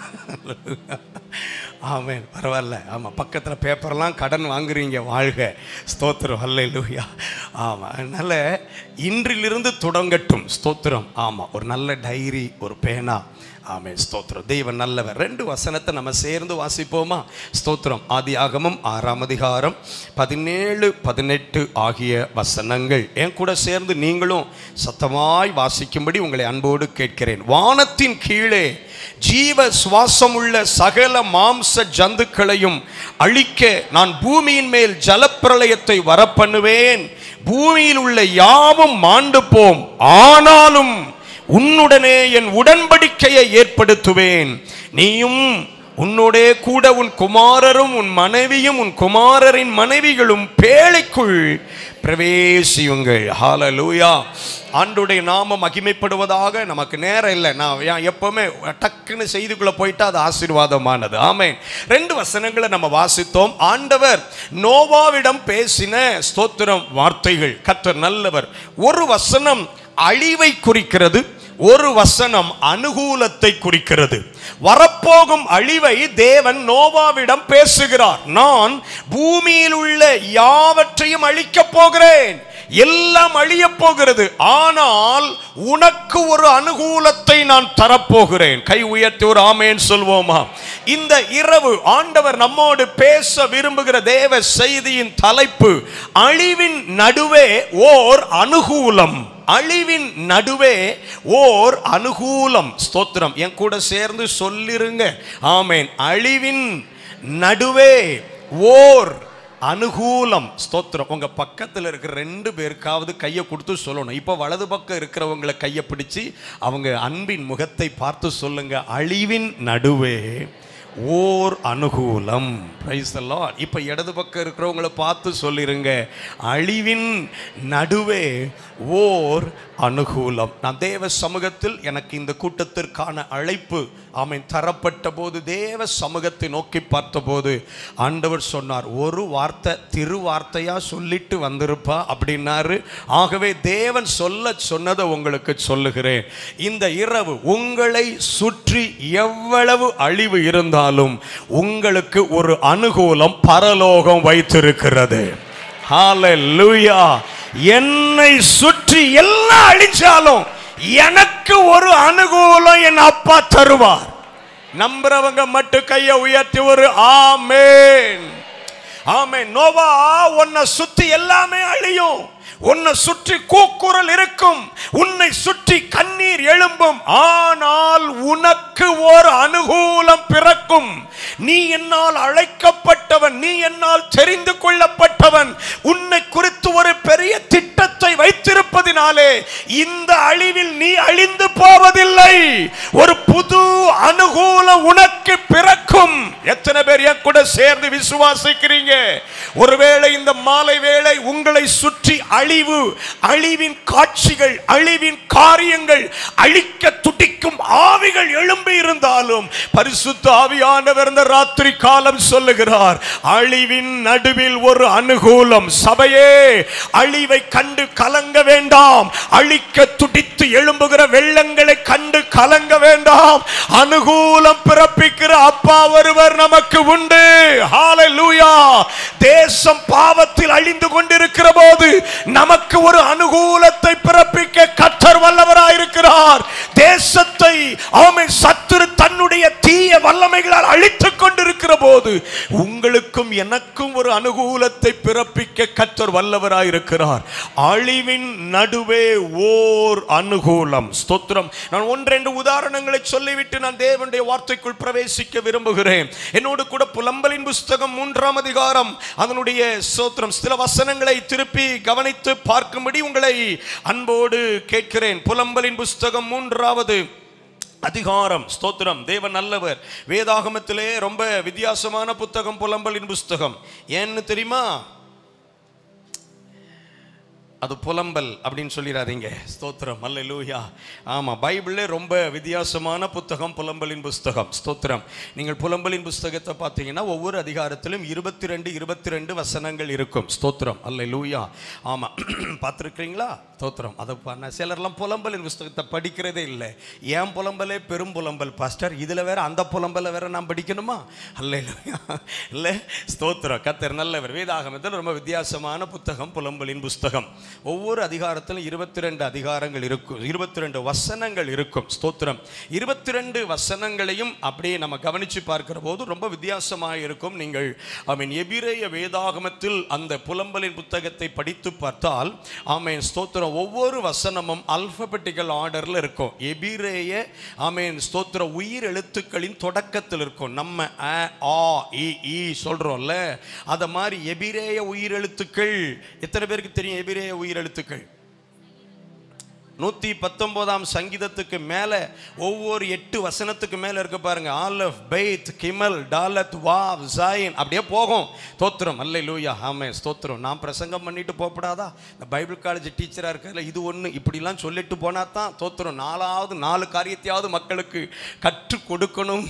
ஆமென் பரவாயில்ல ஆமாம் பக்கத்தில் பேப்பர்லாம் கடன் வாங்குறீங்க வாழ்க ஸ்தோத்திரம் அல்ல லூயா ஆமாம் அதனால் இன்றிலிருந்து தொடங்கட்டும் ஸ்தோத்திரம் ஆமாம் ஒரு நல்ல டைரி ஒரு பேனா ஆமே ஸ்தோத்திரம் தெய்வம் நல்லவர் ரெண்டு வசனத்தை நம்ம சேர்ந்து வாசிப்போமா ஸ்தோத்திரம் ஆதி ஆகமம் ஆறாம் அதிகாரம் பதினேழு பதினெட்டு ஆகிய வசனங்கள் என் கூட சேர்ந்து நீங்களும் சத்தமாய் வாசிக்கும்படி உங்களை அன்போடு கேட்கிறேன் வானத்தின் கீழே ஜீவ சுவாசமுள்ள சகல மாம்ச ஜந்துக்களையும் அழிக்க நான் பூமியின் மேல் ஜலப்பிரளயத்தை வரப்பண்ணுவேன் பூமியில் உள்ள யாவும் மாண்டு போம் ஆனாலும் உன்னுடனே என் உடன்படிக்கையை ஏற்படுத்துவேன் நீயும் உன்னோடே கூட உன் குமாரரும் உன் மனைவியும் உன் குமாரரின் மனைவிகளும் பேழைக்குள் பிரவேசியுங்கள் ஹalleluya ஆண்டுடைய நாமம் மகிமைப்படுவதாக நமக்கு நேரம் இல்லை நான் ஏன் எப்பவுமே டக்குன்னு செய்திக்குள்ள போயிட்டா அது ஆசீர்வாதமானது ஆமென் ரெண்டு வசனங்களை நம்ம வாசித்தோம் ஆண்டவர் நோவாவிடம் பேசின ஸ்தோத்திரம் வார்த்தைகள் கர்த்தர் நல்லவர் ஒரு வசனம் அழிவை குறிக்கிறது ஒரு வசனம் அனுகூலத்தை குறிக்கிறது வரப்போகும் அழிவை தேவன் நோவாவிடம் பேசுகிறார் நான் பூமியில் உள்ள யாவற்றையும் அழிக்கப் போகிறேன் எல்லாம் அழியப் போகிறது ஆனால் உனக்கு ஒரு அனுகூலத்தை நான் தரப்போகிறேன் கை உயர்த்தி ஒரு ஆமேன் சொல்வோமா இந்த இரவு ஆண்டவர் நம்மோடு பேச விரும்புகிற தேவ செய்தியின் தலைப்பு அழிவின் நடுவே ஓர் அனுகூலம் அழிவின் நடுவே ஓர் அனுகூலம் ஸ்தோத்திரம் என் கூட சேர்ந்து சொல்லிருங்க ஆமேன் அழிவின் நடுவே ஓர் அனுகூலம் ஸ்தோத்திரம் உங்க பக்கத்தில் இருக்கிற ரெண்டு பேருக்காவது கையை கொடுத்து சொல்லணும் இப்போ வலது பக்கம் இருக்கிறவங்களை கையை பிடிச்சு அவங்க அன்பின் முகத்தை பார்த்து சொல்லுங்க அழிவின் நடுவே ஓர் அனுகூலம் பிரைஸ் லார்ட் இப்போ இடது பக்கம் இருக்கிறவங்கள பார்த்து சொல்லிருங்க அழிவின் நடுவே ஓர் அனுகூலம் நான் தேவ சமூகத்தில் எனக்கு இந்த கூட்டத்திற்கான அழைப்பு ஆமென் தரப்பட்ட போது தேவ சமூகத்தை நோக்கி பார்த்தபோது ஆண்டவர் சொன்னார் ஒரு வார்த்தை திருவார்த்தையா சொல்லிட்டு வந்திருப்பா அப்படின்னாரு ஆகவே தேவன் சொல்ல சொன்னதை உங்களுக்கு சொல்லுகிறேன் இந்த இரவு உங்களை சுற்றி எவ்வளவு அழிவு இருந்தாலும் உங்களுக்கு ஒரு அனுகூலம் பரலோகம் வைத்திருக்கிறது ஹalleluya என்னை சுற்றி எல்லாம் அழிச்சாலும் எனக்கு ஒரு அனுகூலம் என் அப்பா தருவார் நம்புறவங்க மட்டும் கையை உயர்த்தி ஒரு ஆமேன் ஆமே நோவா உன்னை சுத்தி எல்லாமே அழியும் உன்னை சுற்றி கூக்குரல் இருக்கும் உன்னை சுற்றி கண்ணீர் எழும்பும் ஆனால் உனக்கு ஒரு அனுகூலம் பிறக்கும் நீ என்னால் அழைக்கப்பட்டவன் நீ என்னால் தெரிந்து கொள்ளப்பட்டவன் உன்னை குறித்து ஒரு பெரிய திட்டத்தை வைத்திருப்பதினாலே இந்த அழிவில் நீ அழிந்து போவதில்லை ஒரு புது அனுகூலம் உனக்கு பிறக்கும் எத்தனை பேர் என் கூட சேர்ந்து விசுவாசிக்கிறீங்க ஒருவேளை இந்த மாலை வேளை உங்களை சுற்றி அழிவு அழிவின் காட்சிகள் அழிவின் காரியங்கள் அழிக்க துடிக்கும் ஆவிகள் எழும்பி இருந்தாலும் பரிசுத்த ஆவியானவர் இந்த ராத்திரி காலம் சொல்லுகிறார் அழிவின் நடுவில் ஒரு அனுகூலம் சபையே அழிவை கண்டு கலங்க வேண்டாம் அழிக்க துடித்து எழும்புகிற வெள்ளங்களை கண்டு கலங்க வேண்டாம் அனுகூலம் பிறப்பிக்கிற அப்பா ஒருவர் நமக்கு உண்டு ஹalleluya தேசம் பாவத்தில் அழிந்து கொண்டிருக்கிற போது நமக்கு ஒரு அனுகூலத்தை பிறப்பிக்க கர்த்தர் வல்லவராயிருக்கிறார் தேசத்தை ஆமென் சத்துரு தன்னுடைய தீய வல்லமைகளால் அழித்துக் கொண்டிருக்கிற போது உங்களுக்கும் எனக்கும் ஒரு அனுகூலத்தை பிறப்பிக்க கர்த்தர் வல்லவராயிருக்கிறார் அழிவின் நடுவே ஓர் அனுகூலம் ஸ்தோத்திரம் நான் ஒன்றெண்டு உதாரணங்களை சொல்லிவிட்டு நான் தேவனுடைய வார்த்தைக்குள் பிரவேசிக்க விரும்புகிறேன் என்னோடு கூட புலம்பலின் புஸ்தகம் மூன்றாம் அதிகாரம் அதனுடைய ஸ்தோத்திரம் சில வசனங்களை திருப்பி கவனித்து பார்க்கும்படி உங்களை அன்போடு கேட்கிறேன் புலம்பலின் புஸ்தகம் மூன்றாவது அதிகாரம் ஸ்தோத்திரம் தேவன் நல்லவர் வேதாகமத்திலே ரொம்ப வித்தியாசமான புத்தகம் புலம்பலின் புஸ்தகம் ஏன்னு தெரியுமா அது புலம்பல் அப்படின்னு சொல்லிடாதீங்க ஸ்தோத்திரம் அல்லேலூயா ஆமாம் பைபிளே ரொம்ப வித்தியாசமான புத்தகம் புலம்பலின் புஸ்தகம் ஸ்தோத்திரம் நீங்கள் புலம்பலின் புஸ்தகத்தை பார்த்தீங்கன்னா ஒவ்வொரு அதிகாரத்திலும் இருபத்தி ரெண்டு இருபத்தி ரெண்டு வசனங்கள் இருக்கும் ஸ்தோத்திரம் அல்லேலூயா ஆமாம் பார்த்துருக்கிறீங்களா ஸ்தோத்திரம் அதை பண்ண சிலர்லாம் புலம்பலின் புஸ்தகத்தை படிக்கிறதே இல்லை ஏன் புலம்பலே பெரும் புலம்பல் பாஸ்டர் இதில் வேற அந்த புலம்பலை வேற நான் படிக்கணுமா அல்லேலூயா இல்லை ஸ்தோத்திரம் கத்தர் நல்லவர் வேதாகமத்தில் ரொம்ப வித்தியாசமான புத்தகம் புலம்பலின் புஸ்தகம் ஒவ்வொரு அதிகாரத்திலும் இருபத்தி ரெண்டு அதிகாரங்கள் இருக்கும் இருபத்தி ரெண்டு வசனங்கள் இருக்கும் ஸ்தோத்திரம் இருபத்தி ரெண்டு வசனங்களையும் அப்படியே நம்ம கவனித்து பார்க்கிற போது ரொம்ப வித்தியாசமாக இருக்கும் நீங்கள் ஆமீன் எபிரேய வேதாகமத்தில் அந்த புலம்பலின் புத்தகத்தை படித்து பார்த்தால் ஆமீன் ஸ்தோத்திரம் ஒவ்வொரு வசனமும் அல்பபெட்டிக்கல் ஆர்டரில் இருக்கும் எபிரேய ஆமீன் ஸ்தோத்திர உயிர் எழுத்துக்களின் தொடக்கத்தில் இருக்கும் நம்ம அ ஆ இ ஈ சொல்றோம்ல அத மாதிரி எபிரேய உயிரெழுத்துக்கள் எத்தனை பேருக்கு தெரியும் எபிரேய உயிரெழுத்துக்கள் நூத்தி பத்தொன்பதாம் சங்கீதத்துக்கு மேல ஒவ்வொரு எட்டு வசனத்துக்கு மேல இருக்கு பாருங்க ஆலஃப் பெய்த் கிமல் டாலத் வாவ் ஜாயின் அப்படியே போகும் தோத்திரம் அல்ல லூயா ஆமே ஸ்தோத்திரம் நான் பிரசங்கம் பண்ணிட்டு போகப்படாதா இந்த பைபிள் காலேஜ் டீச்சரா இருக்கல இது ஒன்று இப்படிலாம் சொல்லிட்டு போனா தான் தோத்திரம் நாலாவது நாலு காரியத்தையாவது மக்களுக்கு கற்றுக் கொடுக்கணும்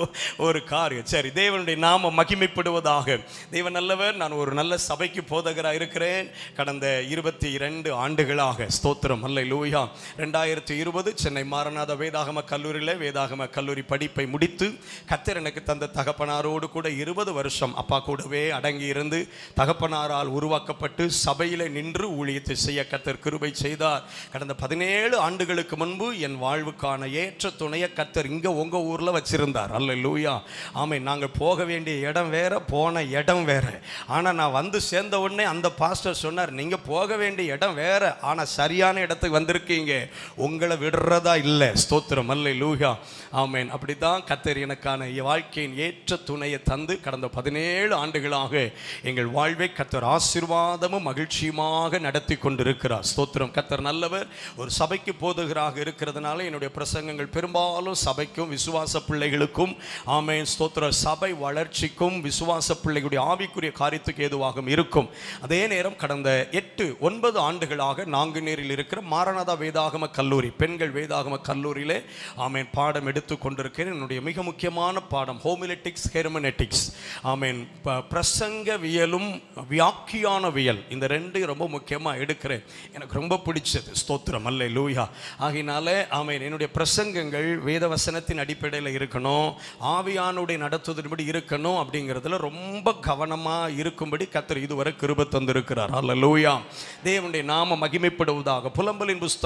ஒரு காரியம் சரி தேவனுடைய நாம மகிமைப்படுவதாக தேவன் நல்லவர் நான் ஒரு நல்ல சபைக்கு போதகராக இருக்கிறேன் கடந்த இருபத்தி இரண்டு ஆண்டுகளாக ஸ்தோத்திரம் அல்ல லூயா ரெண்டாயிரத்தி இருபது சென்னை மாரநாத வேதாகம கல்லூரியில் வேதாகம கல்லூரி படிப்பை முடித்து கத்தர் எனக்கு தந்த தகப்பனாரோடு கூட இருபது வருஷம் அப்பா கூடவே அடங்கி இருந்து தகப்பனாரால் உருவாக்கப்பட்டு சபையில நின்று ஊழியத்தை செய்ய கத்தர் கிருபை செய்தார் கடந்த பதினேழு ஆண்டுகளுக்கு முன்பு என் வாழ்வுக்கான ஏற்ற துணையை கத்தர் இங்க உங்க ஊர்ல வச்சிருந்தார் அல்ல லூயா ஆமை நாங்கள் போக வேண்டிய இடம் வேற போன இடம் வேற ஆனா நான் வந்து சேர்ந்த உடனே அந்த பாஸ்டர் சொன்னார் நீங்க போக வேண்டிய இடம் வேற ஆனா சரியான இடத்துக்கு வந்திருக்கீங்க உங்களை விடுறதா இல்லை ஸ்தோத்திரம் அல்ல லூயா ஆமேன் அப்படித்தான் கத்தர் எனக்கான என் வாழ்க்கையின் ஏற்ற துணையை தந்து கடந்த பதினேழு ஆண்டுகளாக எங்கள் வாழ்வை கத்தர் ஆசீர்வாதமும் மகிழ்ச்சியுமாக நடத்தி கொண்டிருக்கிறார் ஸ்தோத்திரம் கத்தர் நல்லவர் ஒரு சபைக்கு போதுகராக இருக்கிறதுனால என்னுடைய பிரசங்கங்கள் பெரும்பாலும் சபைக்கும் விசுவாச பிள்ளைகளுக்கும் ஆமேன் ஸ்தோத்திர சபை வளர்ச்சிக்கும் விசுவாச பிள்ளைகளுடைய ஆவிக்குரிய காரியத்துக்கு ஏதுவாகவும் இருக்கும் அதே நேரம் கடந்த எட்டு ஒன்பது ஆண்டுகளாக நாங்குநேரில் இருக்கிற மாரநாதா வேதாகம கல்லூரி பெண்கள் வேதாகம கல்லூரியிலே ஆமேன் பாடம் எடுத்து கொண்டிருக்கிறேன் என்னுடைய மிக முக்கியமான பாடம் ஹோமிலெட்டிக்ஸ் ஹெர்மனெட்டிக்ஸ் ஆமேன் ப- பிரசங்கவியலும் வியாக்கியானவியல் இந்த ரெண்டு ரொம்ப முக்கியமாக எடுக்கிறேன் எனக்கு ரொம்ப பிடிச்சது ஸ்தோத்திரம் அல்ல லூயா ஆகையினால ஆமேன் என்னுடைய பிரசங்கங்கள் வேதவசனத்தின் அடிப்படையில் இருக்கணும் ஆவியானுடைய நடத்துவதன்படி இருக்கணும் அப்படிங்கிறதுல ரொம்ப கவனமாக இருக்கும்படி கத்தர் இதுவரை கிருப தந்திருக்கிறார் அல்ல லூயா தேவனுடைய நாம மகிமைப்படுவதாக புலம்பலின் புஸ்தகம்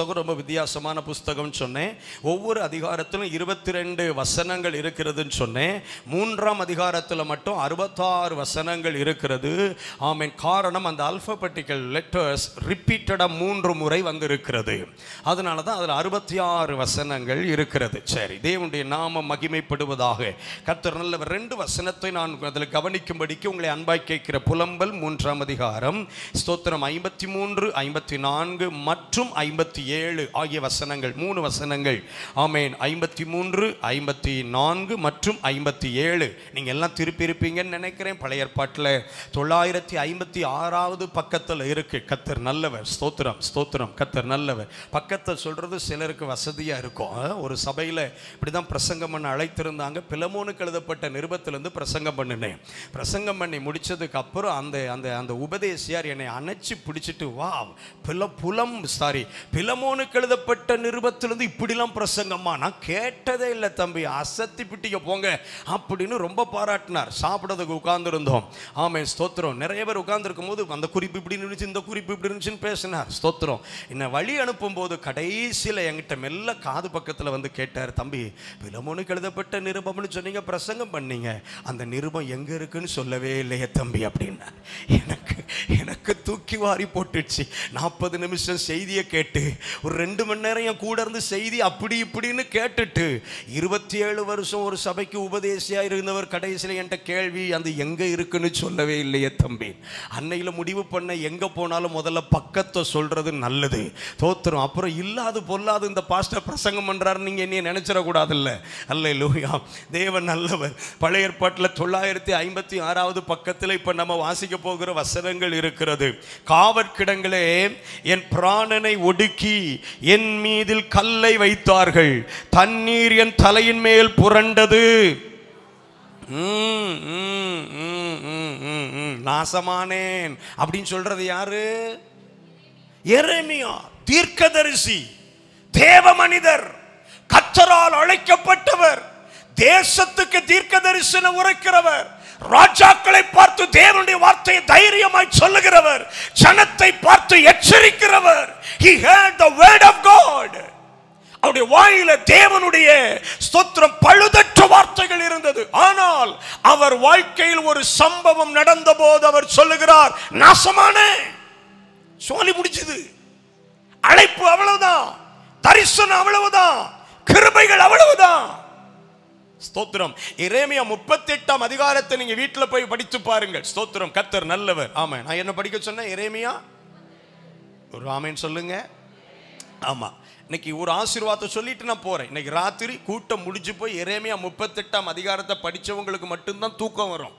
புஸ்தகம் ரொம்ப வித்தியாசமான புஸ்தகம்னு சொன்னேன் ஒவ்வொரு அதிகாரத்திலும் இருபத்தி ரெண்டு வசனங்கள் இருக்கிறதுன்னு சொன்னேன் மூன்றாம் அதிகாரத்தில் மட்டும் அறுபத்தாறு வசனங்கள் இருக்கிறது ஆமீன் காரணம் அந்த அல்பபெட்டிக்கல் லெட்டர்ஸ் ரிப்பீட்டடாக மூன்று முறை வந்திருக்கிறது அதனால தான் அதில் அறுபத்தி ஆறு வசனங்கள் இருக்கிறது சரி தேவனுடைய நாமம் மகிமைப்படுவதாக கர்த்தர் நல்லவர் ரெண்டு வசனத்தை நான் அதில் கவனிக்கும்படிக்கு உங்களை அன்பாய் கேட்கிற புலம்பல் மூன்றாம் அதிகாரம் ஸ்தோத்திரம் ஐம்பத்தி மூன்று ஐம்பத்தி நான்கு மற்றும் ஐம்பத்தி ஏழு ஆகிய வசனங்கள் மூணு வசனங்கள் ஆமேன் ஐம்பத்தி மூன்று ஐம்பத்தி நான்கு மற்றும் ஐம்பத்தி ஏழு நீங்கள் எல்லாம் திருப்பி இருப்பீங்கன்னு நினைக்கிறேன் பழைய ஏற்பாட்டில் தொள்ளாயிரத்தி ஐம்பத்தி ஆறாவது பக்கத்தில் இருக்கு கத்தர் நல்லவர் ஸ்தோத்திரம் ஸ்தோத்திரம் கத்தர் நல்லவர் பக்கத்தை சொல்றது சிலருக்கு வசதியாக இருக்கும் ஆ, ஒரு சபையில் இப்படி தான் பிரசங்கம் பண்ண அழைத்திருந்தாங்க பிலமோனுக்கு எழுதப்பட்ட நிருபத்திலேருந்து பிரசங்கம் பண்ணினேன் பிரசங்கம் பண்ணி முடிச்சதுக்கு அப்புறம் அந்த அந்த அந்த உபதேசியார் என்னை அணைச்சி பிடிச்சிட்டு வா பில புலம் சாரி பிலமோனுக்கு எழுதப்பட்ட நிருபத்திலிருந்து இப்படிலாம் பிரசங்கம்மா நான் கேட்டதே இல்லை தம்பி அசத்தி பிட்டிக்க போங்க அப்படின்னு ரொம்ப பாராட்டினார் சாப்பிடறதுக்கு உட்கார்ந்துருந்தோம் ஆமே ஸ்தோத்திரம் நிறைய பேர் உட்கார்ந்துருக்கும் போது அந்த குறிப்பு இப்படி இருந்துச்சு இந்த குறிப்பு இப்படி இருந்துச்சுன்னு பேசினார் ஸ்தோத்திரம் என்னை வழி அனுப்பும் போது கடைசியில் என்கிட்ட மெல்ல காது பக்கத்தில் வந்து கேட்டார் தம்பி பிலமோனுக்கு எழுதப்பட்ட நிருபம்னு சொன்னீங்க பிரசங்கம் பண்ணீங்க அந்த நிருபம் எங்க இருக்குன்னு சொல்லவே இல்லையே தம்பி அப்படின்னார் எனக்கு எனக்கு தூக்கி வாரி போட்டுச்சு நாற்பது நிமிஷம் செய்தியை கேட்டு ஒரு ரெண்டு மணி நேரம் என் கூட இருந்து செய்தி அப்படி இப்படின்னு கேட்டுட்டு இருபத்தி ஏழு வருஷம் ஒரு சபைக்கு உபதேசியா இருந்தவர் கடைசியில் என்கிட்ட கேள்வி அந்த எங்க இருக்குன்னு சொல்லவே இல்லையே தம்பி அன்னையில முடிவு பண்ண எங்க போனாலும் முதல்ல பக்கத்தை சொல்றது நல்லது தோத்துரும் அப்புறம் இல்லாது பொல்லாது இந்த பாஸ்டர் பிரசங்கம் பண்றாரு நீங்க என்னைய நினைச்சிடக்கூடாதுல்ல அல்ல லூயா தேவன் நல்லவர் பழைய ஏற்பாட்டில் தொள்ளாயிரத்தி ஐம்பத்தி ஆறாவது பக்கத்தில் இப்ப நம்ம வாசிக்க போகிற வசனங்கள் இருக்கிறது காவற்கிடங்களே என் பிராணனை ஒடுக்கி என் மீதில் கல்லை வைத்தார்கள் தண்ணீர் என் தலையின் மேல் புரண்டது ம், ம், ம், ம், ம், ம். நாசமானேன் அப்படின்னு சொல்றது யாரு எரேமியா தீர்க்கதரிசி தேவ மனிதர் கத்தரால் அழைக்கப்பட்டவர் தேசத்துக்கு தீர்க்க தரிசனம் உரைக்கிறவர் ராஜாக்களை பார்த்து தேவனுடைய வார்த்தையை தைரியமாய் சொல்லுகிறவர் ஜனத்தை பார்த்து எச்சரிக்கிறவர் he heard the word of god அவருடைய வாயில தேவனுடைய ஸ்தோத்திரம் பழுதற்ற வார்த்தைகள் இருந்தது ஆனால் அவர் வாழ்க்கையில் ஒரு சம்பவம் நடந்தபோது அவர் சொல்லுகிறார் நாசமானே சோலி முடிச்சது அழைப்பு அவ்வளவுதான் தரிசனம் அவ்வளவுதான் கிருபைகள் அவ்வளவுதான் ஸ்தோத்திரம் எரேமியா முப்பத்தி எட்டாம் அதிகாரத்தை நீங்க வீட்டுல போய் படித்து பாருங்கள் ஸ்தோத்திரம் கத்தர் நல்லவர் ஆமா நான் என்ன படிக்க சொன்னேன் எரேமியா ஒரு ஆமேன்னு சொல்லுங்க ஆமா இன்னைக்கு ஒரு ஆசீர்வாதத்தை சொல்லிட்டு நான் போறேன் இன்னைக்கு ராத்திரி கூட்டம் முடிஞ்சு போய் எரேமியா முப்பத்தெட்டாம் அதிகாரத்தை படிச்சவங்களுக்கு மட்டும்தான் தூக்கம் வரும்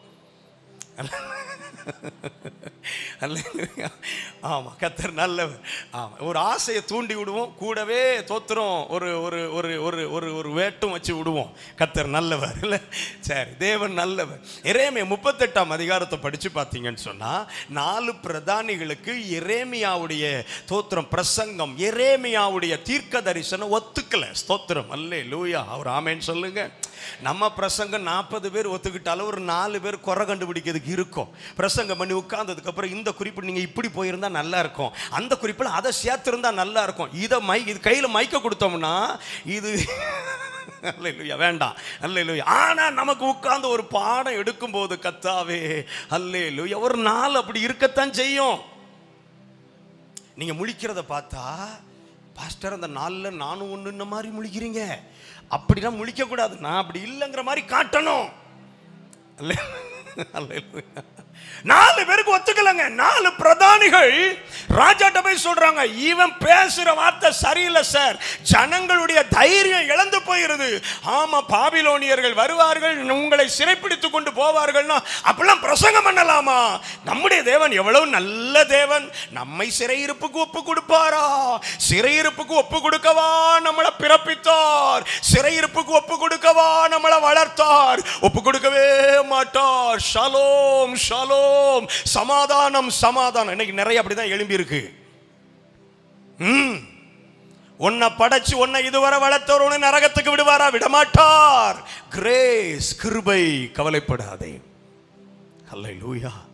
அல்லேலூயா. ஆமா கத்தர் நல்லவர் ஆமா ஒரு ஆசையை தூண்டி விடுவோம் கூடவே தோத்துறோம் ஒரு ஒரு ஒரு ஒரு ஒரு ஒரு வேட்டும் வச்சு விடுவோம் கத்தர் நல்லவர் இல்லை சரி தேவன் நல்லவர் எரேமியா முப்பத்தெட்டாம் அதிகாரத்தை படிச்சு பார்த்தீங்கன்னு சொன்னா நாலு பிரதானிகளுக்கு எரேமியாவுடைய தோத்திரம் பிரசங்கம் எரேமியாவுடைய தீர்க்க தரிசனம் ஒத்துக்கல ஸ்தோத்திரம் அல்லே லூயா அவர் ஆமேன்னு சொல்லுங்க நம்ம பிரசங்கம் நாற்பது பேர் ஒத்துக்கிட்டாலும் ஒரு நாலு பேர் குறை கண்டுபிடிக்கிறதுக்கு இருக்கும் பிரசங்கம் பண்ணி உட்கார்ந்ததுக்கு அப்புறம் இந்த குறிப்பு நீங்க இப்படி போயிருந்தா நல்லா இருக்கும் அந்த குறிப்பில் அதை சேர்த்திருந்தா நல்லா இருக்கும் இதை மை இது கையில் மைக்க கொடுத்தோம்னா இது அல்லேலூயா வேண்டாம் அல்லேலூயா ஆனா நமக்கு உட்கார்ந்து ஒரு பாடம் எடுக்கும்போது கத்தாவே அல்லேலூயா ஒரு நாள் அப்படி இருக்கத்தான் செய்யும் நீங்க முழிக்கிறத பார்த்தா பாஸ்டர் அந்த நாளில் நானும் ஒன்றுன்ன மாதிரி முழிக்கிறீங்க அப்படிலாம் முழிக்க கூடாது நான் அப்படி இல்லைங்கிற மாதிரி காட்டணும் அல்லே- அல்லேலூயா. நாலு பேருக்கு ஒத்துக்கலங்க நாலு பிரதானிகள் ராஜாட்ட போய் சொல்றாங்க இவன் பேசுற வார்த்தை சரியில்லை சார் ஜனங்களுடைய தைரியம் இழந்து போயிருது ஆமா பாபிலோனியர்கள் வருவார்கள் உங்களை சிறைப்பிடித்து கொண்டு போவார்கள்னா அப்படிலாம் பிரசங்கம் பண்ணலாமா நம்முடைய தேவன் எவ்வளவு நல்ல தேவன் நம்மை சிறையிருப்புக்கு ஒப்பு கொடுப்பாரா சிறையிருப்புக்கு ஒப்பு கொடுக்கவா நம்மளை பிறப்பித்தார் சிறையிருப்புக்கு ஒப்பு கொடுக்கவா நம்மளை வளர்த்தார் ஒப்பு கொடுக்கவே மாட்டார் ஷலோம் ஷலோம் சமாதானம் சமாதானம் இன்னைக்கு நிறைய அப்படிதான் எழும்பி இருக்கு ம் உன்னை படைச்சு உன்னை இதுவரை வளர்த்தவர் உன்னை நரகத்துக்கு விடுவாரா விடமாட்டார் கிரேஸ் கிருபை கவலைப்படாதே அல்லேலூயா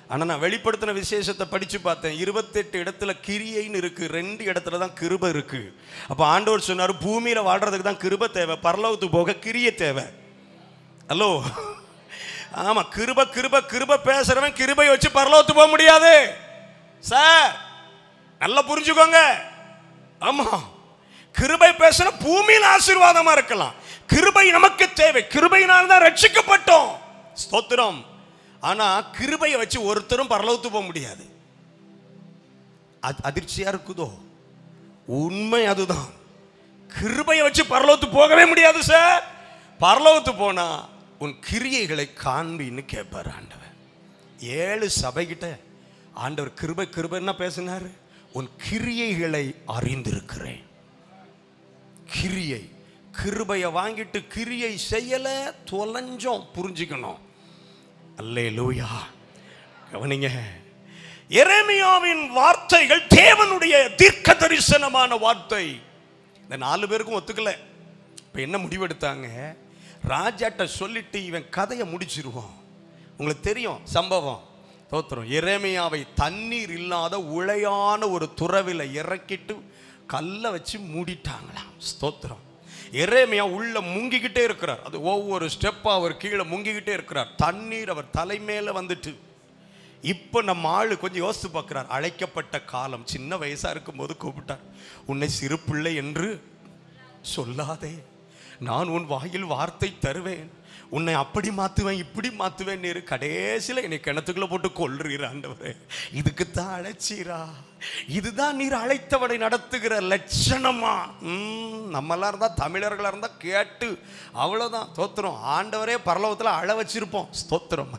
ஆனா நான் வெளிப்படுத்தின விசேஷத்தை படிச்சு பார்த்தேன் இருபத்தெட்டு இடத்துல கிரியைன்னு இருக்கு ரெண்டு இடத்துல தான் கிருபை இருக்கு அப்ப ஆண்டவர் சொன்னார் பூமியில வாழ்றதுக்கு தான் கிருபை தேவை பரலோகத்துக்கு போக கிரியை தேவை ஹலோ ஆமா கிருப கிருப கிருப பேசுறவன் கிருபை வச்சு பரலோகத்துக்கு போக முடியாது சார் நல்லா புரிஞ்சுக்கோங்க ஆமா கிருபை பேசுன பூமியில் ஆசீர்வாதமா இருக்கலாம் கிருபை நமக்கு தேவை கிருபையினால் தான் ரட்சிக்கப்பட்டோம் ஸ்தோத்திரம் ஆனா கிருபையை வச்சு ஒருத்தரும் பரலோகத்துக்கு போக முடியாது அது அதிர்ச்சியா இருக்குதோ உண்மை அதுதான் கிருபையை வச்சு பரலோகத்துக்கு போகவே முடியாது சார் பரலோகத்துக்கு போனா உன் கிரியைகளை காண்பின்னு கேட்பார் ஆண்டவர் ஏழு சபைகிட்ட ஆண்டவர் கிருபை கிருபை என்ன பேசினாரு உன் கிரியைகளை அறிந்திருக்கிறேன் கிரியை கிருபையை வாங்கிட்டு கிரியை செய்யல தொலைஞ்சோம் புரிஞ்சுக்கணும் அல்லே லூயா கவனிங்க எரேமியாவின் வார்த்தைகள் தேவனுடைய தீர்க்க தரிசனமான வார்த்தை இந்த நாலு பேருக்கும் ஒத்துக்கல இப்போ என்ன முடிவெடுத்தாங்க ராஜாட்ட சொல்லிட்டு இவன் கதையை முடிச்சிருவோம் உங்களுக்கு தெரியும் சம்பவம் தோத்திரம் எரேமியாவை தண்ணீர் இல்லாத உளையான ஒரு துறவில இறக்கிட்டு கல்லை வச்சு மூடிட்டாங்களாம் ஸ்தோத்திரம் எரேமியா உள்ள முங்கிக்கிட்டே இருக்கிறார் அது ஒவ்வொரு ஸ்டெப்பா அவர் கீழே முங்கிக்கிட்டே இருக்கிறார் தண்ணீர் அவர் தலைமையில வந்துட்டு இப்போ நம்ம ஆளு கொஞ்சம் யோசித்து பார்க்கிறார் அழைக்கப்பட்ட காலம் சின்ன வயசா இருக்கும்போது கூப்பிட்டார் உன்னை சிறு பிள்ளை என்று சொல்லாதே நான் உன் வாயில் வார்த்தை தருவேன் உன்னை அப்படி மாத்துவேன் இப்படி மாத்துவேன் நீர் கடைசியில் என்னை கிணத்துக்குள்ள போட்டு கொல்றீர் ஆண்டவரே இதுக்குத்தான் அழைச்சீரா இதுதான் நீர் அழைத்தவனை நடத்துகிற லட்சணமா ம், நம்மெல்லாம் இருந்தா தமிழர்களா இருந்தா கேட்டு அவ்வளவுதான் ஸ்தோத்திரம் ஆண்டவரே பரலோகத்துல அழ வச்சிருப்போம் ஸ்தோத்திரம்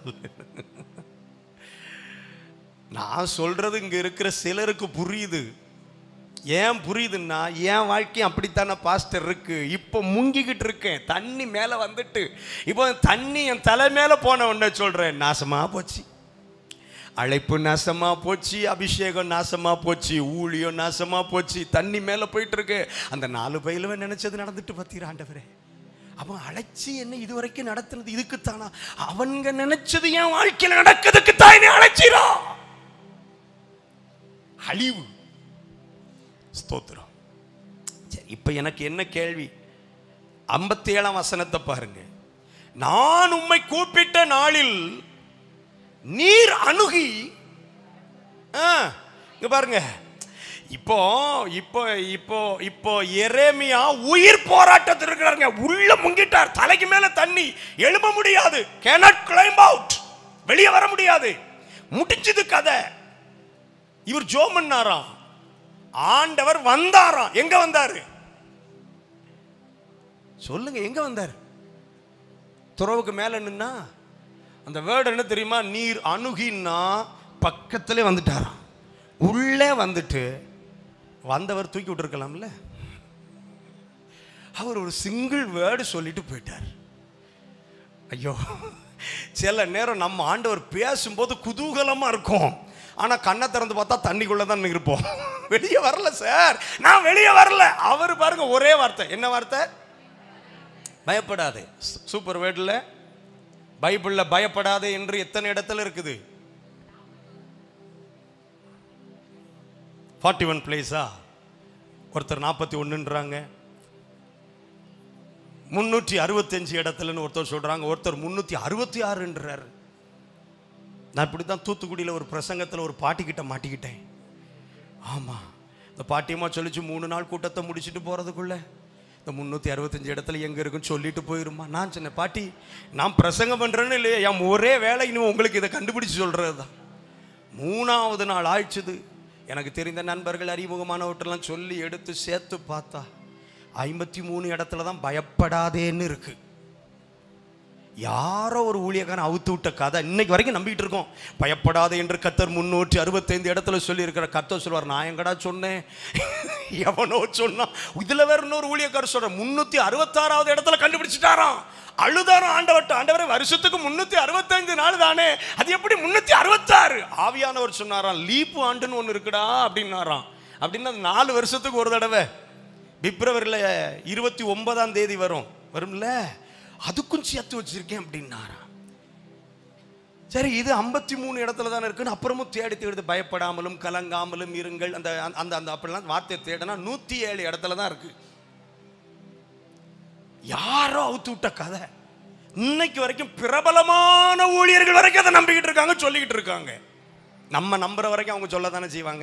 நான் சொல்றது இங்க இருக்கிற சிலருக்கு புரியுது ஏன் புரியுதுன்னா என் வாழ்க்கையும் அப்படித்தானே பாஸ்டர் இருக்கு இப்போ முங்கிக்கிட்டு இருக்கேன் தண்ணி மேலே வந்துட்டு இப்போ தண்ணி என் தலை மேலே போன உடனே சொல்றேன் நாசமா போச்சு அழைப்பு நாசமா போச்சு அபிஷேகம் நாசமா போச்சு ஊழியம் நாசமா போச்சு தண்ணி மேலே போயிட்டு இருக்கு அந்த நாலு பயிலுவே நினைச்சது நடந்துட்டு பத்தீர் ஆண்டவரே அவன் அழைச்சி என்ன இதுவரைக்கும் நடத்துனது இதுக்குத்தானா அவன்க நினைச்சது என் வாழ்க்கையில் நடக்கிறதுக்கு தான் என்னை அழைச்சிரா அழிவு ஸ்தோத்திரம் சரி இப்போ எனக்கு என்ன கேள்வி ஐம்பத்தி ஏழாம் வசனத்தை பாருங்க நான் உம்மை கூப்பிட்ட நாளில் நீர் அணுகி ஆ, இங்க பாருங்க இப்போ இப்போ இப்போ இப்போ எரேமியா உயிர் போராட்டத்தில் இருக்கிறாருங்க உள்ள முங்கிட்டார் தலைக்கு மேல தண்ணி எழும்ப முடியாது cannot climb அவுட் வெளியே வர முடியாது முடிஞ்சது கதை இவர் ஜோம் பண்ணாராம் ஆண்டவர் வந்தாராம் எங்க வந்தாரு சொல்லுங்க எங்க வந்தார் துறவுக்கு மேல நின்னா அந்த வேர்டு என்ன தெரியுமா நீர் அணுகின்னா பக்கத்திலே வந்துட்டாராம் உள்ளே வந்துட்டு வந்தவர் தூக்கி விட்டுருக்கலாம்ல அவர் ஒரு சிங்கிள் வேர்டு சொல்லிட்டு போயிட்டார் ஐயோ சில நேரம் நம்ம ஆண்டவர் பேசும்போது குதூகலமா இருக்கும் ஆனா கண்ணை திறந்து பார்த்தா தண்ணிக்குள்ள தான் இருப்போம் வெளியே வரல சார் நான் வெளியே வரல அவர் பாருங்க ஒரே வார்த்தை என்ன வார்த்தை பயப்படாதே சூ- சூப்பர் வேர்டில் பைபிள்ல பயப்படாதே என்று எத்தனை இடத்துல இருக்குது ஃபார்ட்டி ஒன் பிளேஸா ஒருத்தர் நாற்பத்தி ஒன்றுன்றாங்க முன்னூற்றி அறுபத்தஞ்சு இடத்துலன்னு ஒருத்தர் சொல்றாங்க ஒருத்தர் முன்னூற்றி அறுபத்தி ஆறுன்றாரு நான் இப்படி தான் தூத்துக்குடியில் ஒரு பிரசங்கத்தில் ஒரு பாட்டிக்கிட்ட மாட்டிக்கிட்டேன் ஆமாம் இந்த பாட்டியம்மா சொல்லிச்சு மூணு நாள் கூட்டத்தை முடிச்சுட்டு போகிறதுக்குள்ள இந்த முந்நூற்றி அறுபத்தஞ்சு இடத்துல எங்கே இருக்குன்னு சொல்லிட்டு போயிருமா நான் சொன்னேன் பாட்டி நான் பிரசங்கம் பண்ணுறேன்னு இல்லையா என் ஒரே வேலை இன்னும் உங்களுக்கு இதை கண்டுபிடிச்சு சொல்கிறது தான் மூணாவது நாள் ஆயிடுச்சுது எனக்கு தெரிந்த நண்பர்கள் அறிமுகமானவற்றெல்லாம் சொல்லி எடுத்து சேர்த்து பார்த்தா ஐம்பத்தி மூணு இடத்துல தான் பயப்படாதேன்னு இருக்கு யாரோ ஒரு ஊழியக்காரன் அவுத்து விட்ட கதை இன்னைக்கு வரைக்கும் நம்பிட்டு இருக்கோம் பயப்படாதே என்று கத்தர் முன்னூற்றி அறுபத்தைந்து இடத்துல சொல்லி இருக்கிற கத்தர் சொல்வார் நான் எங்கடா சொன்னேன் எவனோ சொன்னான் இதுல வேற இன்னொரு ஊழியக்காரர் சொல்ற முன்னூத்தி அறுபத்தாறாவது இடத்துல கண்டுபிடிச்சிட்டாராம் அழுதாராம் ஆண்டவட்ட ஆண்டவரே வருஷத்துக்கு முன்னூத்தி அறுபத்தைந்து நாள் தானே அது எப்படி முன்னூத்தி அறுபத்தாறு ஆவியானவர் சொன்னாராம் லீப்பு ஆண்டுன்னு ஒன்று இருக்குடா அப்படின்னாராம் அப்படின்னா அது நாலு வருஷத்துக்கு ஒரு தடவை பிப்ரவரியில் இருபத்தி ஒன்பதாம் தேதி வரும் வரும்ல அதுக்கும் சேர்த்து வச்சிருக்கேன் அப்படின்னாராம் சரி இது ஐம்பத்தி மூணு இடத்துல தானே இருக்குன்னு அப்புறமும் தேடி தேடி பயப்படாமலும் கலங்காமலும் இருங்கள் அந்த அந்த அந்த அப்படிலாம் வார்த்தையை தேடினா நூற்றி ஏழு இடத்துல தான் இருக்கு யாரோ அவுத்து விட்ட கதை இன்னைக்கு வரைக்கும் பிரபலமான ஊழியர்கள் வரைக்கும் அதை நம்பிக்கிட்டு இருக்காங்க சொல்லிக்கிட்டு இருக்காங்க நம்ம நம்புற வரைக்கும் அவங்க சொல்ல தானே செய்வாங்க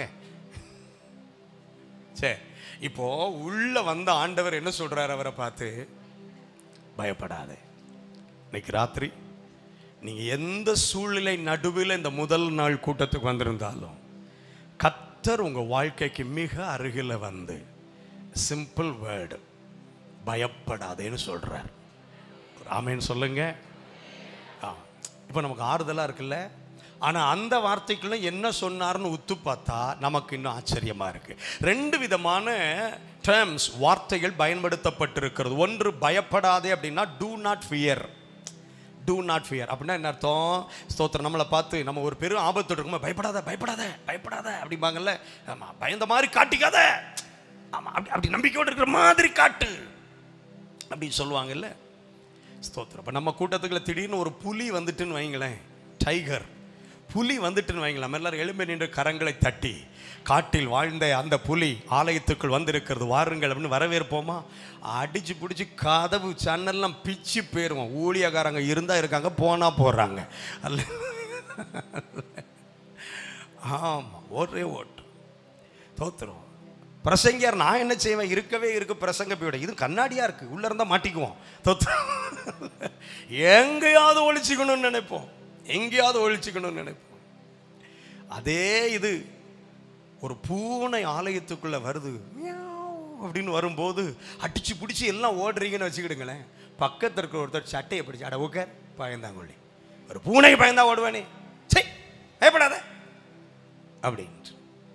சரி இப்போ உள்ள வந்த ஆண்டவர் என்ன சொல்றாரு அவரை பார்த்து பயப்படாதே இன்னைக்கு ராத்திரி நீங்க எந்த சூழ்நிலை நடுவில் இந்த முதல் நாள் கூட்டத்துக்கு வந்திருந்தாலும் கத்தர் உங்க வாழ்க்கைக்கு மிக அருகில் வந்து சிம்பிள் வேர்டு பயப்படாதேன்னு சொல்றார் ஆமேன்னு சொல்லுங்க ஆ இப்போ நமக்கு ஆறுதலாக இருக்குல்ல ஆனால் அந்த வார்த்தைக்குள்ள என்ன சொன்னார்னு உத்து பார்த்தா நமக்கு இன்னும் ஆச்சரியமாக இருக்கு ரெண்டு விதமான டேர்ம்ஸ் வார்த்தைகள் பயன்படுத்தப்பட்டிருக்கிறது ஒன்று பயப்படாதே அப்படின்னா do not fear do not fear அப்படின்னா என்ன அர்த்தம் ஸ்தோத்திரம் நம்மளை பார்த்து நம்ம ஒரு பெரும் ஆபத்து இருக்கும்போது பயப்படாத பயப்படாத பயப்படாத அப்படிம்பாங்கல்ல ஆமாம் பயந்த மாதிரி காட்டிக்காத ஆமாம் அப்படி அப்படி நம்பிக்கையோடு இருக்கிற மாதிரி காட்டு அப்படின்னு சொல்லுவாங்கல்ல ஸ்தோத்திரம் இப்போ நம்ம கூட்டத்துக்குள்ள திடீர்னு ஒரு புலி வந்துட்டுன்னு வைங்களேன் டைகர் புலி வந்துட்டுன்னு வைங்களேன் நம்ம எல்லாரும் எழும்பி நின்று கரங்களை தட்டி காட்டில் வாழ்ந்த அந்த புலி ஆலயத்துக்குள் வந்திருக்கிறது வாருங்கள் அப்படின்னு வரவேற்போமா அடிச்சு பிடிச்சி கதவு சன்னல்லாம் பிச்சு போயிருவோம் ஊழியக்காரங்க இருந்தா இருக்காங்க போனா போடுறாங்க அல்ல ஆமா ஒரே ஓட்டு தோத்துரும் பிரசங்கியார் நான் என்ன செய்வேன் இருக்கவே இருக்கு பிரசங்க போயிட இது கண்ணாடியா இருக்கு உள்ள இருந்தா மாட்டிக்குவோம் தோத்து எங்கேயாவது ஒழிச்சுக்கணும்னு நினைப்போம் எங்கேயாவது ஒழிச்சுக்கணும்னு நினைப்போம் அதே இது ஒரு பூனை ஆலயத்துக்குள்ள வருது மியாவ் அப்படின்னு வரும்போது அடிச்சு பிடிச்சி எல்லாம் ஓடுறீங்கன்னு வச்சுக்கிடுங்களேன் பக்கத்துல இருக்கிற ஒருத்தர் சட்டையை பிடிச்சி அட உட்கார் பயந்தாங்கொள்ளி ஒரு பூனைக்கு பயந்தா ஓடுவானே சே பயப்படாத அப்படின்ட்டு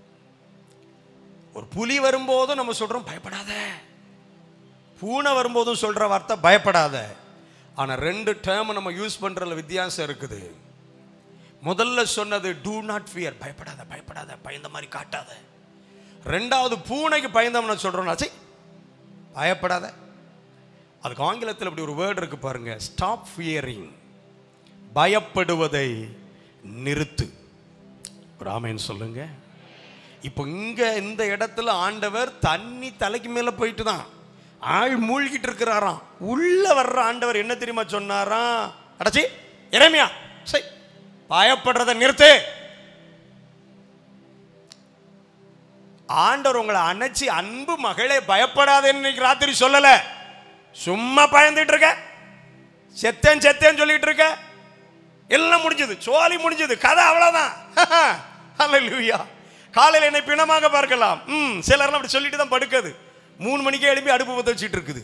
ஒரு புலி வரும்போதும் நம்ம சொல்றோம் பயப்படாத பூனை வரும்போதும் சொல்ற வார்த்தை பயப்படாத ஆனா ரெண்டு டேர்ம் நம்ம யூஸ் பண்றதுல வித்தியாசம் இருக்குது முதல்ல சொன்னது டூ நாட் ஃபியர் பயப்படாத பயப்படாத பயந்த மாதிரி காட்டாத ரெண்டாவது பூனைக்கு பயந்தவன சொல்றோம் சரி பயப்படாத அதுக்கு ஆங்கிலத்தில் இப்படி ஒரு வேர்டு இருக்கு பாருங்க ஸ்டாப் ஃபியரிங் பயப்படுவதை நிறுத்து ஒரு ஆமைன்னு சொல்லுங்க இப்போ இங்க இந்த இடத்துல ஆண்டவர் தண்ணி தலைக்கு மேல போயிட்டு தான் ஆள் மூழ்கிட்டு இருக்கிறாராம் உள்ள வர்ற ஆண்டவர் என்ன தெரியுமா சொன்னாராம் அடச்சி இறைமையா சரி பயப்படுறத நிறுத்து ஆண்டவர் உங்களை அணைச்சி அன்பு மகளே பயப்படாதேன்னு இன்னைக்கு ராத்திரி சொல்லல சும்மா பயந்துட்டு இருக்க செத்தேன் செத்தேன்னு சொல்லிட்டு இருக்க எல்லாம் முடிஞ்சது சோலி முடிஞ்சது கதை அவ்வளவுதான் அல்லேலூயா காலையில் என்னை பிணமாக பார்க்கலாம் ம் சிலர்லாம் அப்படி சொல்லிட்டு தான் படுக்குது மூணு மணிக்கே எழுப்பி அடுப்பு பற்ற வச்சுட்டு இருக்குது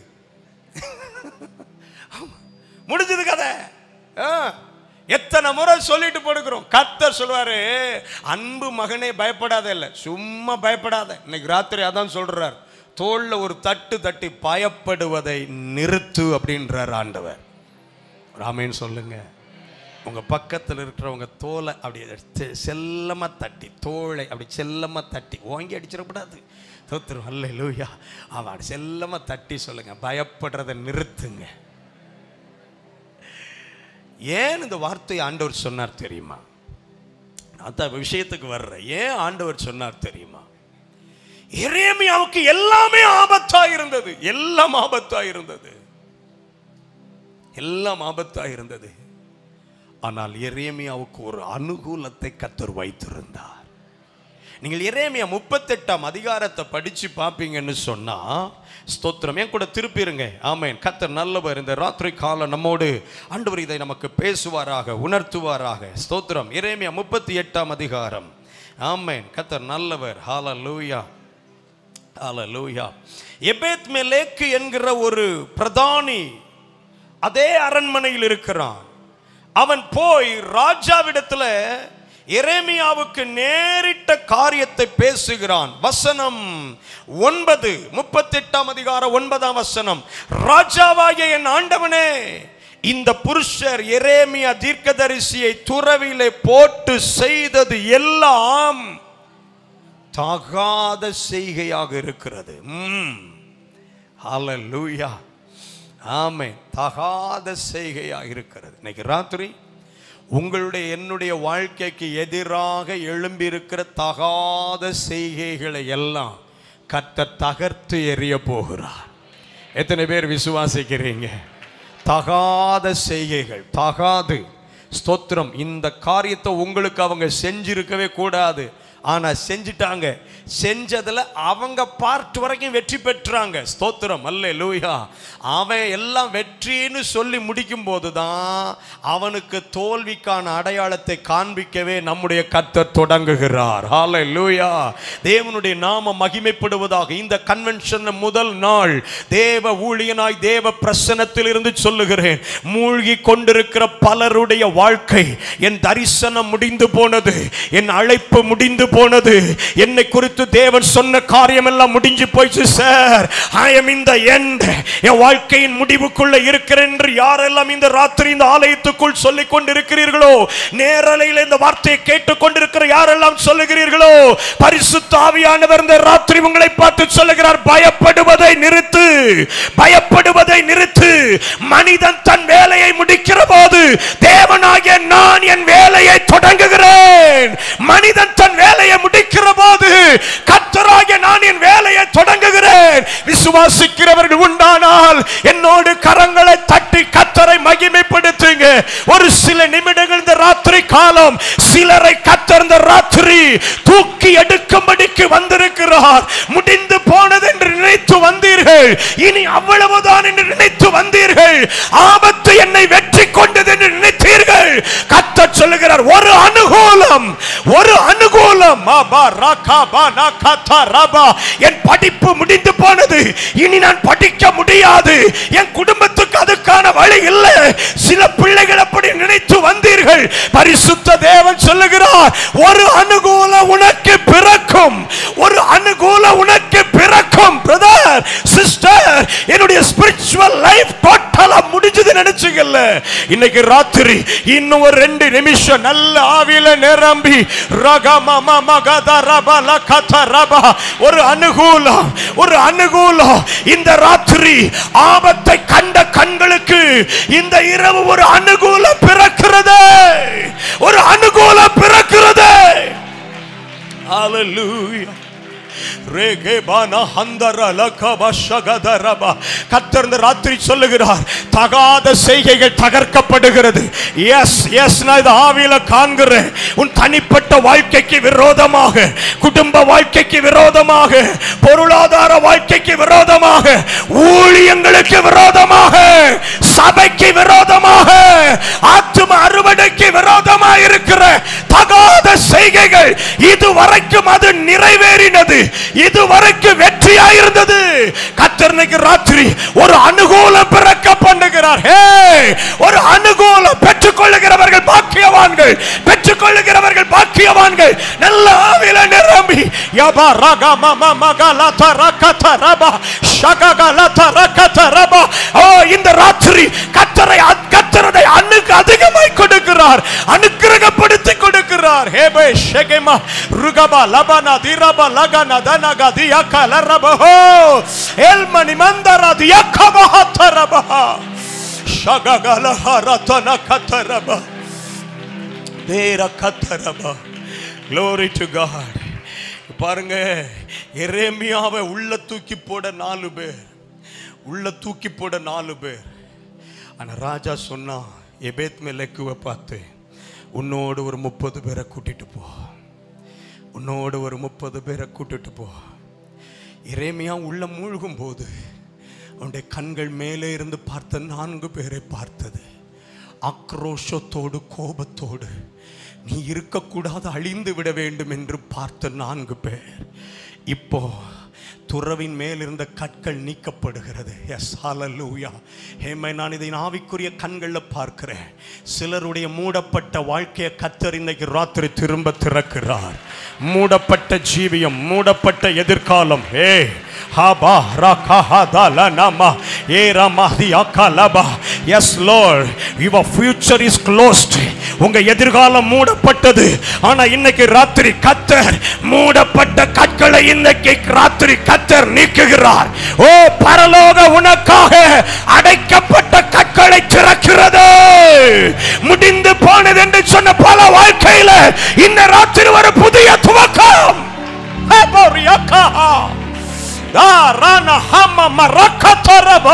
ஆமா. முடிஞ்சது கதை ஆ. எத்தனை முறை சொல்லிட்டு படுக்கிறோம் கத்தர் சொல்வாரு அன்பு மகனே பயப்படாத இல்ல சும்மா பயப்படாத இன்னைக்கு ராத்திரி அதான் சொல்றார் தோல்ல ஒரு தட்டு தட்டி பயப்படுவதை நிறுத்து அப்படின்றார் ஆண்டவர் ராமேன்னு சொல்லுங்க உங்க பக்கத்தில் இருக்கிறவங்க தோலை அப்படி செ- செல்லமா தட்டி தோளை அப்படி செல்லமா தட்டி ஓங்கி அடிச்சிடக்கூடாது தோத்துரும் அல்ல லூயா அவன் அப்படி செல்லமா தட்டி சொல்லுங்க பயப்படுறதை நிறுத்துங்க ஏன் இந்த வார்த்தையை ஆண்டவர் சொன்னார் தெரியுமா நான் தான் விஷயத்துக்கு வர்றேன் ஏன் ஆண்டவர் சொன்னார் தெரியுமா எரேமியாவுக்கு எல்லாமே ஆபத்தா இருந்தது எல்லாம் ஆபத்தா இருந்தது எல்லாம் ஆபத்தா இருந்தது ஆனால் எரேமியாவுக்கு ஒரு அனுகூலத்தை கத்தர் வைத்திருந்தார் நீங்கள் எரேமியா முப்பத்தெட்டாம் அதிகாரத்தை படிச்சு பார்ப்பீங்கன்னு சொன்னா ஸ்தோத்திரம் என் கூட திருப்பிருங்க ஆமென் கத்தர் நல்லவர் இந்த ராத்திரி காலம் நம்மோடு ஆண்டவர் இதை நமக்கு பேசுவாராக உணர்த்துவாராக ஸ்தோத்திரம் எரேமியா முப்பத்தி எட்டாம் அதிகாரம் ஆமென் கத்தர் நல்லவர் ஹால லூயா ஹalleluya எபேத் மெலேக்கு என்கிற ஒரு பிரதானி அதே அரண்மனையில் இருக்கிறான் அவன் போய் ராஜாவிடத்துல எரேமியாவுக்கு நேரிட்ட காரியத்தை பேசுகிறான் வசனம் ஒன்பது முப்பத்தெட்டாம் அதிகாரம் ஒன்பதாம் வசனம் ராஜாவாகிய என் ஆண்டவனே இந்த புருஷர் எரேமியா தீர்க்கதரிசியை துறவிலே போட்டு செய்தது எல்லாம் தாகாத செய்கையாக இருக்கிறது ம் ஹalleluya ஆமென் தகாத செய்கையாக இருக்கிறது இன்னைக்கு ராத்திரி உங்களுடைய என்னுடைய வாழ்க்கைக்கு எதிராக எழும்பியிருக்கிற தகாத செய்கைகளை எல்லாம் கர்த்தர் தகர்த்து எறிய போகிறார் எத்தனை பேர் விசுவாசிக்கிறீங்க தகாத செய்கைகள் தகாது ஸ்தோத்திரம் இந்த காரியத்தை உங்களுக்கு அவங்க செஞ்சிருக்கவே கூடாது ஆனா செஞ்சிட்டாங்க செஞ்சதுல அவங்க பார்ட் வரைக்கும் வெற்றி பெற்றாங்க ஸ்தோத்திரம் அல்ல லூயா அவன் எல்லாம் வெற்றின்னு சொல்லி முடிக்கும் போதுதான் அவனுக்கு தோல்விக்கான அடையாளத்தை காண்பிக்கவே நம்முடைய கர்த்தர் தொடங்குகிறார் ஹாலே லூயா தேவனுடைய நாம மகிமைப்படுவதாக இந்த கன்வென்ஷன் முதல் நாள் தேவ ஊழியனாய் தேவ பிரசனத்தில் இருந்து சொல்லுகிறேன் மூழ்கி கொண்டிருக்கிற பலருடைய வாழ்க்கை என் தரிசனம் முடிந்து போனது என் அழைப்பு முடிந்து போனது என்னை குறித்து தேவன் சொன்ன காரியம் எல்லாம் முடிஞ்சு போயிடுச்சு சார் ஐ எம் இந்த எண்ட் என் வாழ்க்கையின் முடிவுக்குள்ள இருக்கிறேன் என்று யாரெல்லாம் இந்த ராத்திரி இந்த ஆலயத்துக்குள் சொல்லிக் கொண்டிருக்கிறீர்களோ நேரலையில் இந்த வார்த்தையை கேட்டுக் கொண்டிருக்கிற யாரெல்லாம் சொல்லுகிறீர்களோ பரிசுத்த ஆவியானவர் இந்த ராத்திரி உங்களை பார்த்து சொல்லுகிறார் பயப்படுவதை நிறுத்து பயப்படுவதை நிறுத்து மனிதன் தன் வேலையை முடிக்கிற போது தேவனாகிய நான் என் வேலையை தொடங்குகிறேன் மனிதன் தன் வேலையை முடிக்கிற போது கர்த்தராகிய நான் என் வேலையை தொடங்குகிறேன் விசுவாசிக்கிறவர்கள் உண்டானால் என்னோடு கரங்களை தட்டி கத்தரை மகிமைப்படுத்துங்க ஒரு சில நிமிடங்கள் இந்த ராத்திரி காலம் சிலரை கத்தர் இந்த ராத்திரி தூக்கி எடுக்கும்படிக்கு வந்திருக்கிறார் முடிந்து போனது என்று நினைத்து வந்தீர்கள் இனி அவ்வளவுதான் என்று நினைத்து வந்தீர்கள் ஆபத்து என்னை வெற்றி கொண்டது என்று நினைத்தீர்கள் கத்தர் சொல்லுகிறார் ஒரு அனுகூலம் ஒரு அனுகூலம் ஆபா ராகா பா நாகா தா ரபா. என் படிப்பு முடிந்து போனது இனி நான் படிக்க முடியாது என் குடும்பத்துக்கு அதுக்கான வழி இல்லை சில பிள்ளைகள் அப்படி நினைத்து வந்தீர்கள் பரிசுத்த தேவன் சொல்லுகிறார் ஒரு அனுகூலம் உனக்கு பிறக்கும் ஒரு அனுகூலம் உனக்கு பிறக்கும் பிரதர் சிஸ்டர் என்னுடைய ஸ்பிரிச்சுவல் லைஃப் டோட்டலா முடிஞ்சது நினைச்சுக்கல இன்னைக்கு ராத்திரி இன்னும் ஒரு ரெண்டு நிமிஷம் நல்ல ஆவியில நிரம்பி ரகம மகத ரப லகத ரப ஒரு அனுகூலம் ஒரு அனுகூலம் இந்த ராத்திரி ஆபத்தை கண்ட கண்களுக்கு இந்த இரவு ஒரு அனுகூலம் பிறக்கிறது ஒரு அனுகூலம் பிறக்கிறது Hallelujah. ரேகேபானா ஹந்தர லகப ஷகதரபா. கர்த்தர் இந்த ராத்திரி சொல்லுகிறார் தகாத செய்கைகள் தகர்க்கப்படுகிறது எஸ் எஸ் நான் இது ஆவியில காண்கிறேன் உன் தனிப்பட்ட வாழ்க்கைக்கு விரோதமாக குடும்ப வாழ்க்கைக்கு விரோதமாக பொருளாதார வாழ்க்கைக்கு விரோதமாக ஊழியங்களுக்கு விரோதமாக சபைக்கு விரோதமாக ஆத்தும அறுவடைக்கு விரோதமாக இருக்கிற தகாத செய்கைகள் இதுவரைக்கும் அது நிறைவேறினது இதுவரைக்கும் வெற்றியாயிருந்தது கத்தர்னைக்கு ராத்திரி ஒரு அனுகூலம் பிறக்க பண்ணுகிறார் ஹே ஒரு அனுகூலம் பெற்றுக்கொள்ளுகிறவர்கள் பாக்கியவான்கள் பெற்றுக்கொள்ளுகிறவர்கள் பாக்கியவான்கள் நல்ல ஆவில நிரம்பி யபா ரக மம மகல தரக தரபா ஷககல தரக தரபா ஓ இந்த ராத்திரி கத்தரை கத்தரதை அணுக்கு அதிகமாய் கொடுக்கிறார் அனுக்கிரகப்படுத்தி கொடுக்கிறார் ஹேபே ஷெகேமா ருகபா லபனா திரபா லகனா தனகா தியக்க லரபஹோ எல்மணி மந்தரா தியக்கபஹ தரபஹா ஷககல ஹரதன கதரபா தேர கதரபா glory to god பாருங்க எரேமியாவை உள்ள தூக்கி போட நாலு பேர் உள்ள தூக்கி போட நாலு பேர் ஆனா ராஜா சொன்னா எபேத் மெலக்குவை பார்த்து உன்னோடு ஒரு முப்பது பேரை கூட்டிட்டு போ உன்னோடு ஒரு முப்பது பேரை கூட்டிட்டு போ இறைமையா உள்ள மூழ்கும் போது அவனுடைய கண்கள் மேலே இருந்து பார்த்த நான்கு பேரை பார்த்தது ஆக்ரோஷத்தோடு கோபத்தோடு நீ இருக்கக்கூடாது அழிந்து விட வேண்டும் என்று பார்த்த நான்கு பேர் இப்போ துறவின் மேல் இருந்த கற்கள் நீக்கப்படுகிறது எஸ் ஹalleluya ஹேமை நான் இதை ஆவிக்குரிய கண்களில் பார்க்கிறேன் சிலருடைய மூடப்பட்ட வாழ்க்கையை கத்தர் இன்னைக்கு ராத்திரி திரும்ப திறக்கிறார் மூடப்பட்ட ஜீவியம் மூடப்பட்ட எதிர்காலம் ஏ ஹாபா ராகா ஹாதால நாமா ஏ ராமாதி அகாலபா yes Lord your future is closed உங்க எதிர்காலம் மூடப்பட்டது ஆனா இன்னைக்கு ராத்திரி கத்தர் மூடப்பட்ட கற்களை இன்னைக்கு ராத்திரி கத்தர் நீக்குகிறார் ஓ பரலோக உனக்காக அடைக்கப்பட்ட கற்களை திறக்கிறது முடிந்து போனது என்று சொன்ன பல வாழ்க்கையில இந்த ராத்திரி ஒரு புதிய துவக்கம் ஹெபோரியக்கா. தாரான ஹம மரக்கத்தரபா.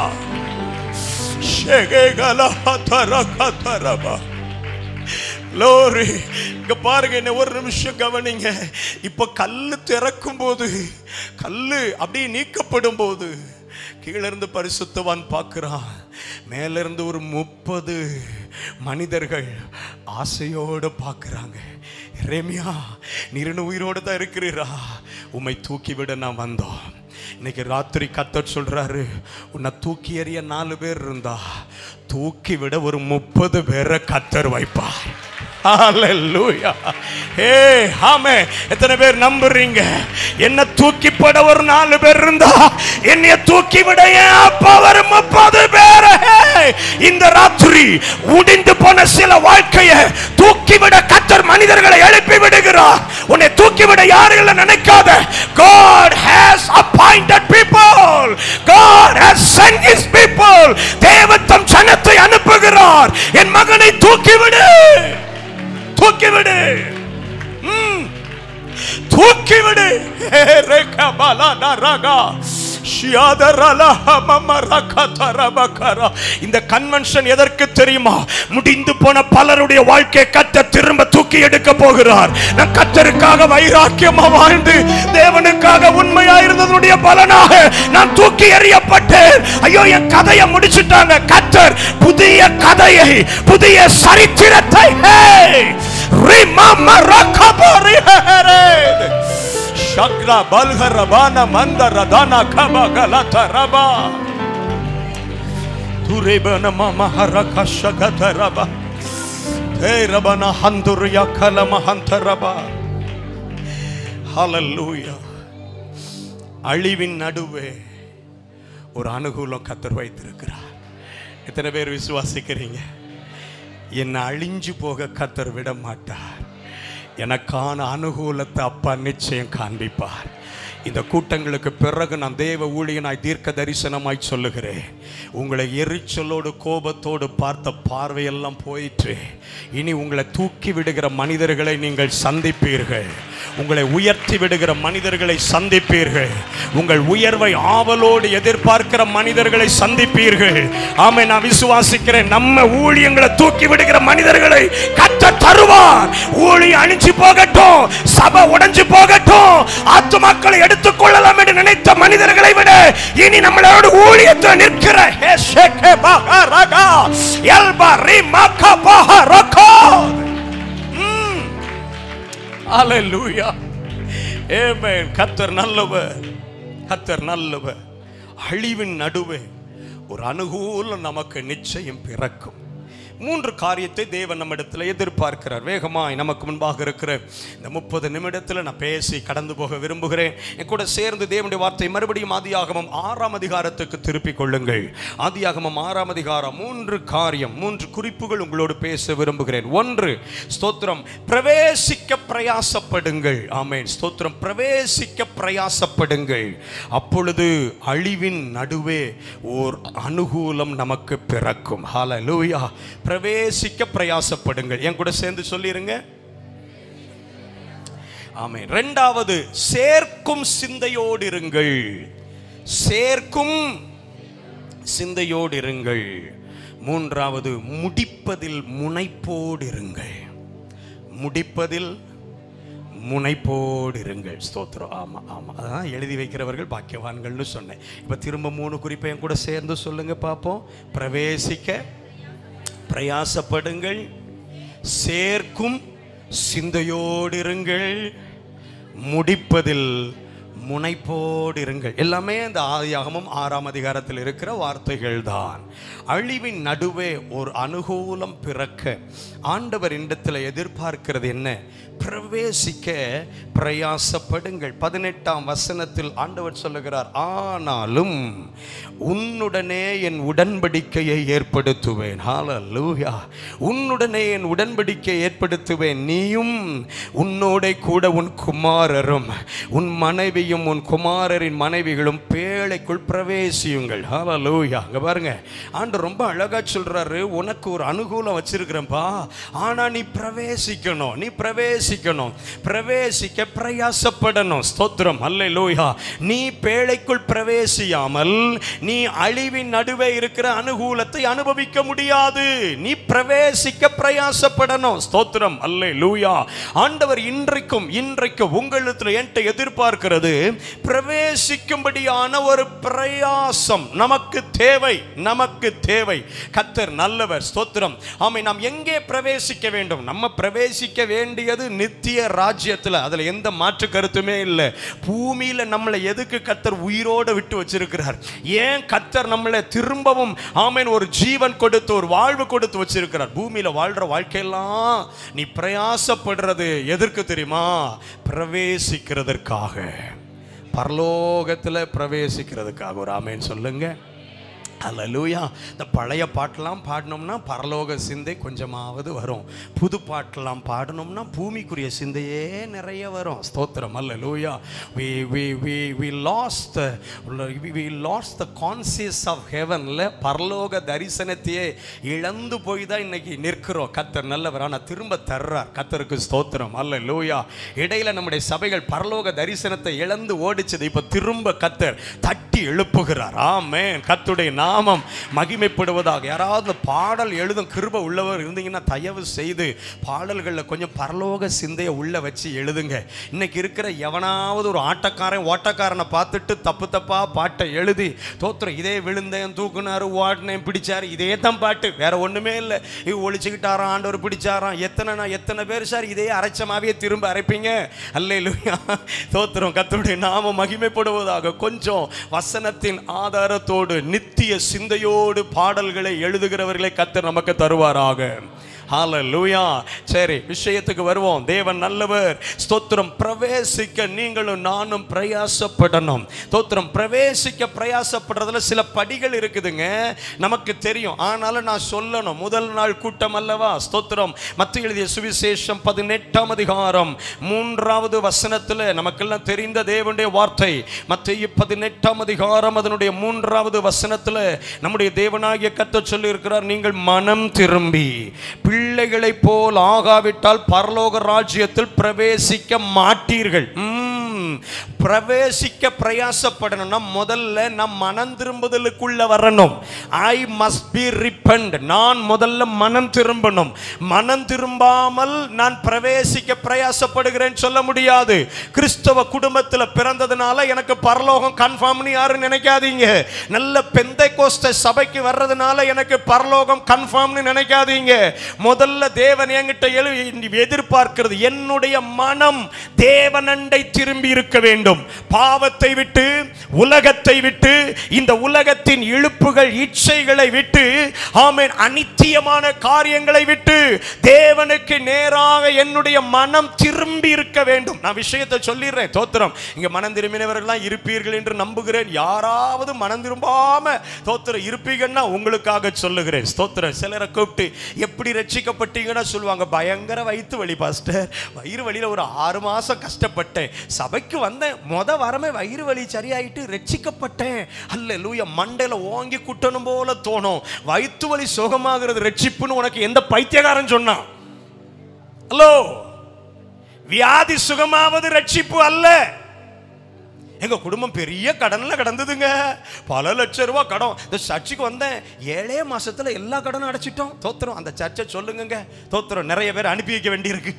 ஷெகேகலஹதரகதரபா. லோரி இங்க பாருங்க என்ன ஒரு நிமிஷம் கவனிங்க இப்ப கல்லு திறக்கும் போது கல்லு அப்படியே நீக்கப்படும் போது கீழ இருந்து பரிசுத்தவான் பார்க்கிறான் மேல இருந்து ஒரு முப்பது மனிதர்கள் ஆசையோடு பார்க்கறாங்க ரேமியா நீர் இன்னும் உயிரோடு தான் இருக்கிறீரா உம்மை தூக்கி விட நான் வந்தோம் இன்னைக்கு ராத்திரி கத்தர் சொல்றாரு உன்னை தூக்கி எறிய நாலு பேர் இருந்தா தூக்கி விட ஒரு முப்பது பேரை கத்தர் வைப்பார் ஹalleluya ஏ ஆமே எத்தனை பேர் நம்புறீங்க என்ன தூக்கி போட ஒரு நாலு பேர் இருந்தா என்னைய தூக்கி விட என் அப்பா ஒரு முப்பது பேர் இந்த ராத்திரி முடிந்து போன சில வாழ்க்கைய தூக்கி விட கத்தர் மனிதர்களை எழுப்பி விடுகிறார் உன்னை தூக்கி விட யாரும் நினைக்காத God has appointed people God has sent his people தேவன் தம் சனத்தை அனுப்புகிறார் என் மகனை தூக்கி விடு தூக்கி விடு ம். தூக்கி விடு ஹே, ரேகா, பாலா, நா, ராகா. ஷியாதரலா, ஹமம, ரகதரபகரா. இந்த கன்வென்ஷன் எதற்கு தெரியுமா முடிந்து போன பலருடைய வாழ்க்கையை கத்த திரும்ப தூக்கி எடுக்க போகிறார் நான் கத்தருக்காக வைராக்கியமா வாழ்ந்து தேவனுக்காக உண்மையா இருந்ததுடைய பலனாக நான் தூக்கி எறியப்பட்டேன் ஐயோ என் கதையை முடிச்சிட்டாங்க கத்தர் புதிய கதையை புதிய சரித்திரத்தை ஹே, ரிமம ரகபரி ஹேரே. ಶಗ್ರ ಬಲ್ಹರ ಬಾನ ಮಂದರ ದಾನ ಖಬ ಗಲತ ರಬ ತುರೇಬನ ಮಮ ಹರ ಕಶಗತ ರಬ ಹೇ ರಬನ ಹಂದುರ್ಯ ಕಲ ಮಹಂತ ರಬ ஹalleluya அழிவின் நடுவே ஒரு அனுகூலம் கத்தர் வைத்திருக்கிறார் எத்தனை பேர் விசுவாசிக்கிறீங்க என்னை அழிஞ்சு போக கத்தர் விட மாட்டார் எனக்கான அனுகூலத்தை அப்பா நிச்சயம் காண்பிப்பார் இந்த கூட்டங்களுக்கு பிறகு நான் தேவ ஊழியனாய் தீர்க்க தரிசனமாய் சொல்லுகிறேன் உங்களை எரிச்சலோடு கோபத்தோடு பார்த்த பார்வையெல்லாம் போயிற்று இனி உங்களை தூக்கி விடுகிற மனிதர்களை நீங்கள் சந்திப்பீர்கள் உங்களை உயர்த்தி விடுகிற மனிதர்களை சந்திப்பீர்கள் உங்கள் உயர்வை ஆவலோடு எதிர்பார்க்கிற மனிதர்களை சந்திப்பீர்கள் ஆமை நான் விசுவாசிக்கிறேன் நம்ம ஊழியங்களை தூக்கி விடுகிற மனிதர்களை கத்த தருவார் ஊழியம் அழிஞ்சு போகட்டும் சபை உடைஞ்சு போகட்டும் ஆத்துமாக்களை எடுத்துக்கொள்ளலாம் என்று நினைத்த மனிதர்களை விட இனி நம்மளோட ஊழியத்தை நிற்கிற ஹே ஷேகே பாகா ரகா எல்பா ரிமாகா பாஹா ரகா ம். Hallelujah. Amen. கத்தர் நல்லவர் கத்தர் நல்லவர் அழிவின் நடுவே ஒரு அனுகூலம் நமக்கு நிச்சயம் பிறக்கும் மூன்று காரியத்தை தேவன் நம்மிடத்தில் எதிர்பார்க்கிறார் வேகமாய் நமக்கு முன்பாக இருக்கிற இந்த முப்பது நிமிடத்தில் நான் பேசி கடந்து போக விரும்புகிறேன் என் கூட சேர்ந்து தேவனுடைய வார்த்தை மறுபடியும் ஆதியாகமம் ஆறாம் அதிகாரத்துக்கு திருப்பிக் கொள்ளுங்கள் ஆதியாகமம் ஆறாம் அதிகாரம் மூன்று காரியம் மூன்று குறிப்புகள் உங்களோடு பேச விரும்புகிறேன் ஒன்று ஸ்தோத்திரம் பிரவேசிக்க பிரயாசப்படுங்கள் ஆமென் ஸ்தோத்திரம் பிரவேசிக்க பிரயாசப்படுங்கள் அப்பொழுது அழிவின் நடுவே ஓர் அனுகூலம் நமக்கு பிறக்கும் ஹalleluya பிரவேசிக்க பிரயாசப்படுங்கள் என் கூட சேர்ந்து சொல்லிருங்க ஆமென் இரண்டாவது சேர்க்கும் சிந்தையோடு இருங்கள் சேர்க்கும் சிந்தையோடு இருங்கள் மூன்றாவது முடிப்பதில் முனைப்போடு இருங்கள் முடிப்பதில் முனைப்போடு இருங்கள் ஸ்தோத்திரம் ஆமாம் ஆமாம் அதான் எழுதி வைக்கிறவர்கள் பாக்கியவான்கள்னு சொன்னேன் இப்போ திரும்ப மூணு குறிப்பை என் கூட சேர்ந்து சொல்லுங்க பார்ப்போம் பிரவேசிக்க பிரயாசப்படுங்கள் சேர்க்கும் சிந்தையோடு இருங்கள் முடிப்பதில் முனைப்போடு இருங்கள் எல்லாமே இந்த ஆதியாகமும் ஆறாம் அதிகாரத்தில் இருக்கிற வார்த்தைகள் தான் அழிவின் நடுவே ஒரு அனுகூலம் பிறக்க ஆண்டவர் இடத்துல எதிர்பார்க்கிறது என்ன பிரவேசிக்க பிரயாசப்படுங்கள் பதினெட்டாம் வசனத்தில் ஆண்டவர் சொல்லுகிறார் ஆனாலும் உன்னுடனே என் உடன்படிக்கையை ஏற்படுத்துவேன் ஹalleluya உன்னுடனே என் உடன்படிக்கை ஏற்படுத்துவேன் நீயும் உன்னோட கூட உன் குமாரரும் உன் மனைவியும் நீயும் உன் குமாரரின் மனைவிகளும் பேழைக்குள் பிரவேசியுங்கள் ஹalleluya அங்க பாருங்க ஆண்டு ரொம்ப அழகா சொல்றாரு உனக்கு ஒரு அனுகூலம் வச்சிருக்கிறேன்ப்பா ஆனா நீ பிரவேசிக்கணும் நீ பிரவேசிக்கணும் பிரவேசிக்க பிரயாசப்படணும் ஸ்தோத்திரம் அல்லேலூயா நீ பேழைக்குள் பிரவேசியாமல் நீ அழிவின் நடுவே இருக்கிற அனுகூலத்தை அனுபவிக்க முடியாது நீ பிரவேசிக்க பிரயாசப்படணும் ஸ்தோத்திரம் அல்லேலூயா ஆண்டவர் இன்றைக்கும் இன்றைக்கும் உங்களிடத்தில் என்கிட்ட எதிர்பார்க்கிறது பிரவேசிக்கும்படியான ஒரு பிரயாசம் நமக்கு தேவை நமக்கு தேவை கத்தர் நல்லவர் ஸ்தோத்திரம் ஆமை நாம் எங்கே பிரவேசிக்க வேண்டும் நம்ம பிரவேசிக்க வேண்டியது நித்திய ராஜ்யத்துல அதுல எந்த மாற்று கருத்துமே இல்லை பூமியில நம்மளை எதுக்கு கத்தர் உயிரோடு விட்டு வச்சிருக்கிறார் ஏன் கத்தர் நம்மளை திரும்பவும் ஆமேன் ஒரு ஜீவன் கொடுத்து ஒரு வாழ்வு கொடுத்து வச்சிருக்கிறார் பூமியில வாழ்ற வாழ்க்கையெல்லாம் நீ பிரயாசப்படுறது எதற்கு தெரியுமா பிரவேசிக்கிறதற்காக பரலோகத்துல பிரவேசிக்கிறதுக்காக ஒரு ஆமேன் சொல்லுங்க அல்லூயா இந்த பழைய பாட்டெல்லாம் பாடினோம்னா பரலோக சிந்தை கொஞ்சமாவது வரும் புது பாட்டெல்லாம் பாடினோம்னா பூமிக்குரிய சிந்தையே நிறைய வரும் ஸ்தோத்திரம் அல்லூயா we we we we lost we lost the conscious of ஹெவனில் பரலோக தரிசனத்தையே இழந்து போய் தான் இன்னைக்கு நிற்கிறோம் கத்தர் நல்லவர் ஆனால் திரும்ப தர்றார் கத்தருக்கு ஸ்தோத்திரம் அல்ல லூயா இடையில நம்முடைய சபைகள் பரலோக தரிசனத்தை இழந்து ஓடிச்சது இப்போ திரும்ப கத்தர் தட்டி எழுப்புகிறார் ஆமென் கத்துடைய நாமம் மகிமைப்படுவதாக யாராவது இந்த பாடல் எழுதும் கிருப உள்ளவர் இருந்தீங்கன்னா தயவு செய்து பாடல்களில் கொஞ்சம் பரலோக சிந்தையை உள்ள வச்சு எழுதுங்க இன்னைக்கு இருக்கிற எவனாவது ஒரு ஆட்டக்காரன் ஓட்டக்காரனை பார்த்துட்டு தப்பு தப்பா பாட்டை எழுதி தோத்துறோம் இதே விழுந்தேன் தூக்குனாரு ஓடினேன் பிடிச்சாரு இதே தான் பாட்டு வேற ஒண்ணுமே இல்லை இது ஒழிச்சுக்கிட்டாராம் ஆண்டவர் பிடிச்சாராம் எத்தனை நான் எத்தனை பேர் சார் இதே அரைச்சமாவே திரும்ப அரைப்பீங்க அல்லேலூயா தோத்திரம் கத்தருடைய நாம மகிமைப்படுவதாக கொஞ்சம் வசனத்தின் ஆதாரத்தோடு நித்திய சிந்தையோடு பாடல்களை எழுதுகிறவர்களை கத்தர் நமக்கு தருவாராக ஹalleluya சரி விஷயத்துக்கு வருவோம் தேவன் நல்லவர் ஸ்தோத்திரம் பிரவேசிக்க நீங்களும் நானும் பிரயாசப்படணும் ஸ்தோத்திரம் பிரவேசிக்க பிரயாசப்படுறதுல சில படிகள் இருக்குதுங்க நமக்கு தெரியும் ஆனாலும் நான் சொல்லணும் முதல் நாள் கூட்டம் அல்லவா ஸ்தோத்திரம் மத்திய எழுதிய சுவிசேஷம் பதினெட்டாம் அதிகாரம் மூன்றாவது வசனத்தில் நமக்கெல்லாம் தெரிந்த தேவனுடைய வார்த்தை மத்திய பதினெட்டாம் அதிகாரம் அதனுடைய மூன்றாவது வசனத்தில் நம்முடைய தேவனாகிய கத்த சொல்லி இருக்கிறார் நீங்கள் மனம் திரும்பி பிள்ளைகளைப் போல் ஆகாவிட்டால் பரலோக ராஜ்யத்தில் பிரவேசிக்க மாட்டீர்கள் ம், பிரவேசிக்க பிரயாசப்படணும்னா முதல்ல நம் மனம் திரும்புதலுக்குள்ள வரணும் ஐ மஸ்ட் பி ரிப்பண்ட் நான் முதல்ல மனம் திரும்பணும் மனம் திரும்பாமல் நான் பிரவேசிக்க பிரயாசப்படுகிறேன் சொல்ல முடியாது கிறிஸ்தவ குடும்பத்தில் பிறந்ததுனால எனக்கு பரலோகம் கன்ஃபார்ம்னு யாரும் நினைக்காதீங்க நல்ல பெந்தை கோஸ்த சபைக்கு வர்றதுனால எனக்கு பரலோகம் கன்ஃபார்ம்னு நினைக்காதீங்க முதல்ல தேவன் என்கிட்ட எழு எதிர்பார்க்கிறது என்னுடைய மனம் தேவனண்டை திரும்பி இருக்க வேண்டும் பாவத்தை விட்டு உலகத்தை விட்டு இந்த உலகத்தின் இழுப்புகள் இச்சைகளை விட்டு ஆமென் அனித்தியமான காரியங்களை விட்டு தேவனுக்கு நேராக என்னுடைய மனம் திரும்பி இருக்க வேண்டும் நான் விஷயத்தை சொல்லிடுறேன் தோத்திரம் இங்க மனம் திரும்பினவர்கள்லாம் இருப்பீர்கள் என்று நம்புகிறேன் யாராவது மனம் திரும்பாம தோத்திரம் இருப்பீங்கன்னா உங்களுக்காக சொல்லுகிறேன் ஸ்தோத்திரம் சிலரை கூப்பிட்டு எப்படி ரட்சிக்கப்பட்டீங்கன்னா சொல்லுவாங்க பயங்கர வயிற்று வலி பாஸ்டர் வயிறு வலியில ஒரு ஆறு மாசம் கஷ்டப்பட்டேன் சபைக்கு வந்தேன் மொத வாரமே வயிறு வலி சரியாயிட்டு ரட்சிக்கப்பட்டேன் அல்ல லூய மண்டையில ஓங்கி குட்டணும் போல தோணும் வயிற்று வலி சுகமாகிறது ரட்சிப்புன்னு உனக்கு எந்த பைத்தியக்காரன் சொன்னான் ஹலோ வியாதி சுகமாவது ரட்சிப்பு அல்ல எங்க குடும்பம் பெரிய கடன்ல கடந்ததுங்க பல லட்சம் ரூபாய் கடன் இந்த சர்ச்சுக்கு வந்தேன் ஏழே மாசத்துல எல்லா கடனும் அடைச்சிட்டோம் தோத்திரம் அந்த சர்ச்சை சொல்லுங்க தோத்திரம் நிறைய பேர் அனுப்பி வைக்க வேண்டியிருக்கு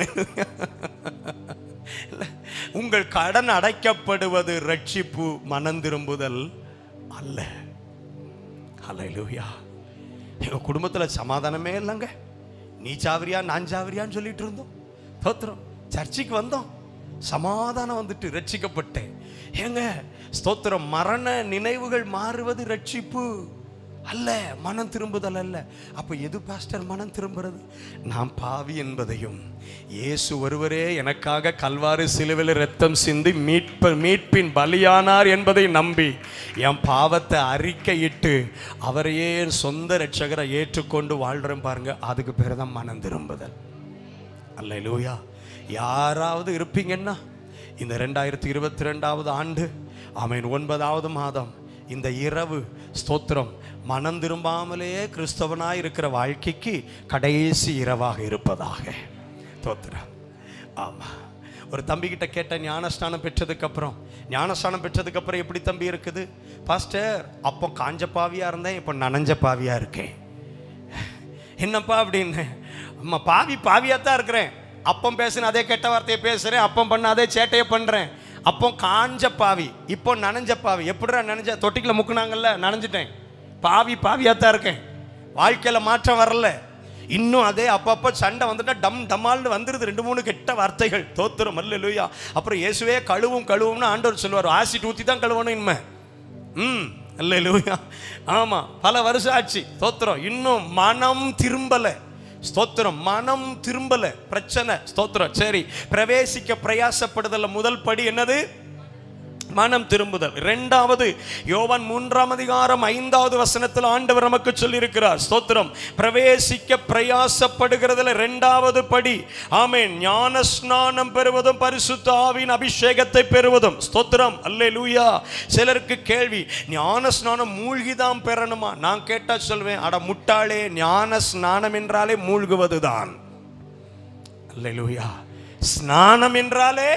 இல்ல, உங்கள் கடன் அடைக்கப்படுவது ரட்சிப்பு மனம் திரும்புதல் அல்ல ஹalleluya எங்க குடும்பத்துல சமாதானமே இல்லைங்க நீ சாவரியா நான் சாவரியான்னு சொல்லிட்டு இருந்தோம் தோத்திரம் சர்ச்சுக்கு வந்தோம் சமாதானம் வந்துட்டு ரட்சிக்கப்பட்டேன் ஏங்க ஸ்தோத்திரம் மரண நினைவுகள் மாறுவது ரட்சிப்பு அல்ல மனம் திரும்புதல் அல்ல அப்ப எது பாஸ்டர் மனம் திரும்புறது நான் பாவி என்பதையும் இயேசு ஒருவரே எனக்காக கல்வாரி சிலுவையில் ரத்தம் சிந்தி மீட்ப மீட்பின் பலியானார் என்பதை நம்பி என் பாவத்தை அறிக்கையிட்டு அவரையே என் சொந்த ரட்சகரை ஏற்றுக்கொண்டு வாழ்றேன் பாருங்க அதுக்கு பேர் தான் மனம் திரும்புதல் அல்ல லூயா யாராவது இருப்பீங்கன்னா இந்த ரெண்டாயிரத்தி இருபத்தி ரெண்டாவது ஆண்டு ஆமேன் ஒன்பதாவது மாதம் இந்த இரவு ஸ்தோத்திரம் மனம் திரும்பாமலே கிறிஸ்தவனாய் இருக்கிற வாழ்க்கைக்கு கடைசி இரவாக இருப்பதாக ஸ்தோத்திரம் ஆமா ஒரு தம்பிக்கிட்ட கேட்ட ஞானஸ்நானம் பெற்றதுக்கு அப்புறம் ஞானஸ்நானம் பெற்றதுக்கு அப்புறம் எப்படி தம்பி இருக்குது பாஸ்டர் அப்போ காஞ்ச பாவியா இருந்தேன் இப்போ நனைஞ்ச பாவியா இருக்கேன் என்னப்பா அப்படின்னு அம்மா பாவி பாவியாக தான் இருக்கிறேன் அப்பம் பேசுன அதே கெட்ட வார்த்தையை பேசுகிறேன் அப்பம் பண்ண அதே சேட்டையை பண்ணுறேன் அப்போ காஞ்ச பாவி இப்போ நனைஞ்ச பாவி எப்படிடா நனைஞ்ச தொட்டிக்குள்ள முக்குனாங்கல்ல நனைஞ்சிட்டேன் பாவி பாவியாக தான் இருக்கேன் வாழ்க்கையில் மாற்றம் வரல இன்னும் அதே அப்பப்போ சண்டை வந்துட்டா டம் டமால்னு வந்துருது ரெண்டு மூணு கெட்ட வார்த்தைகள் தோத்துரும் அல்ல அப்புறம் இயேசுவே கழுவும் கழுவும்னு ஆண்டவர் சொல்லுவார் ஆசிட் ஊற்றி தான் கழுவணும் இனிமே ம் அல்லேலூயா ஆமா பல வருஷம் ஆச்சு ஸ்தோத்திரம் இன்னும் மனம் திரும்பல ஸ்தோத்திரம் மனம் திரும்பல பிரச்சனை ஸ்தோத்திரம் சரி பிரவேசிக்க பிரயாசப்படுதல்ல முதல் படி என்னது மனம் திரும்புதல் இரண்டாவது யோவான் மூன்றாம் அதிகாரம் ஐந்தாவது வசனத்தில் ஆண்டவர் நமக்கு சொல்லியிருக்கிறார் ஸ்தோத்திரம் பிரவேசிக்க பிரயாசப்படுகிறதுல இரண்டாவது படி ஆமென் ஞான ஸ்நானம் பெறுவதும் பரிசுத்த ஆவியின் அபிஷேகத்தை பெறுவதும் ஸ்தோத்திரம் அல்லே லூயா சிலருக்கு கேள்வி ஞான ஸ்நானம் மூழ்கிதான் பெறணுமா நான் கேட்டா சொல்வேன் அட முட்டாளே ஞான ஸ்நானம் என்றாலே மூழ்குவதுதான் அல்லேலூயா ஸ்நானம் என்றாலே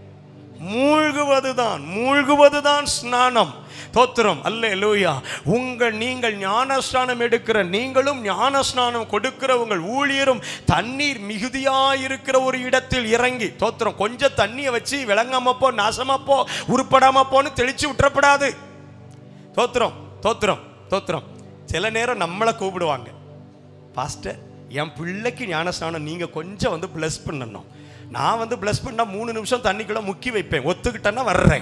மூழ்குவதுதான் மூழ்குவதுதான் ஸ்நானம் தோத்திரம் அல்ல லூயா உங்கள் நீங்கள் ஞானஸ்நானம் எடுக்கிற நீங்களும் ஞானஸ்நானம் கொடுக்கிற உங்கள் ஊழியரும் தண்ணீர் மிகுதியாயிருக்கிற ஒரு இடத்தில் இறங்கி தோத்திரம் கொஞ்சம் தண்ணியை வச்சு விளங்காமப்போ நாசமாப்போ உருப்படாமப்போன்னு தெளிச்சு விட்டுறப்படாது தோத்திரம் தோத்திரம் தோத்திரம் சில நேரம் நம்மளை கூப்பிடுவாங்க பாஸ்டர் என் பிள்ளைக்கு ஞானஸ்நானம் நீங்கள் கொஞ்சம் வந்து ப்ளஸ் பண்ணணும் நான் வந்து ப்ளஸ் பண்ணால் மூணு நிமிஷம் தண்ணிக்குள்ள முக்கி வைப்பேன் ஒத்துக்கிட்டேன்னா வர்றேன்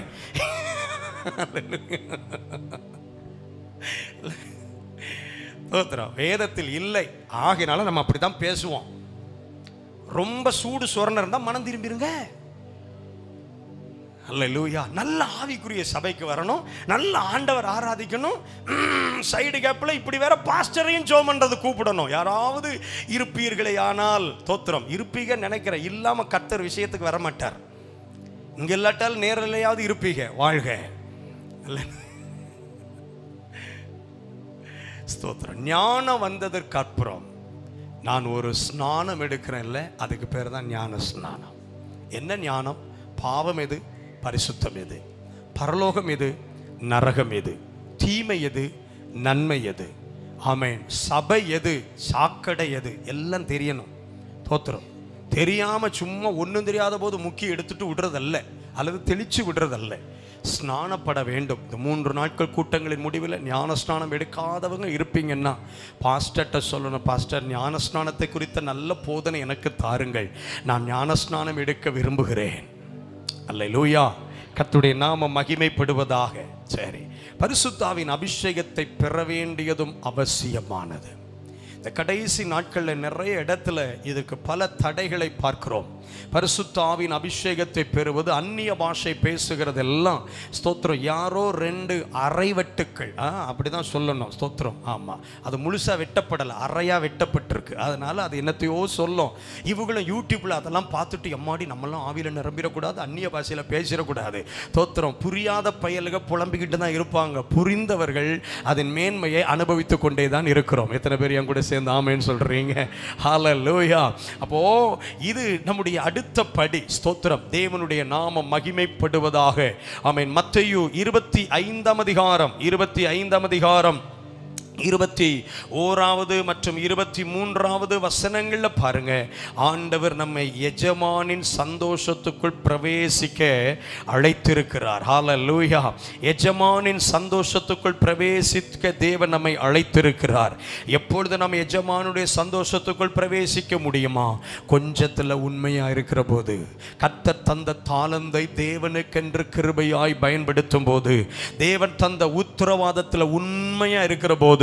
தோத்திரம் வேதத்தில் இல்லை ஆகினால நம்ம அப்படி தான் பேசுவோம் ரொம்ப சூடு சொரணம் இருந்தால் மனம் திரும்பிருங்க அல்லேலூயா நல்ல ஆவிக்குரிய சபைக்கு வரணும் நல்ல ஆண்டவர் ஆராதிக்கணும் சைடு கேப்பில் இப்படி வேற பாஸ்டரையும் ஜோம் பண்றது கூப்பிடணும் யாராவது இருப்பீர்களே ஆனால் தோத்திரம் இருப்பீங்க நினைக்கிற இல்லாம கர்த்தர் விஷயத்துக்கு வர மாட்டார் இங்க இல்லாட்டால் நேரிலையாவது இருப்பீங்க வாழ்க அல்ல ஸ்தோத்திரம் ஞானம் வந்ததற்கு அப்புறம் நான் ஒரு ஸ்நானம் எடுக்கிறேன்ல அதுக்கு பேர் தான் ஞான ஸ்நானம் என்ன ஞானம் பாவம் எது பரிசுத்தம் எது பரலோகம் எது நரகம் எது தீமை எது நன்மை எது ஆமென் சபை எது சாக்கடை எது எல்லாம் தெரியணும் தோத்திரம் தெரியாம சும்மா ஒன்றும் தெரியாத போது முக்கி எடுத்துட்டு விடுறதல்ல அல்லது தெளிச்சு விடுறதல்ல ஸ்நானப்பட வேண்டும் இந்த மூன்று நாட்கள் கூட்டங்களின் முடிவில் ஞான ஸ்நானம் எடுக்காதவங்க இருப்பீங்கன்னா பாஸ்டர்கிட்ட சொல்லணும் பாஸ்டர் ஞான ஸ்நானத்தை குறித்த நல்ல போதனை எனக்கு தாருங்கள் நான் ஞான ஸ்நானம் எடுக்க விரும்புகிறேன் அல்லேலூயா கர்த்தருடைய நாம மகிமைப்படுவதாக சரி பரிசுத்தாவின் அபிஷேகத்தை பெற வேண்டியதும் அவசியமானது இந்த கடைசி நாட்களில் நிறைய இடத்துல இதுக்கு பல தடைகளை பார்க்கிறோம் பரிசுத்த ஆவின் அபிஷேகத்தை பெறுவது அந்நிய பாஷை பேசுகிறதெல்லாம் ஸ்தோத்திரம் யாரோ ரெண்டு அரை வெட்டுக்கள் ஆ அப்படிதான் சொல்லணும் ஸ்தோத்திரம் ஆமாம் அது முழுசாக வெட்டப்படலை அறையாக வெட்டப்பட்டிருக்கு அதனால அது என்னத்தையோ சொல்லும் இவங்களும் யூடியூப்ல அதெல்லாம் பார்த்துட்டு எம்மாடி நம்மளாம் ஆவியில் நிரம்பிடக்கூடாது அந்நிய பாஷையில் பேசிடக்கூடாது தோத்திரம் புரியாத பயலுக புலம்பிக்கிட்டு தான் இருப்பாங்க புரிந்தவர்கள் அதன் மேன்மையை அனுபவித்து கொண்டே தான் இருக்கிறோம் எத்தனை பேர் என் கூட சேர்ந்து ஆமேன்னு சொல்றீங்க ஹalleluya அப்போ இது நம்முடைய அடுத்த படி ஸ்தோத்திரம் தேவனுடைய நாமம் மகிமைப்படுவதாக ஆமென் மத்தேயு இருபத்தி ஐந்தாம் அதிகாரம் இருபத்தி ஐந்தாம் அதிகாரம் இருபத்தி ஓராவது மற்றும் இருபத்தி மூன்றாவது வசனங்கள்ல பாருங்க ஆண்டவர் நம்மை எஜமானின் சந்தோஷத்துக்குள் பிரவேசிக்க அழைத்திருக்கிறார் ஹalleluya எஜமானின் சந்தோஷத்துக்குள் பிரவேசிக்க தேவன் நம்மை அழைத்திருக்கிறார் எப்பொழுது நம்ம எஜமானுடைய சந்தோஷத்துக்குள் பிரவேசிக்க முடியுமா கொஞ்சத்துல உண்மையா இருக்கிற போது கத்தர் தந்த தாளந்தை தேவனுக்கென்று கிருபையாய் பயன்படுத்தும் போது தேவன் தந்த உத்தரவாதத்தில் உண்மையா இருக்கிற போது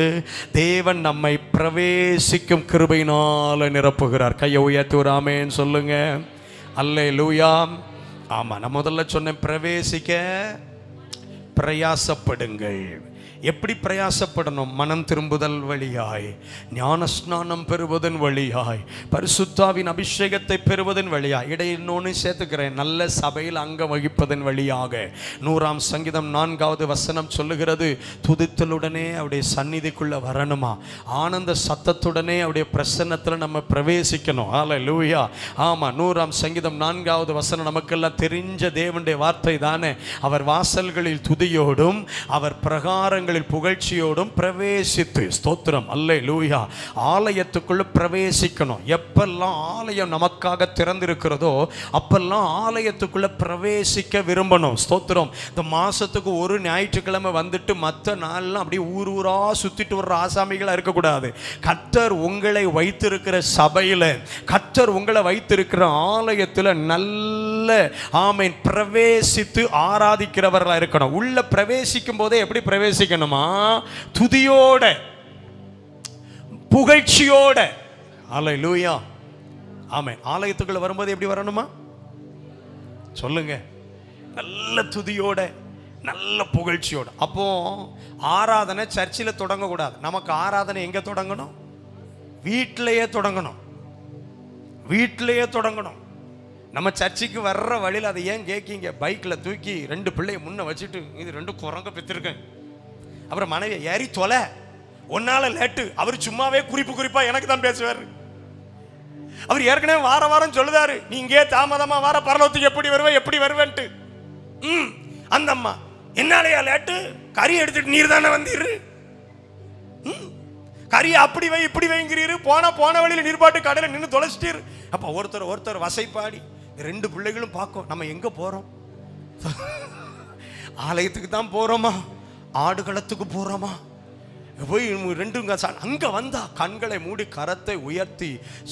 தேவன் நம்மை பிரவேசிக்கும் கிருபையினால நிரப்புகிறார் கையை உயர்த்தி ஒரு ஆமேன்னு சொல்லுங்க அல்லே லூயாம் ஆமா நான் முதல்ல சொன்னேன் பிரவேசிக்க பிரயாசப்படுங்கள் எப்படி பிரயாசப்படணும் மனம் திரும்புதல் வழியாய் ஞான ஸ்நானம் பெறுவதன் வழியாய் பரிசுத்தாவின் அபிஷேகத்தை பெறுவதன் வழியாய் இடை இன்னொன்று சேர்த்துக்கிறேன் நல்ல சபையில் அங்க வகிப்பதன் வழியாக நூறாம் சங்கீதம் நான்காவது வசனம் சொல்லுகிறது துதித்தலுடனே அவருடைய சந்நிதிக்குள்ள வரணுமா ஆனந்த சத்தத்துடனே அவருடைய பிரசன்னத்தில் நம்ம பிரவேசிக்கணும் ஆல லூயா ஆமா நூறாம் சங்கீதம் நான்காவது வசனம் நமக்கெல்லாம் தெரிஞ்ச தேவனுடைய வார்த்தை தானே அவர் வாசல்களில் துதியோடும் அவர் பிரகாரங்களில் புகழ்ச்சியோடும் பிரவேசித்து ஸ்தோத்திரம் அல்லே லூயா ஆலயத்துக்குள்ள பிரவேசிக்கணும் எப்பெல்லாம் ஆலயம் நமக்காக திறந்திருக்கிறதோ அப்பெல்லாம் ஆலயத்துக்குள்ள பிரவேசிக்க விரும்பணும் ஸ்தோத்திரம் இந்த மாசத்துக்கு ஒரு ஞாயிற்றுக்கிழமை வந்துட்டு மற்ற நாள்லாம் அப்படியே ஊர் ஊரா சுத்திட்டு வர்ற ஆசாமிகளா இருக்கக்கூடாது கத்தர் உங்களை வைத்திருக்கிற சபையில கத்தர் உங்களை வைத்திருக்கிற ஆலயத்துல நல்ல ஆமீன் பிரவேசித்து ஆராதிக்கிறவர்களா இருக்கணும் உள்ள பிரவேசிக்கும் போதே எப்படி பிரவேசிக்கணுமா துதியோட புகழ்ச்சியோட ஆலை லூயா ஆமென் ஆலயத்துக்குள்ள வரும்போது எப்படி வரணுமா சொல்லுங்க நல்ல துதியோட நல்ல புகழ்ச்சியோட அப்போ ஆராதனை சர்ச்சில் தொடங்கக்கூடாது நமக்கு ஆராதனை எங்க தொடங்கணும் வீட்டிலேயே தொடங்கணும் வீட்டிலேயே தொடங்கணும் நம்ம சர்ச்சுக்கு வர்ற வழியில் அதை ஏன் கேட்கீங்க பைக்கில் தூக்கி ரெண்டு பிள்ளைய முன்ன வச்சுட்டு இது ரெண்டு குரங்க பெற்றிருக்கேன் அப்புறம் மனைவி ஏறி தொலை ஒன்னால லேட்டு அவர் சும்மாவே குறிப்பு குறிப்பா எனக்கு தான் பேசுவார் அவர் ஏற்கனவே வார வாரம் சொல்லுதாரு நீ இங்கே தாமதமா வார பரலோகத்துக்கு எப்படி வருவே எப்படி வருவேன்ட்டு ம் அந்த அம்மா என்னாலயா லேட்டு கறி எடுத்துட்டு நீர் தானே வந்தீரு ம், கறியை அப்படி வை இப்படி வைங்கிறீரு போன போன வழியில நீர்பாட்டு கடையில் நின்று தொலைச்சிட்டீரு அப்ப ஒருத்தர் ஒருத்தர் வசைப்பாடி ரெண்டு பிள்ளைகளும் பார்க்கும் நம்ம எங்க போறோம் ஆலயத்துக்கு தான் போறோமா ஆடுகளத்துக்கு போறோமா போய் ரெண்டும் க- சா- அங்க வந்தா கண்களை மூடி கரத்தை உயர்த்தி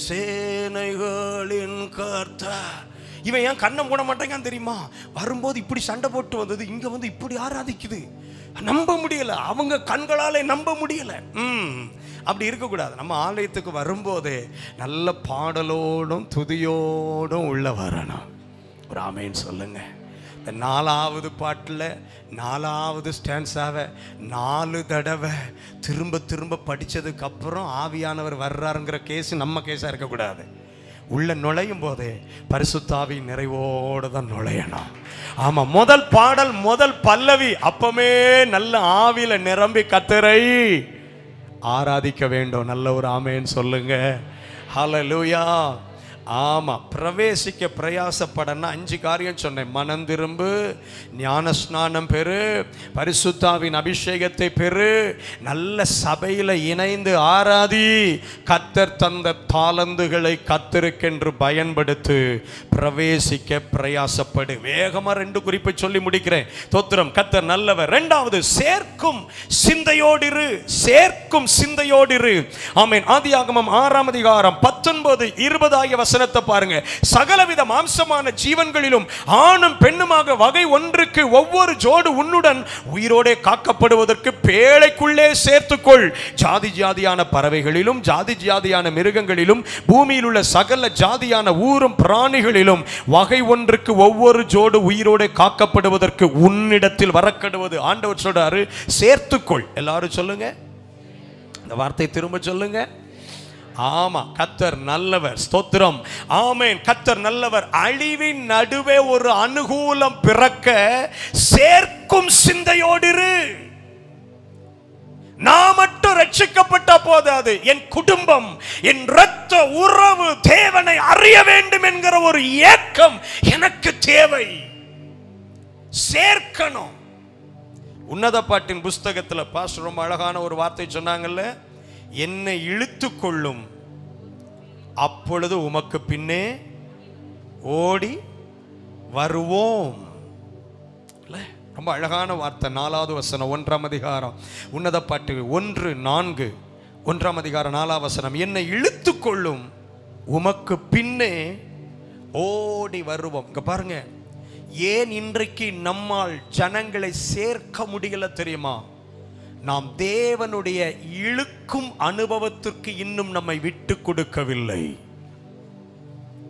சேனைகளின் கர்த்தர் இவன் ஏன் கண்ணை மூட மாட்டேங்கான் தெரியுமா வரும்போது இப்படி சண்டை போட்டு வந்தது இங்க வந்து இப்படி ஆராதிக்குது நம்ப முடியல அவங்க கண்களாலே நம்ப முடியல ம் அப்படி இருக்கக்கூடாது நம்ம ஆலயத்துக்கு வரும்போதே நல்ல பாடலோடும் துதியோடும் உள்ள வரணும் ஒரு ஆமேன்னு சொல்லுங்க இந்த நாலாவது பாட்டில் நாலாவது ஸ்டான்ஸாவை நாலு தடவை திரும்ப திரும்ப படிச்சதுக்கு அப்புறம் ஆவியானவர் வர்றாருங்கிற கேஸ் நம்ம கேஸாக இருக்கக்கூடாது உள்ள நுழையும் போதே பரிசுத்தாவி நிறைவோடு தான் நுழையணும் ஆமா முதல் பாடல் முதல் பல்லவி அப்பமே நல்ல ஆவியில நிரம்பி கத்தரை ஆராதிக்க வேண்டும் நல்ல ஒரு ஆமேன்னு சொல்லுங்க ஹalleluya ஆமா பிரவேசிக்க பிரயாசப்படனா அஞ்சு காரியம் சொன்னேன் மனம் திரும்பு ஞான ஸ்நானம் பெறு பரிசுத்தாவின் அபிஷேகத்தை பெறு நல்ல சபையில இணைந்து ஆராதி கத்தர் தந்த தாளந்துகளை கத்தருக்கென்று பயன்படுத்து பிரவேசிக்க பிரயாசப்படு வேகமா ரெண்டு குறிப்பை சொல்லி முடிக்கிறேன் தோத்திரம் கத்தர் நல்லவர் ரெண்டாவது சேர்க்கும் சிந்தையோடிரு சேர்க்கும் சிந்தையோடிரு ஆமென் ஆதியாகமம் ஆறாம் அதிகாரம் பத்தொன்பது இருபது ஆகிய வசனத்தை பாருங்க சகலவித மாம்சமான ஜீவன்களிலும் ஆணும் பெண்ணுமாக வகை ஒன்றுக்கு ஒவ்வொரு ஜோடு உன்னுடன் உயிரோடே காக்கப்படுவதற்கு பேழைக்குள்ளே சேர்த்துக்கொள் ஜாதி ஜாதியான பறவைகளிலும் ஜாதி ஜாதியான மிருகங்களிலும் பூமியில் உள்ள சகல ஜாதியான ஊரும் பிராணிகளிலும் வகை ஒன்றுக்கு ஒவ்வொரு ஜோடு உயிரோடே காக்கப்படுவதற்கு உன்னிடத்தில் வரக்கடுவது ஆண்டவர் சொல்றாரு சேர்த்துக்கொள் எல்லாரும் சொல்லுங்க இந்த வார்த்தை திரும்ப சொல்லுங்க ஆமா கத்தர் நல்லவர் ஸ்தோத்திரம் ஆமேன் கத்தர் நல்லவர் அழிவின் நடுவே ஒரு அனுகூலம் பிறக்க சேர்க்கும் சிந்தையோடிரு நான் மட்டும் ரட்சிக்கப்பட்ட போதாது என் குடும்பம் என் இரத்த உறவு தேவனை அறிய வேண்டும் என்கிற ஒரு ஏக்கம் எனக்கு தேவை சேர்க்கணும் உன்னத பாட்டின் புஸ்தகத்தில் பாஸ்டர் ரொம்ப அழகான ஒரு வார்த்தை சொன்னாங்கல்ல என்னை இழுத்து கொள்ளும் அப்பொழுது உமக்கு பின்னே ஓடி வருவோம் இல்ல? ரொம்ப அழகான வார்த்தை நாலாவது வசனம் ஒன்றாம் அதிகாரம் உன்னத பாட்டு ஒன்று நான்கு ஒன்றாம் அதிகாரம் நாலாம் வசனம் என்னை இழுத்து கொள்ளும் உமக்கு பின்னே ஓடி வருவோம் இங்க பாருங்க ஏன் இன்றைக்கு நம்மால் ஜனங்களை சேர்க்க முடியல தெரியுமா நாம் தேவனுடைய இழுக்கும் அனுபவத்திற்கு இன்னும் நம்மை விட்டு கொடுக்கவில்லை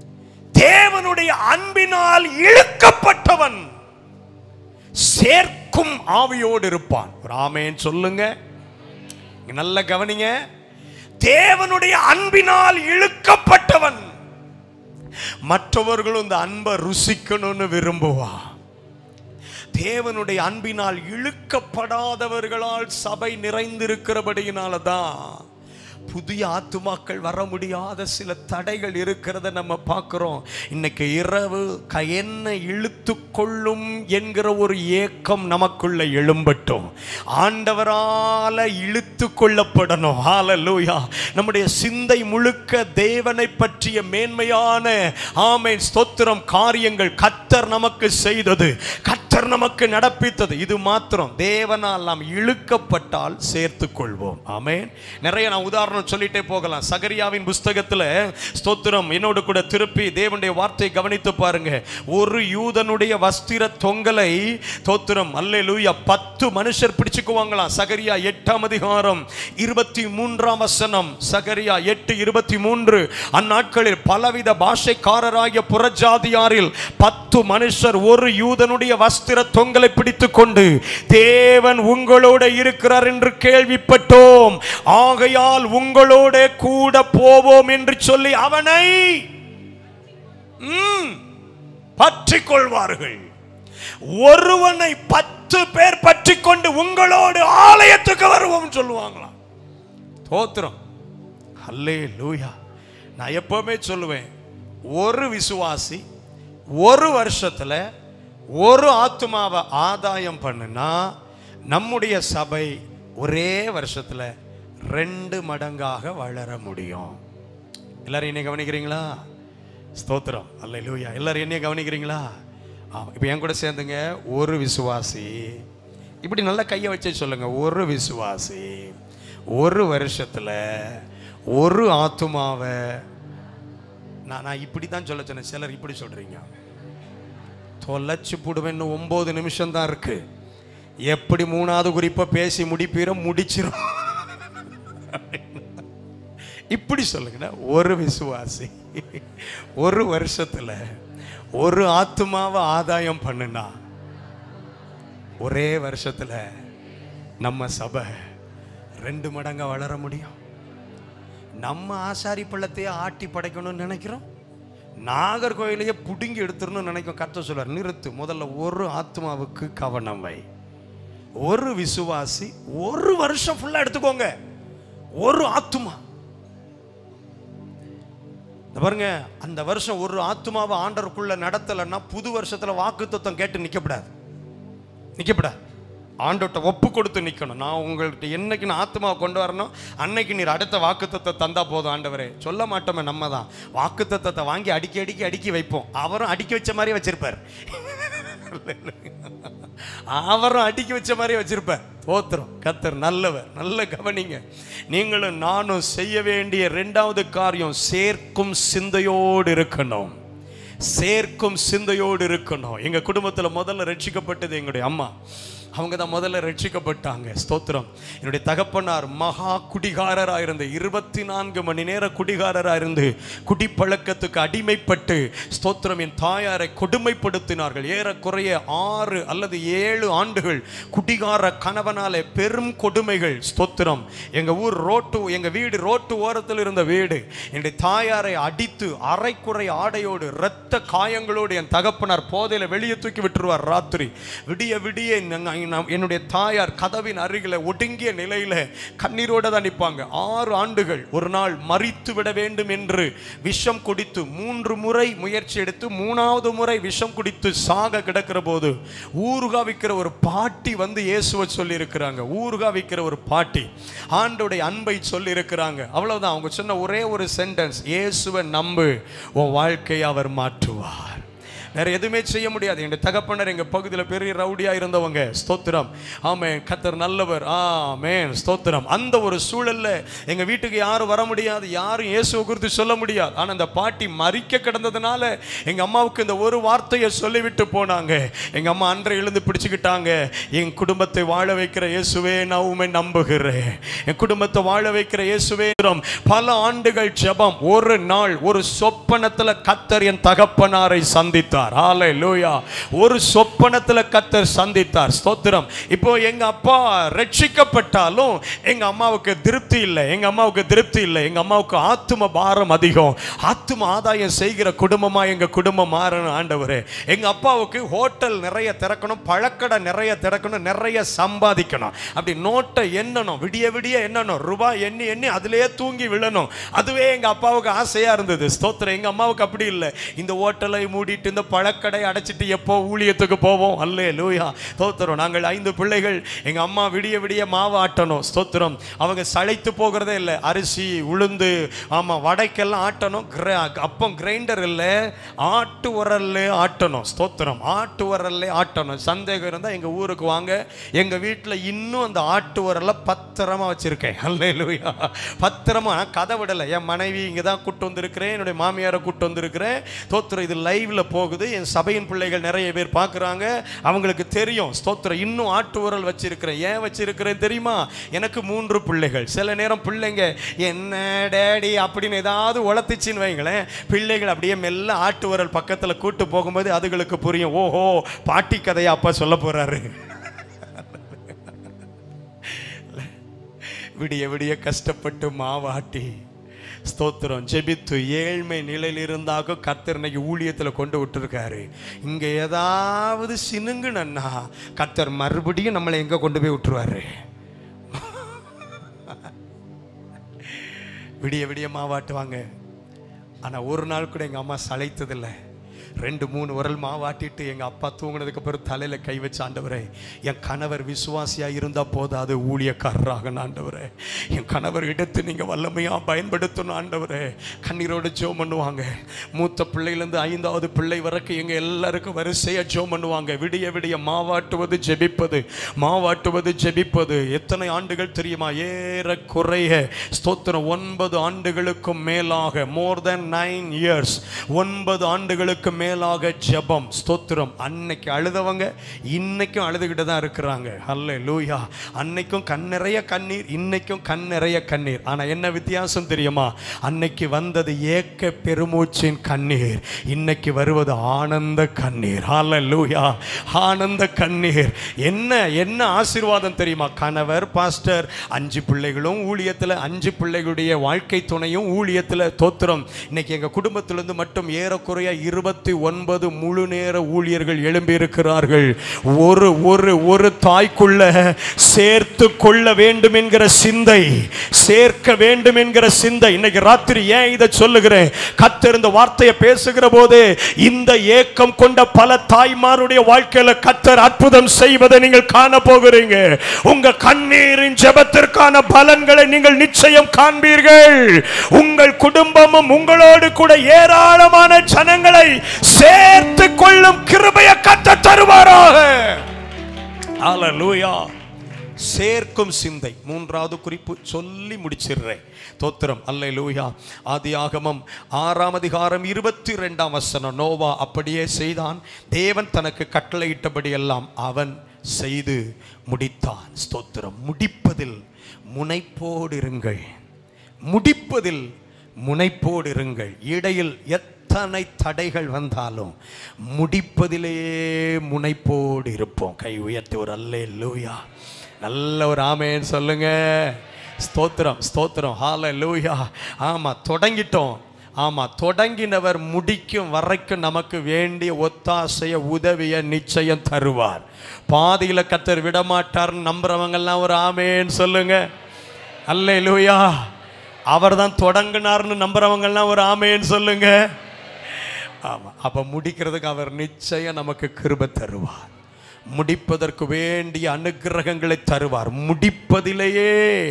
தேவனுடைய அன்பினால் இழுக்கப்பட்டவன் சேர்க்க இழுக்கும் ஆவியோடு இருப்பான் ஒரு ஆமேன் சொல்லுங்க இங்க நல்ல கவனிங்க தேவனுடைய அன்பினால் இழுக்கப்பட்டவன் மற்றவர்களும் இந்த அன்பை ருசிக்கணும்னு விரும்புவா தேவனுடைய அன்பினால் இழுக்கப்படாதவர்களால் சபை நிறைந்திருக்கிறபடியினால தான் புதிய ஆத்துமாக்கள் வர முடியாத சில தடைகள் இருக்கிறத நம்ம பார்க்கிறோம் இன்னைக்கு இரவு க- என்ன இழுத்து கொள்ளும் என்கிற ஒரு ஏக்கம் நமக்குள்ள எழும்பட்டும் ஆண்டவரால இழுத்து கொள்ளப்படணும் ஹalleluya நம்முடைய சிந்தை முழுக்க தேவனை பற்றிய மேன்மையான ஆமை ஸ்தோத்திரம் காரியங்கள் கத்தர் நமக்கு செய்தது கத்தர் நமக்கு நடப்பித்தது இது மாத்திரம் தேவனால் நாம் இழுக்கப்பட்டால் சேர்த்துக் கொள்வோம் ஆமென் நிறைய நான் உதாரணம் சொல்லிட்டே போகலாம் சகரியாவின் புஸ்தகத்துல ஸ்தோத்திரம் என்னோடு கூட திருப்பி தேவனுடைய வார்த்தையை கவனித்து பாருங்க ஒரு யூதனுடைய வஸ்திர தொங்கலை தோத்திரம் அல்லேலூயா பத்து மனுஷர் பிடிச்சுக்குவாங்களாம் சகரியா எட்டாம் அதிகாரம் இருபத்தி மூன்றாம் வசனம் சகரியா எட்டு இருபத்தி மூன்று அந்நாட்களில் பலவித பாஷைக்காரராகிய புறஜாதியாரில் பத்து மனுஷர் ஒரு யூதனுடைய வஸ்திர தொங்கலை பிடித்துக் கொண்டு தேவன் உங்களோட இருக்கிறார் என்று கேள்விப்பட்டோம் ஆகையால் உங்களோட கூட போவோம் என்று சொல்லி அவனை பற்றிக் கொள்வார்கள் ஒருவனை பத்து பேர் பற்றி கொண்டு உங்களோடு ஆலயத்துக்கு வருவோம் சொல்லுவாங்களாம் தோத்திரம் அல்லே லூயா நான் எப்பவுமே சொல்லுவேன் ஒரு விசுவாசி ஒரு வருஷத்துல ஒரு ஆத்துமாவை ஆதாயம் பண்ணுனா நம்முடைய சபை ஒரே வருஷத்துல ரெண்டு மடங்காக வளர முடியும் எல்லாரும் என்னை கவனிக்கிறீங்களா ஸ்தோத்திரம் அல்ல லூயா எல்லாரும் என்னைய கவனிக்கிறீங்களா ஆ இப்போ என் கூட சேர்ந்துங்க ஒரு விசுவாசி இப்படி நல்லா கையை வச்சு சொல்லுங்க ஒரு விசுவாசி ஒரு வருஷத்துல ஒரு ஆத்துமாவை நான் நான் இப்படி தான் சொல்ல சொன்னேன் சிலர் இப்படி சொல்றீங்க தொலைச்சு போடுவேன் இன்னும் ஒன்பது நிமிஷம் தான் இருக்கு எப்படி மூணாவது குறிப்பை பேசி முடிப்பீரோ முடிச்சிரும் இப்படி சொல்லுங்க ஒரு விசுவாசி ஒரு வருஷத்துல ஒரு ஆத்துமாவை ஆதாயம் பண்ணுனா ஒரே வருஷத்துல நம்ம சபை ரெண்டு மடங்கா வளர முடியும் நம்ம ஆசாரி பள்ளத்தையே ஆட்டி படைக்கணும்னு நினைக்கிறோம் நாகர்கோயிலையே புடுங்கி எடுத்துடணும்னு நினைக்கும் கத்த சொல்றார் நிறுத்து முதல்ல ஒரு ஆத்மாவுக்கு கவனம் வை ஒரு விசுவாசி ஒரு வருஷம் ஃபுல்லா எடுத்துக்கோங்க ஒரு ஆத்துமா இந்த பாருங்க அந்த வருஷம் ஒரு ஆத்துமாவை ஆண்டருக்குள்ள நடத்தலைன்னா புது வருஷத்துல வாக்கு கேட்டு நிக்கப்படாது நிக்கப்படாது ஆண்டோட்ட ஒப்பு கொடுத்து நிற்கணும் நான் உங்கள்கிட்ட என்னைக்கு நான் ஆத்மாவை கொண்டு வரணும் அன்னைக்கு நீர் அடுத்த வாக்குத்தத்தை தந்தா போதும் ஆண்டவரே சொல்ல மாட்டோமே நம்ம தான் வாக்குத்தத்தத்தை வாங்கி அடிக்கி அடிக்கி அடுக்கி வைப்போம் அவரும் அடுக்கி வச்ச மாதிரி வச்சிருப்பார் அவரும் அடுக்கி வச்ச மாதிரி வச்சிருப்பார் தோத்திரம் கத்தர் நல்லவர் நல்ல கவனிங்க நீங்களும் நானும் செய்ய வேண்டிய ரெண்டாவது காரியம் சேர்க்கும் சிந்தையோடு இருக்கணும் சேர்க்கும் சிந்தையோடு இருக்கணும் எங்க குடும்பத்துல முதல்ல ரட்சிக்கப்பட்டது எங்களுடைய அம்மா அவங்க தான் முதல்ல ரட்சிக்கப்பட்டாங்க ஸ்தோத்திரம் என்னுடைய தகப்பனார் மகா குடிகாரராக இருந்து இருபத்தி நான்கு மணி நேர குடிகாரராக இருந்து குடிப்பழக்கத்துக்கு அடிமைப்பட்டு ஸ்தோத்திரம் என் தாயாரை கொடுமைப்படுத்தினார்கள் ஏறக்குறைய ஆறு அல்லது ஏழு ஆண்டுகள் குடிகார கணவனாலே பெரும் கொடுமைகள் ஸ்தோத்திரம் எங்க ஊர் ரோட்டு எங்க வீடு ரோட்டு ஓரத்தில் இருந்த வீடு என்னுடைய தாயாரை அடித்து அரைக்குறை ஆடையோடு இரத்த காயங்களோடு என் தகப்பனார் போதையில வெளியே தூக்கி விட்டுருவார் ராத்திரி விடிய விடிய நாங்க- நாம் என்னுடைய தாயார் கதவின் அருகில ஒடுங்கிய நிலையில கண்ணீரோட தான் நிற்பாங்க ஆறு ஆண்டுகள் ஒரு நாள் மறித்து விட வேண்டும் என்று விஷம் குடித்து மூன்று முறை முயற்சி எடுத்து மூணாவது முறை விஷம் குடித்து சாக கிடக்கிற போது ஊறுகா விற்கிற ஒரு பாட்டி வந்து இயேசுவை சொல்லி இருக்கிறாங்க ஊறுகா விற்கிற ஒரு பாட்டி ஆண்டோடைய அன்பை சொல்லி இருக்கிறாங்க அவ்வளவுதான் அவங்க சொன்ன ஒரே ஒரு சென்டென்ஸ் இயேசுவை நம்பு உன் வாழ்க்கையை அவர் மாற்றுவார் வேற எதுவுமே செய்ய முடியாது எங்க தகப்பனர் எங்க பகுதியில் பெரிய ரவுடியா இருந்தவங்க ஸ்தோத்திரம் ஆமே கத்தர் நல்லவர் ஆமென் ஸ்தோத்திரம் அந்த ஒரு சூழல்ல எங்க வீட்டுக்கு யாரும் வர முடியாது யாரும் இயேசுவை குறித்து சொல்ல முடியாது ஆனா அந்த பாட்டி மறிக்க கிடந்ததுனால எங்க அம்மாவுக்கு இந்த ஒரு வார்த்தையை சொல்லிவிட்டு போனாங்க எங்க அம்மா அன்றை எழுந்து பிடிச்சுக்கிட்டாங்க என் குடும்பத்தை வாழ வைக்கிற இயேசுவே நான் உண்மை நம்புகிறேன் என் குடும்பத்தை வாழ வைக்கிற இயேசுவே பல ஆண்டுகள் ஜெபம் ஒரு நாள் ஒரு சொப்பனத்துல கத்தர் என் தகப்பனாரை சந்தித்தார் சந்தித்தார் ஹalleluya ஒரு சொப்பனத்துல கத்தர் சந்தித்தார் ஸ்தோத்திரம் இப்போ எங்க அப்பா ரட்சிக்கப்பட்டாலும் எங்க அம்மாவுக்கு திருப்தி இல்லை எங்க அம்மாவுக்கு திருப்தி இல்லை எங்க அம்மாவுக்கு ஆத்தும பாரம் அதிகம் ஆத்தும ஆதாயம் செய்கிற குடும்பமா எங்க குடும்பம் மாறணும் ஆண்டவரே எங்க அப்பாவுக்கு ஹோட்டல் நிறைய திறக்கணும் பழக்கடை நிறைய திறக்கணும் நிறைய சம்பாதிக்கணும் அப்படி நோட்டை எண்ணணும் விடிய விடிய எண்ணணும் ரூபாய் எண்ணி எண்ணி அதிலேயே தூங்கி விழணும் அதுவே எங்க அப்பாவுக்கு ஆசையா இருந்தது ஸ்தோத்திரம் எங்க அம்மாவுக்கு அப்படி இல்லை இந்த ஹோட்டலை மூடிட்டு இந்த பழக்கடை அடைச்சிட்டு எப்போ ஊழியத்துக்கு போவோம் அல்லே லூயா ஸ்தோத்திரம் நாங்கள் ஐந்து பிள்ளைகள் எங்க அம்மா விடிய விடிய மாவு ஆட்டணும் ஸ்தோத்திரம் அவங்க சளைத்து போகிறதே இல்லை அரிசி உளுந்து ஆமா வடைக்கெல்லாம் ஆட்டணும் கிர- அப்பம் கிரைண்டர் இல்லை ஆட்டு உரல்ல ஆட்டணும் ஸ்தோத்திரம் ஆட்டு உரல்ல ஆட்டணும் சந்தேகம் இருந்தால் எங்க ஊருக்கு வாங்க எங்க வீட்டில் இன்னும் அந்த ஆட்டு உரல்ல பத்திரமா வச்சிருக்கேன் அல்லேலூயா பத்திரமா நான் கதை விடலை என் மனைவி இங்கே தான் கூட்டு வந்திருக்கிறேன் என்னுடைய மாமியாரை கூட்டு வந்திருக்கிறேன் ஸ்தோத்திரம் இது லைவ்ல போகுது என் சபையின் பிள்ளைகள் நிறைய பேர் பார்க்குறாங்க அவங்களுக்கு தெரியும் ஸ்தோத்திரம் இன்னும் ஆட்டு உரல் வச்சிருக்கிறேன் ஏன் வச்சிருக்கிறேன் தெரியுமா எனக்கு மூன்று பிள்ளைகள் சில நேரம் பிள்ளைங்க என்ன டேடி அப்படின்னு ஏதாவது உளத்துச்சின்னு வைங்களேன் பிள்ளைகள் அப்படியே மெல்ல ஆட்டு உரல் பக்கத்தில் கூட்டு போகும்போது அதுகளுக்கு புரியும் ஓஹோ பாட்டி கதையை அப்பா சொல்ல போறாரு விடிய விடிய கஷ்டப்பட்டு மாவாட்டி ஸ்தோத்திரம் ஜெபித்து ஏழ்மை நிலையில் இருந்தாக கர்த்தர் இன்னைக்கு ஊழியத்தில் கொண்டு விட்டுருக்காரு இங்கே ஏதாவது சினுங்குனன்னா கர்த்தர் மறுபடியும் நம்மளை எங்கே கொண்டு போய் விட்டுருவாரு விடிய விடிய மாவாட்டுவாங்க ஆனால் ஒரு நாள் கூட எங்கள் அம்மா சளைத்ததில்லை ரெண்டு மூணு உரல் மாவாட்டிட்டு எங்கள் அப்பா தூங்கினதுக்கு அப்புறம் தலையில் கை வச்ச ஆண்டவரே என் கணவர் விசுவாசியாக இருந்தால் போதாது ஊழியக்காரராக ஆண்டவரே என் கணவர் எடுத்து நீங்கள் வல்லமையாக பயன்படுத்தணும் ஆண்டவரே கண்ணீரோடு ஜோம் பண்ணுவாங்க மூத்த பிள்ளையிலேருந்து ஐந்தாவது பிள்ளை வரைக்கும் எங்கள் எல்லாருக்கும் வரிசையாக ஜோம் பண்ணுவாங்க விடிய விடிய மாவாட்டுவது ஜெபிப்பது மாவாட்டுவது ஜெபிப்பது எத்தனை ஆண்டுகள் தெரியுமா ஏற குறைய ஸ்தோத்திரம் ஒன்பது ஆண்டுகளுக்கும் மேலாக மோர் தென் நைன் இயர்ஸ் ஒன்பது ஆண்டுகளுக்கு மேலாக ஜெபம் ஸ்தோத்திரம் அன்னைக்கு அழுதவங்க இன்னைக்கும் அழுதுகிட்டு தான் இருக்கிறாங்க அல்ல லூயா அன்னைக்கும் கண் நிறைய கண்ணீர் இன்னைக்கும் கண் நிறைய கண்ணீர் ஆனா என்ன வித்தியாசம் தெரியுமா அன்னைக்கு வந்தது ஏக்க பெருமூச்சின் கண்ணீர் இன்னைக்கு வருவது ஆனந்த கண்ணீர் அல்ல லூயா ஆனந்த கண்ணீர் என்ன என்ன ஆசீர்வாதம் தெரியுமா கணவர் பாஸ்டர் அஞ்சு பிள்ளைகளும் ஊழியத்தில் அஞ்சு பிள்ளைகளுடைய வாழ்க்கை துணையும் ஊழியத்தில் தோத்திரம் இன்னைக்கு எங்க குடும்பத்திலிருந்து மட்டும் ஏறக்குறைய இருபத்தி ஒன்பது முழு நேர ஊழியர்கள் எழும்பி இருக்கிறார்கள் ஒரு ஒரு ஒரு தாய்க்குள்ள சேர்த்து கொள்ள வேண்டும் என்கிற சிந்தை சேர்க்க வேண்டும் என்கிற சிந்தை இன்னைக்கு ராத்திரி ஏன் இதை சொல்லுகிறேன் கத்திருந்த வார்த்தையை பேசுகிற போது இந்த ஏக்கம் கொண்ட பல தாய்மாருடைய வாழ்க்கையில கத்தர் அற்புதம் செய்வதை நீங்கள் காண போகிறீங்க உங்க கண்ணீரின் ஜெபத்திற்கான பலன்களை நீங்கள் நிச்சயம் காண்பீர்கள் உங்கள் குடும்பமும் உங்களோடு கூட ஏராளமான ஜனங்களை சேர்த்து கொள்ளும் கிருபையை கத்த தருவாராக ஹalleluya சேர்க்கும் சிந்தை மூன்றாவது குறிப்பு சொல்லி முடிச்சிடுறேன் தோத்திரம் அல்ல லூயா ஆதி ஆகமம் ஆறாம் அதிகாரம் இருபத்தி ரெண்டாம் வசனம் நோவா அப்படியே செய்தான் தேவன் தனக்கு கட்டளையிட்டபடி எல்லாம் அவன் செய்து முடித்தான் ஸ்தோத்திரம் முடிப்பதில் முனைப்போடு இருங்கள் முடிப்பதில் முனைப்போடு இருங்கள் இடையில் எத்தனை தடைகள் வந்தாலும் முடிப்பதிலேயே முனைப்போடு இருப்போம் கை உயர்த்தி ஒரு அல்லே லூயா நல்ல ஒரு ஆமேன்னு சொல்லுங்க ஸ்தோத்திரம் ஸ்தோத்திரம் ஹால லூயா ஆமாம் தொடங்கிட்டோம் ஆமாம் தொடங்கினவர் முடிக்கும் வரைக்கும் நமக்கு வேண்டிய ஒத்தாசைய உதவிய நிச்சயம் தருவார் பாதியில் கத்தர் விடமாட்டார்னு நம்புறவங்கெல்லாம் ஒரு ஆமேன்னு சொல்லுங்க அல்லே லூயா அவர் தான் தொடங்கினார்னு நம்புறவங்கெல்லாம் ஒரு ஆமேன்னு சொல்லுங்க ஆமாம் அப்போ முடிக்கிறதுக்கு அவர் நிச்சயம் நமக்கு கிருபை தருவார் முடிப்பதற்கு வேண்டிய அனுக்கிரகங்களை தருவார் முடிப்பதிலேயே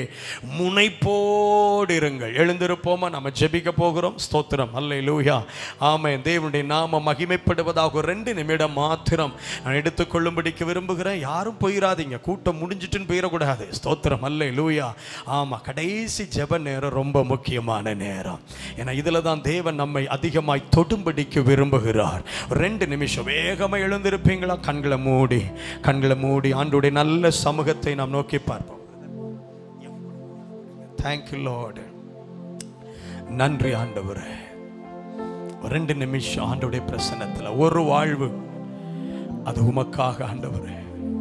முனைப்போடு இருங்கள் எழுந்திருப்போமா நம்ம ஜெபிக்க போகிறோம் ஸ்தோத்திரம் அல்ல லூயா ஆமே தேவனுடைய நாம மகிமைப்படுவதாக ஒரு ரெண்டு நிமிடம் மாத்திரம் நான் எடுத்துக்கொள்ளும்படிக்கு விரும்புகிறேன் யாரும் போயிடாதீங்க கூட்டம் முடிஞ்சிட்டுன்னு போயிடக்கூடாது ஸ்தோத்திரம் அல்ல லூயா ஆமா கடைசி ஜெப நேரம் ரொம்ப முக்கியமான நேரம் ஏன்னா இதில் தான் தேவன் நம்மை அதிகமாய் தொடும்படிக்கு விரும்புகிறார் ஒரு ரெண்டு நிமிஷம் வேகமாக எழுந்திருப்பீங்களா கண்களை மூடி கண்களை மூடி ஆண்டுடைய நல்ல சமூகத்தை நாம் நோக்கி பார்ப்போம் தேங்க்யூ லார்டு நன்றி ஆண்டவரே ரெண்டு நிமிஷம் ஆண்டவருடைய பிரசன்னத்துல ஒரு வாழ்வு அது உமக்காக ஆண்டவரே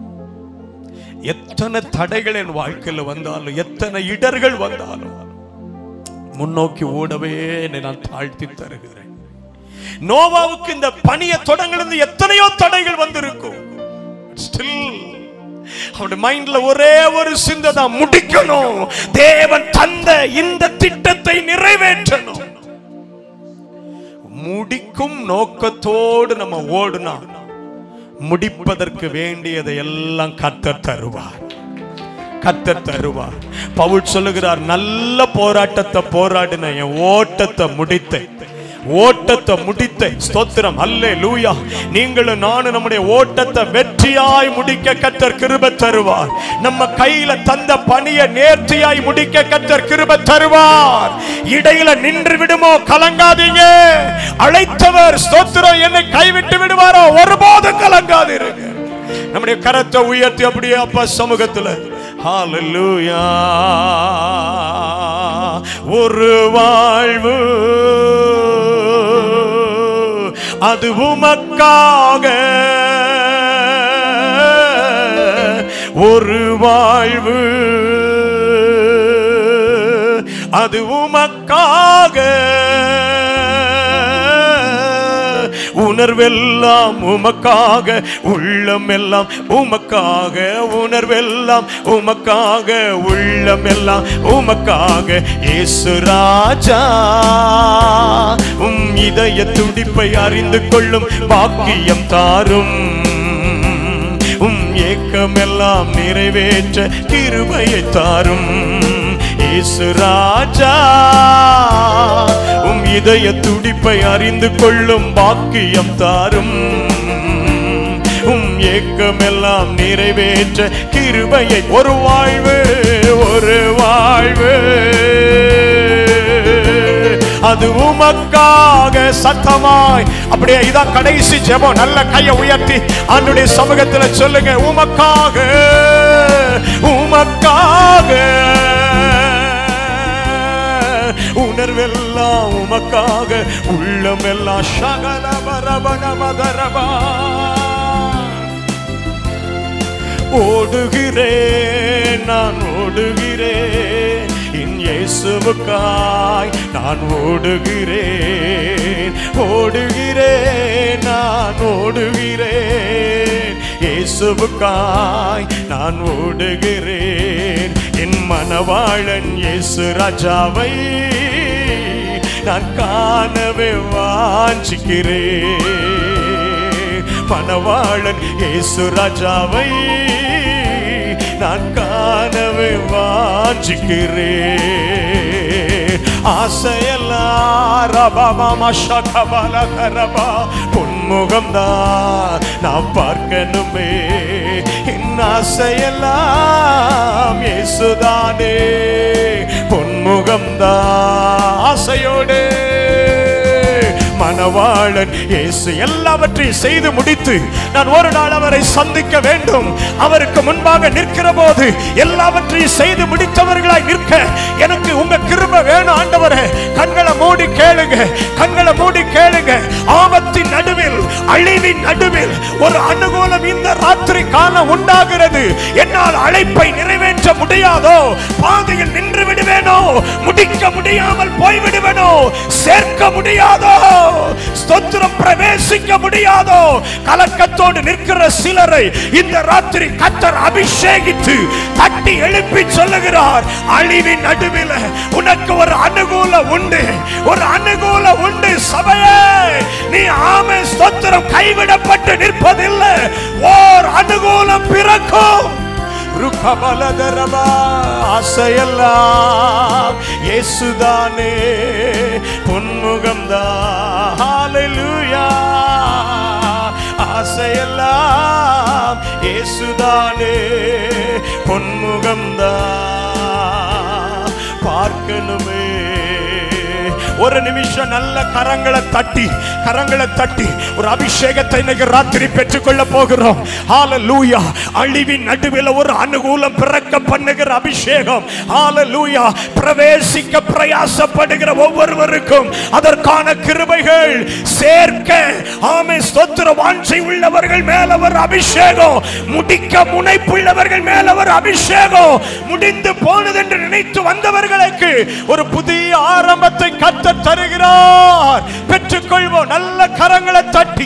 எத்தனை தடைகள் என் வாழ்க்கையில் வந்தாலும் எத்தனை இடர்கள் வந்தாலும் முன்னோக்கி ஓடவே என்னை நான் தாழ்த்தி தருகிறேன் நோவாவுக்கு இந்த பணியை தொடங்கிலிருந்து எத்தனையோ தடைகள் வந்திருக்கும் ஸ்டில் அவனுடைய மைண்ட்ல ஒரே ஒரு சிந்தை தான் முடிக்கணும் தேவன் தந்த இந்த திட்டத்தை நிறைவேற்றணும் முடிக்கும் நோக்கத்தோடு நம்ம ஓடுனா முடிப்பதற்கு வேண்டியதை எல்லாம் கத்தர் தருவார் கத்தர் தருவார் பவுல் சொல்லுகிறார் நல்ல போராட்டத்தை போராடின என் ஓட்டத்தை முடித்தேன் ஓட்டத்தை முடித்த ஸ்தோத்திரம் அல்லே லூயா நீங்களும் நானும் நம்முடைய ஓட்டத்தை வெற்றியாய் முடிக்க கத்தர் கிருப தருவார் நம்ம கையில தந்த பணியை நேர்த்தியாய் முடிக்க கத்தர் கிருப தருவார் இடையில நின்று விடுமோ கலங்காதீங்க அழைத்தவர் ஸ்தோத்திரம் என்னை கைவிட்டு விடுவாரோ ஒருபோதும் கலங்காதீருங்க நம்முடைய கரத்தை உயர்த்தி அப்படியே அப்பா சமூகத்துல ஹalleluya ஒரு வாழ்வு அது உமக்காக ஒரு வாழ்வு அது உமக்காக உணர்வெல்லாம் உமக்காக உள்ளம் எல்லாம் உமக்காக உணர்வெல்லாம் உமக்காக உள்ளம் எல்லாம் உமக்காக இயேசு ராஜா உம் இதய துடிப்பை அறிந்து கொள்ளும் பாக்கியம் தாரும் உம் ஏக்கமெல்லாம் நிறைவேற்ற கிருபையை தாரும் இயேசு ராஜா உம் இதய துடிப்பை அறிந்து கொள்ளும் பாக்கியம் தாரும் உம் ஏக்கமெல்லாம் நிறைவேற்ற கிருபையை ஒரு வாழ்வு ஒரு வாழ்வு அது உமக்காக சத்தமாய் அப்படியே இதான் கடைசி ஜெபம் நல்ல கையை உயர்த்தி ஆண்டுடைய சமூகத்துல சொல்லுங்க உமக்காக உமக்காக உணர்வெல்லாம் உமக்காக உள்ளமெல்லாம் சகல பரபண மதரபா ஓடுகிறேன் நான் ஓடுகிறேன் என் இயேசுவுக்காய் நான் ஓடுகிறேன் ஓடுகிறேன் நான் ஓடுகிறேன் இயேசுவுக்காய் நான் ஓடுகிறேன் என் மனவாளன் இயேசு ராஜாவை நான் காணவே வாஞ்சிக்கிறேன் மணவாளன் இயேசு ராஜாவை நான் காணவே வாஞ்சிக்கிறேன் ஆசையெல்லாம் ரபமா சகபல கரபா பொன்முகம்தான் நான் பார்க்கணுமே என் ஆசையெல்லாம் இயேசுதானே பொன்முகம்தான் ஆசையோடு மணவாளன் இயேசு எல்லாவற்றையும் செய்து முடித்து நான் ஒரு நாள் அவரை சந்திக்க வேண்டும் அவருக்கு முன்பாக நிற்கிற போது எல்லாவற்றையும் செய்து முடித்தவர்களாய் நிற்க எனக்கு உங்க கிருப வேணும் ஆண்டவரே கண்களை மூடி கேளுங்க கண்களை மூடி கேளுங்க ஆபத்தின் நடுவில் அழிவின் நடுவில் ஒரு அனுகூலம் இந்த ராத்திரி காலம் உண்டாகிறது என்னால் அழைப்பை நிறைவேற்ற முடியாதோ பாதையில் நின்று விடுவேனோ முடிக்க முடியாமல் போய்விடுவேனோ சேர்க்க முடியாதோ ஸ்தோத்திரம் பிரவேசிக்க முடியாதோ கலக்கத்தோடு நிற்கிற சிலரை இந்த ராத்திரி கத்தர் அபிஷேகித்து தட்டி எழுப்பி சொல்லுகிறார் அழிவின் நடுவில் உனக்கு ஒரு அனுகூலம் உண்டு ஒரு அனுகூலம் உண்டு சபையே நீ ஆமே ஸ்தோத்திரம் கைவிடப்பட்டு நிற்பதில்லை ஓர் அனுகூலம் பிறக்கும் ருக்கபலதரபா ஆசையெல்லாம் இயேசுதானே பொன்முகம்தா ஹalleluya ஆசையெல்லாம் இயேசுதானே பொன்முகம்தா பார்க்கணுமே ஒரு நிமிஷம் நல்ல கரங்களை தட்டி கரங்களை தட்டி ஒரு அபிஷேகத்தை இன்னைக்கு ராத்திரி பெற்றுக்கொள்ள போகிறோம் ஹalleluya அழிவின் நடுவில் ஒரு அனுகூலம் பிறக்க பண்ணுகிற அபிஷேகம் ஹalleluya பிரவேசிக்க பிரயாசப்படுகிற ஒவ்வொருவருக்கும் அதற்கான கிருபைகள் சேர்க்க ஆமே ஸ்தோத்திர வாஞ்சை உள்ளவர்கள் மேல ஒரு அபிஷேகம் முடிக்க முனைப்புள்ளவர்கள் மேல ஒரு அபிஷேகம் முடிந்து போனது என்று நினைத்து வந்தவர்களுக்கு ஒரு புதிய ஆரம்பத்தை கத்த தருகிறார் பெற்றுக்கொள்வோம் நல்ல கரங்களை தட்டி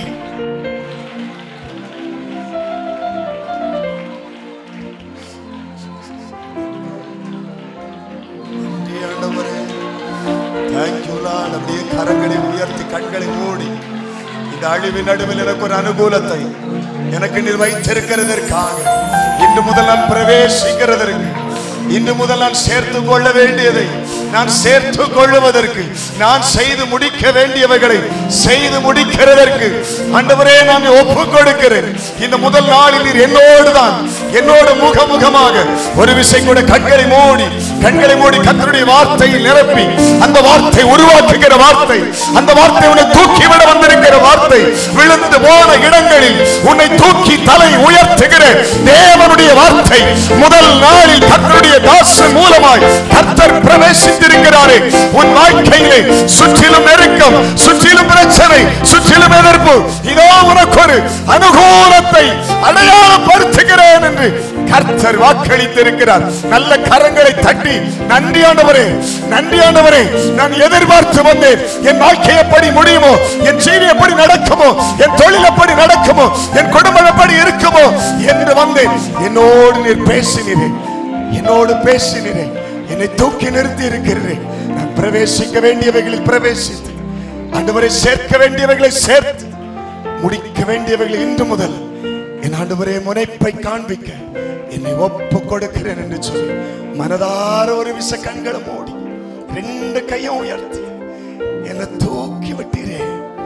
நன்றி ஆண்டவரே தேங்க்யூ லார்ட் அப்படியே கரங்களை உயர்த்தி கண்களை மூடி இந்த அழிவின் நடுவில் எனக்கு ஒரு அனுகூலத்தை எனக்கு நீர் வைத்திருக்கிறதற்காக இன்று முதல் நான் பிரவேசிக்கிறதற்கு இன்று முதல் நான் சேர்த்து கொள்ள வேண்டியதை நான் சேர்த்து கொள்ளுவதற்கு நான் செய்து முடிக்க வேண்டியவைகளை செய்து முடிக்கிறதற்கு ஆண்டவரே நான் ஒப்பு கொடுக்கிறேன் இந்த முதல் நாளில் நீர் என்னோடு தான் என்னோடு முகமுகமாக ஒரு விசை கூட கண்களை மூடி கண்களை மூடி கத்தருடைய வார்த்தையை நிரப்பி அந்த வார்த்தை உருவாக்குகிற வார்த்தை அந்த வார்த்தை உன்னை தூக்கி விட வந்திருக்கிற வார்த்தை விழுந்து போன இடங்களில் உன்னை தூக்கி தலை உயர்த்துகிற தேவனுடைய வார்த்தை முதல் நாளில் கர்த்தருடைய தாசன் மூலமாய் கர்த்தர் பிரவேசித்திருக்கிறாரே உன் வாழ்க்கையிலே சுற்றிலும் நெருக்கம் சுற்றிலும் பிரச்சனை சுற்றிலும் எதிர்ப்பு இதோ உனக்கு ஒரு அனுகூலத்தை அடையாளப்படுத்துகிறேன் என்று கர்த்தர் வாக்களித்திருக்கிறார் நல்ல கரங்களை தட்டி நன்றி ஆண்டவரே நன்றி ஆண்டவரே நான் எதிர்பார்த்து வந்தேன் என் வாழ்க்கை எப்படி முடியுமோ என் செய்தி எப்படி நடக்குமோ என் தொழில் எப்படி நடக்குமோ என் குடும்பம் எப்படி இருக்குமோ என்று வந்தேன் என்னோடு நீர் பேசினீரேன் என்னோடு பேசினீரேன் என்னை தூக்கி நிறுத்தி இருக்கிறேன் நான் பிரவேசிக்க வேண்டியவைகளில் பிரவேசித்து ஆண்டவரை சேர்க்க வேண்டியவைகளை சேர்த்து முடிக்க வேண்டியவைகளை இன்று முதல் என் ஆண்டவரே முனைப்பை காண்பிக்க என்னை ஒப்பு கொடுக்கிறேன் என்று சொல்லி மனதார ஒரு விச கண்களை மூடி ரெண்டு கையும் உயர்த்தி என்னை தூக்கி விட்டீரே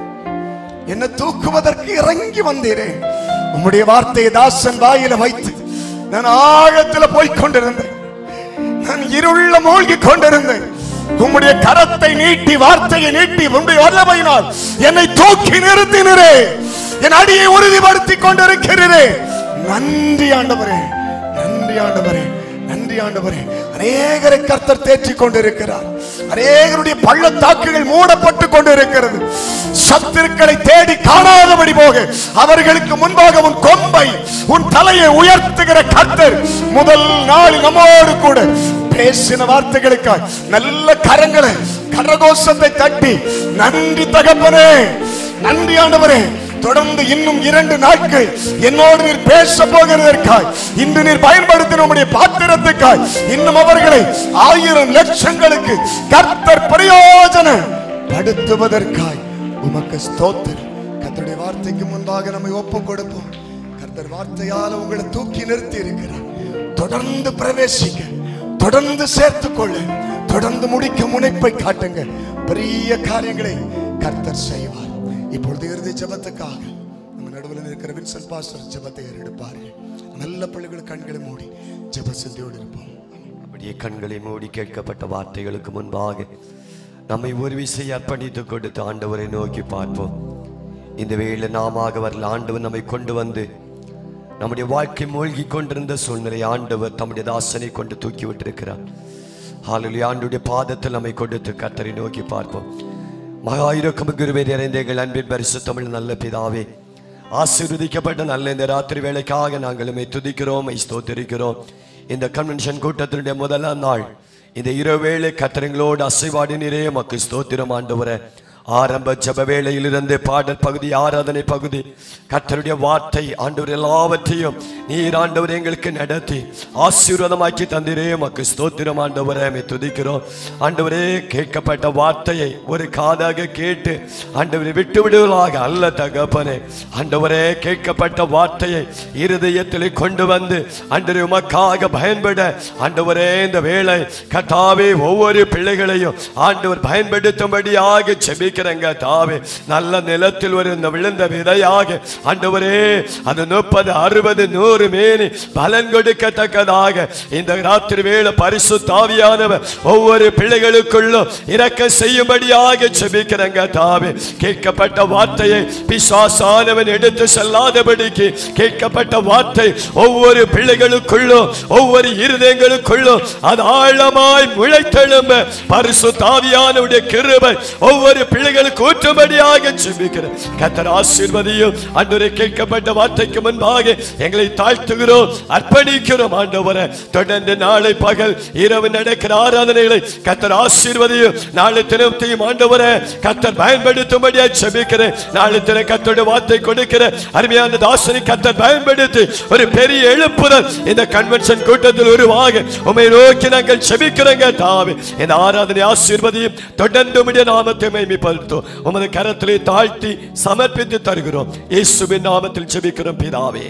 என்னை தூக்குவதற்கு இறங்கி வந்தீரே உம்முடைய வார்த்தையை தாசன் வாயில வைத்து நான் ஆழத்துல போய்க் கொண்டிருந்தேன் நான் இருள்ள மூழ்கி கொண்டிருந்தேன் உம்முடைய கரத்தை நீட்டி வார்த்தையை நீட்டி உம்முடைய வல்லமையினால் என்னை தூக்கி நிறுத்தினரே என் அடியை உறுதிப்படுத்தி கொண்டிருக்கிறீரே நன்றி ஆண்டவரே நன்றி ஆண்டவரே நன்றி ஆண்டவரே அநேகரை கர்த்தர் தேற்றி கொண்டிருக்கிறார் அநேகருடைய பள்ளத்தாக்குகள் மூடப்பட்டு கொண்டிருக்கிறது சத்துருக்களை தேடி காணாதபடி போக அவர்களுக்கு முன்பாக உன் கொம்பை உன் தலையை உயர்த்துகிற கர்த்தர் முதல் நாள் நம்மோடு கூட பேசின வார்த்தைகளுக்காய் நல்ல கரங்களை கரகோஷத்தை தட்டி நன்றி தகப்பனே நன்றி ஆண்டவரே தொடர்ந்து இன்னும் இரண்டு நாட்கள் என்னோடு நீர் பேச போகிறதற்காய் இன்று நீர் பயன்படுத்தின உம்முடைய பாத்திரத்துக்காய் இன்னும் அவர்களை ஆயிரம் லட்சங்களுக்கு கர்த்தர் பிரயோஜன படுத்துவதற்காய் உமக்கு ஸ்தோத்திரம் கர்த்தருடைய வார்த்தைக்கு முன்பாக நம்மை ஒப்பு கொடுப்போம் கர்த்தர் வார்த்தையால உங்களை தூக்கி நிறுத்தி இருக்கிறார் தொடர்ந்து பிரவேசிக்க தொடர்ந்து சேர்த்துக்கொள்ள தொடர்ந்து முடிக்க முனைப்பை காட்டுங்க பெரிய காரியங்களை கர்த்தர் செய்வார் இப்பொழுது இறுதி ஜெபத்துக்காக நம்ம நடுவில் இருக்கிற வின்சன் பாஸ்டர் ஜெபத்தை ஏறெடுப்பாரு நல்ல பிள்ளைகள் கண்களை மூடி ஜெப சிந்தியோடு இருப்போம் அப்படியே கண்களை மூடி கேட்கப்பட்ட வார்த்தைகளுக்கு முன்பாக நம்மை ஒரு விசை அர்ப்பணித்துக் கொடுத்து ஆண்டவரை நோக்கி பார்ப்போம் இந்த வேளையில் நாம வரல ஆண்டவர் நம்மை கொண்டு வந்து நம்முடைய வாழ்க்கை மூழ்கி கொண்டிருந்த சூழ்நிலை ஆண்டவர் தம்முடைய தாசனை கொண்டு தூக்கி விட்டிருக்கிறார் ஹாலில் ஆண்டுடைய பாதத்தில் நம்மை கொடுத்து கத்தரை நோக்கி பார்ப்போம் மகா இருக்கும் குருவே நிறைந்த எங்கள் அன்பின் பரிசு தமிழ் நல்ல பிதாவே ஆசீர்வதிக்கப்பட்ட நல்ல இந்த ராத்திரி வேலைக்காக நாங்கள் உம்மை துதிக்கிறோம் உம்மை ஸ்தோத்திரிக்கிறோம் இந்த கன்வென்ஷன் கூட்டத்தினுடைய முதலாம் நாள் இந்த இரவேளை கத்திரங்களோடு அசைவாடி நிறைய மக்கு ஸ்தோத்திரம் ஆண்டவரே ஆரம்ப ஜப வேளையிலிருந்து பாடல் பகுதி ஆராதனை பகுதி கர்த்தருடைய வார்த்தை ஆண்டவர் எல்லாவற்றையும் நீர் ஆண்டவர் எங்களுக்கு நடத்தி ஆசீர்வாதமாக்கி தந்திரே மக்கு ஸ்தோத்திரம் ஆண்டவரே மை துதிக்கிறோம் ஆண்டவரே கேட்கப்பட்ட வார்த்தையை ஒரு காதாக கேட்டு ஆண்டவரை விட்டு விடுவதாக அல்ல தகப்பனே ஆண்டவரே கேட்கப்பட்ட வார்த்தையை இருதயத்தில் கொண்டு வந்து ஆண்டவரே உமக்காக பயன்பட ஆண்டவரே இந்த வேளை கத்தாவே ஒவ்வொரு பிள்ளைகளையும் ஆண்டவர் பயன்படுத்தும்படியாக செபிக்க செபிக்கிறேங்க தாவே நல்ல நிலத்தில் ஒரு இந்த விழுந்த விதையாக ஆண்டவரே அது முப்பது அறுபது நூறு மேனி பலன் கொடுக்கத்தக்கதாக இந்த ராத்திரி வேளை பரிசு தாவியானவர் ஒவ்வொரு பிள்ளைகளுக்குள்ளும் இறக்க செய்யும்படியாக செபிக்கிறேங்க தாவே கேட்கப்பட்ட வார்த்தையை பிசாசானவன் எடுத்து செல்லாதபடிக்கு கேட்கப்பட்ட வார்த்தை ஒவ்வொரு பிள்ளைகளுக்குள்ளும் ஒவ்வொரு இருதயங்களுக்குள்ளும் அது ஆழமாய் முளைத்தெழும்ப பரிசு தாவியானவுடைய கிருபை ஒவ்வொரு பிள்ளைகளுக்கு ஊற்றும்படியாக செபிக்கிறேன் கத்தர் ஆசீர்வதியும் அன்றைய கேட்கப்பட்ட வார்த்தைக்கு முன்பாக எங்களை தாழ்த்துகிறோம் அர்ப்பணிக்கிறோம் ஆண்டவரை தொடர்ந்து நாளை பகல் இரவு நடக்கிற ஆராதனைகளை கத்தர் ஆசீர்வதியும் நாளை தினத்தையும் ஆண்டவரை கத்தர் பயன்படுத்தும்படியா செபிக்கிறேன் நாளை தின கத்தோட வார்த்தை கொடுக்கிற அருமையான தாசனை கத்தர் பயன்படுத்தி ஒரு பெரிய எழுப்புதல் இந்த கன்வென்ஷன் கூட்டத்தில் உருவாக உமை நோக்கி நாங்கள் செபிக்கிறோங்க தாவே இந்த ஆராதனை ஆசீர்வதியும் தொடர்ந்து உம்முடைய நாமத்தை மேம்படுத்தும் உமது கரத்திலே தாழ்த்தி சமர்ப்பித்து தருகிறோம் இயேசுவின் நாமத்தில் செபிக்கிறோம் பிதாவே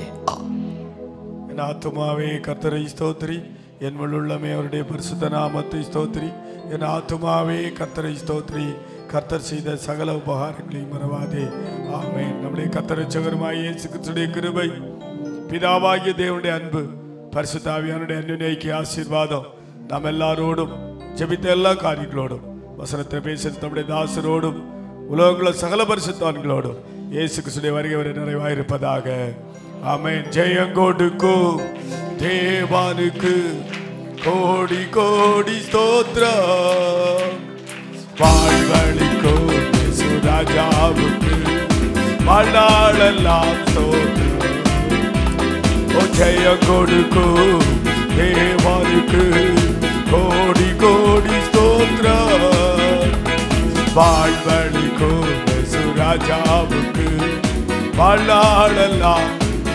என் ஆத்துமாவே கர்த்தரை ஸ்தோத்திரி என் உள்ளமே அவருடைய பரிசுத்த நாமத்தை ஸ்தோத்திரி என் ஆத்துமாவே கர்த்தரை ஸ்தோத்திரி கர்த்தர் செய்த சகல உபகாரங்களையும் மறவாதே ஆமென் நம்முடைய கர்த்தரை சகருமாய் இயேசு கிறிஸ்துடைய கிருபை பிதாவாகிய தேவனுடைய அன்பு பரிசுத்தாவியானுடைய அன்பினைக்கு ஆசீர்வாதம் நாம் எல்லாரோடும் ஜெபித்த எல்லா காரியங்களோடும் வசனத்தை பேசுகிற நம்முடைய தாசரோடும் உலகங்கள சகல பரிசுத்தான்களோடும் இயேசு கிறிஸ்துடைய வருகை வரை நிறைவாயிருப்பதாக ஆமென் ஜெயங்கோடுக்கு தேவானுக்கு கோடி கோடி ஸ்தோத்திரம் வாழ்வழிக்கும் சுராஜாவுக்கு வாழ்நாளெல்லாம் ஸ்தோத்திரம் ஓ ஜெயம் கொடுக்கும் தேவானுக்கு கோடி கோடி ஸ்தோத்திரம் வாழ்வழிக்கும் சுராஜாவுக்கு வாழ்நாளெல்லாம்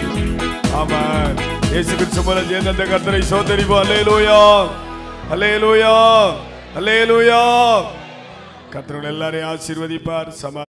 ஆமாம் இயேசு கிறிஸ்து போல ஜெயந்த கர்த்தரை சோதரிப்போம் அல்லேலூயா அல்லேலூயா அல்லேலூயா கர்த்தர்கள் எல்லாரையும் ஆசீர்வதிப்பார் சமா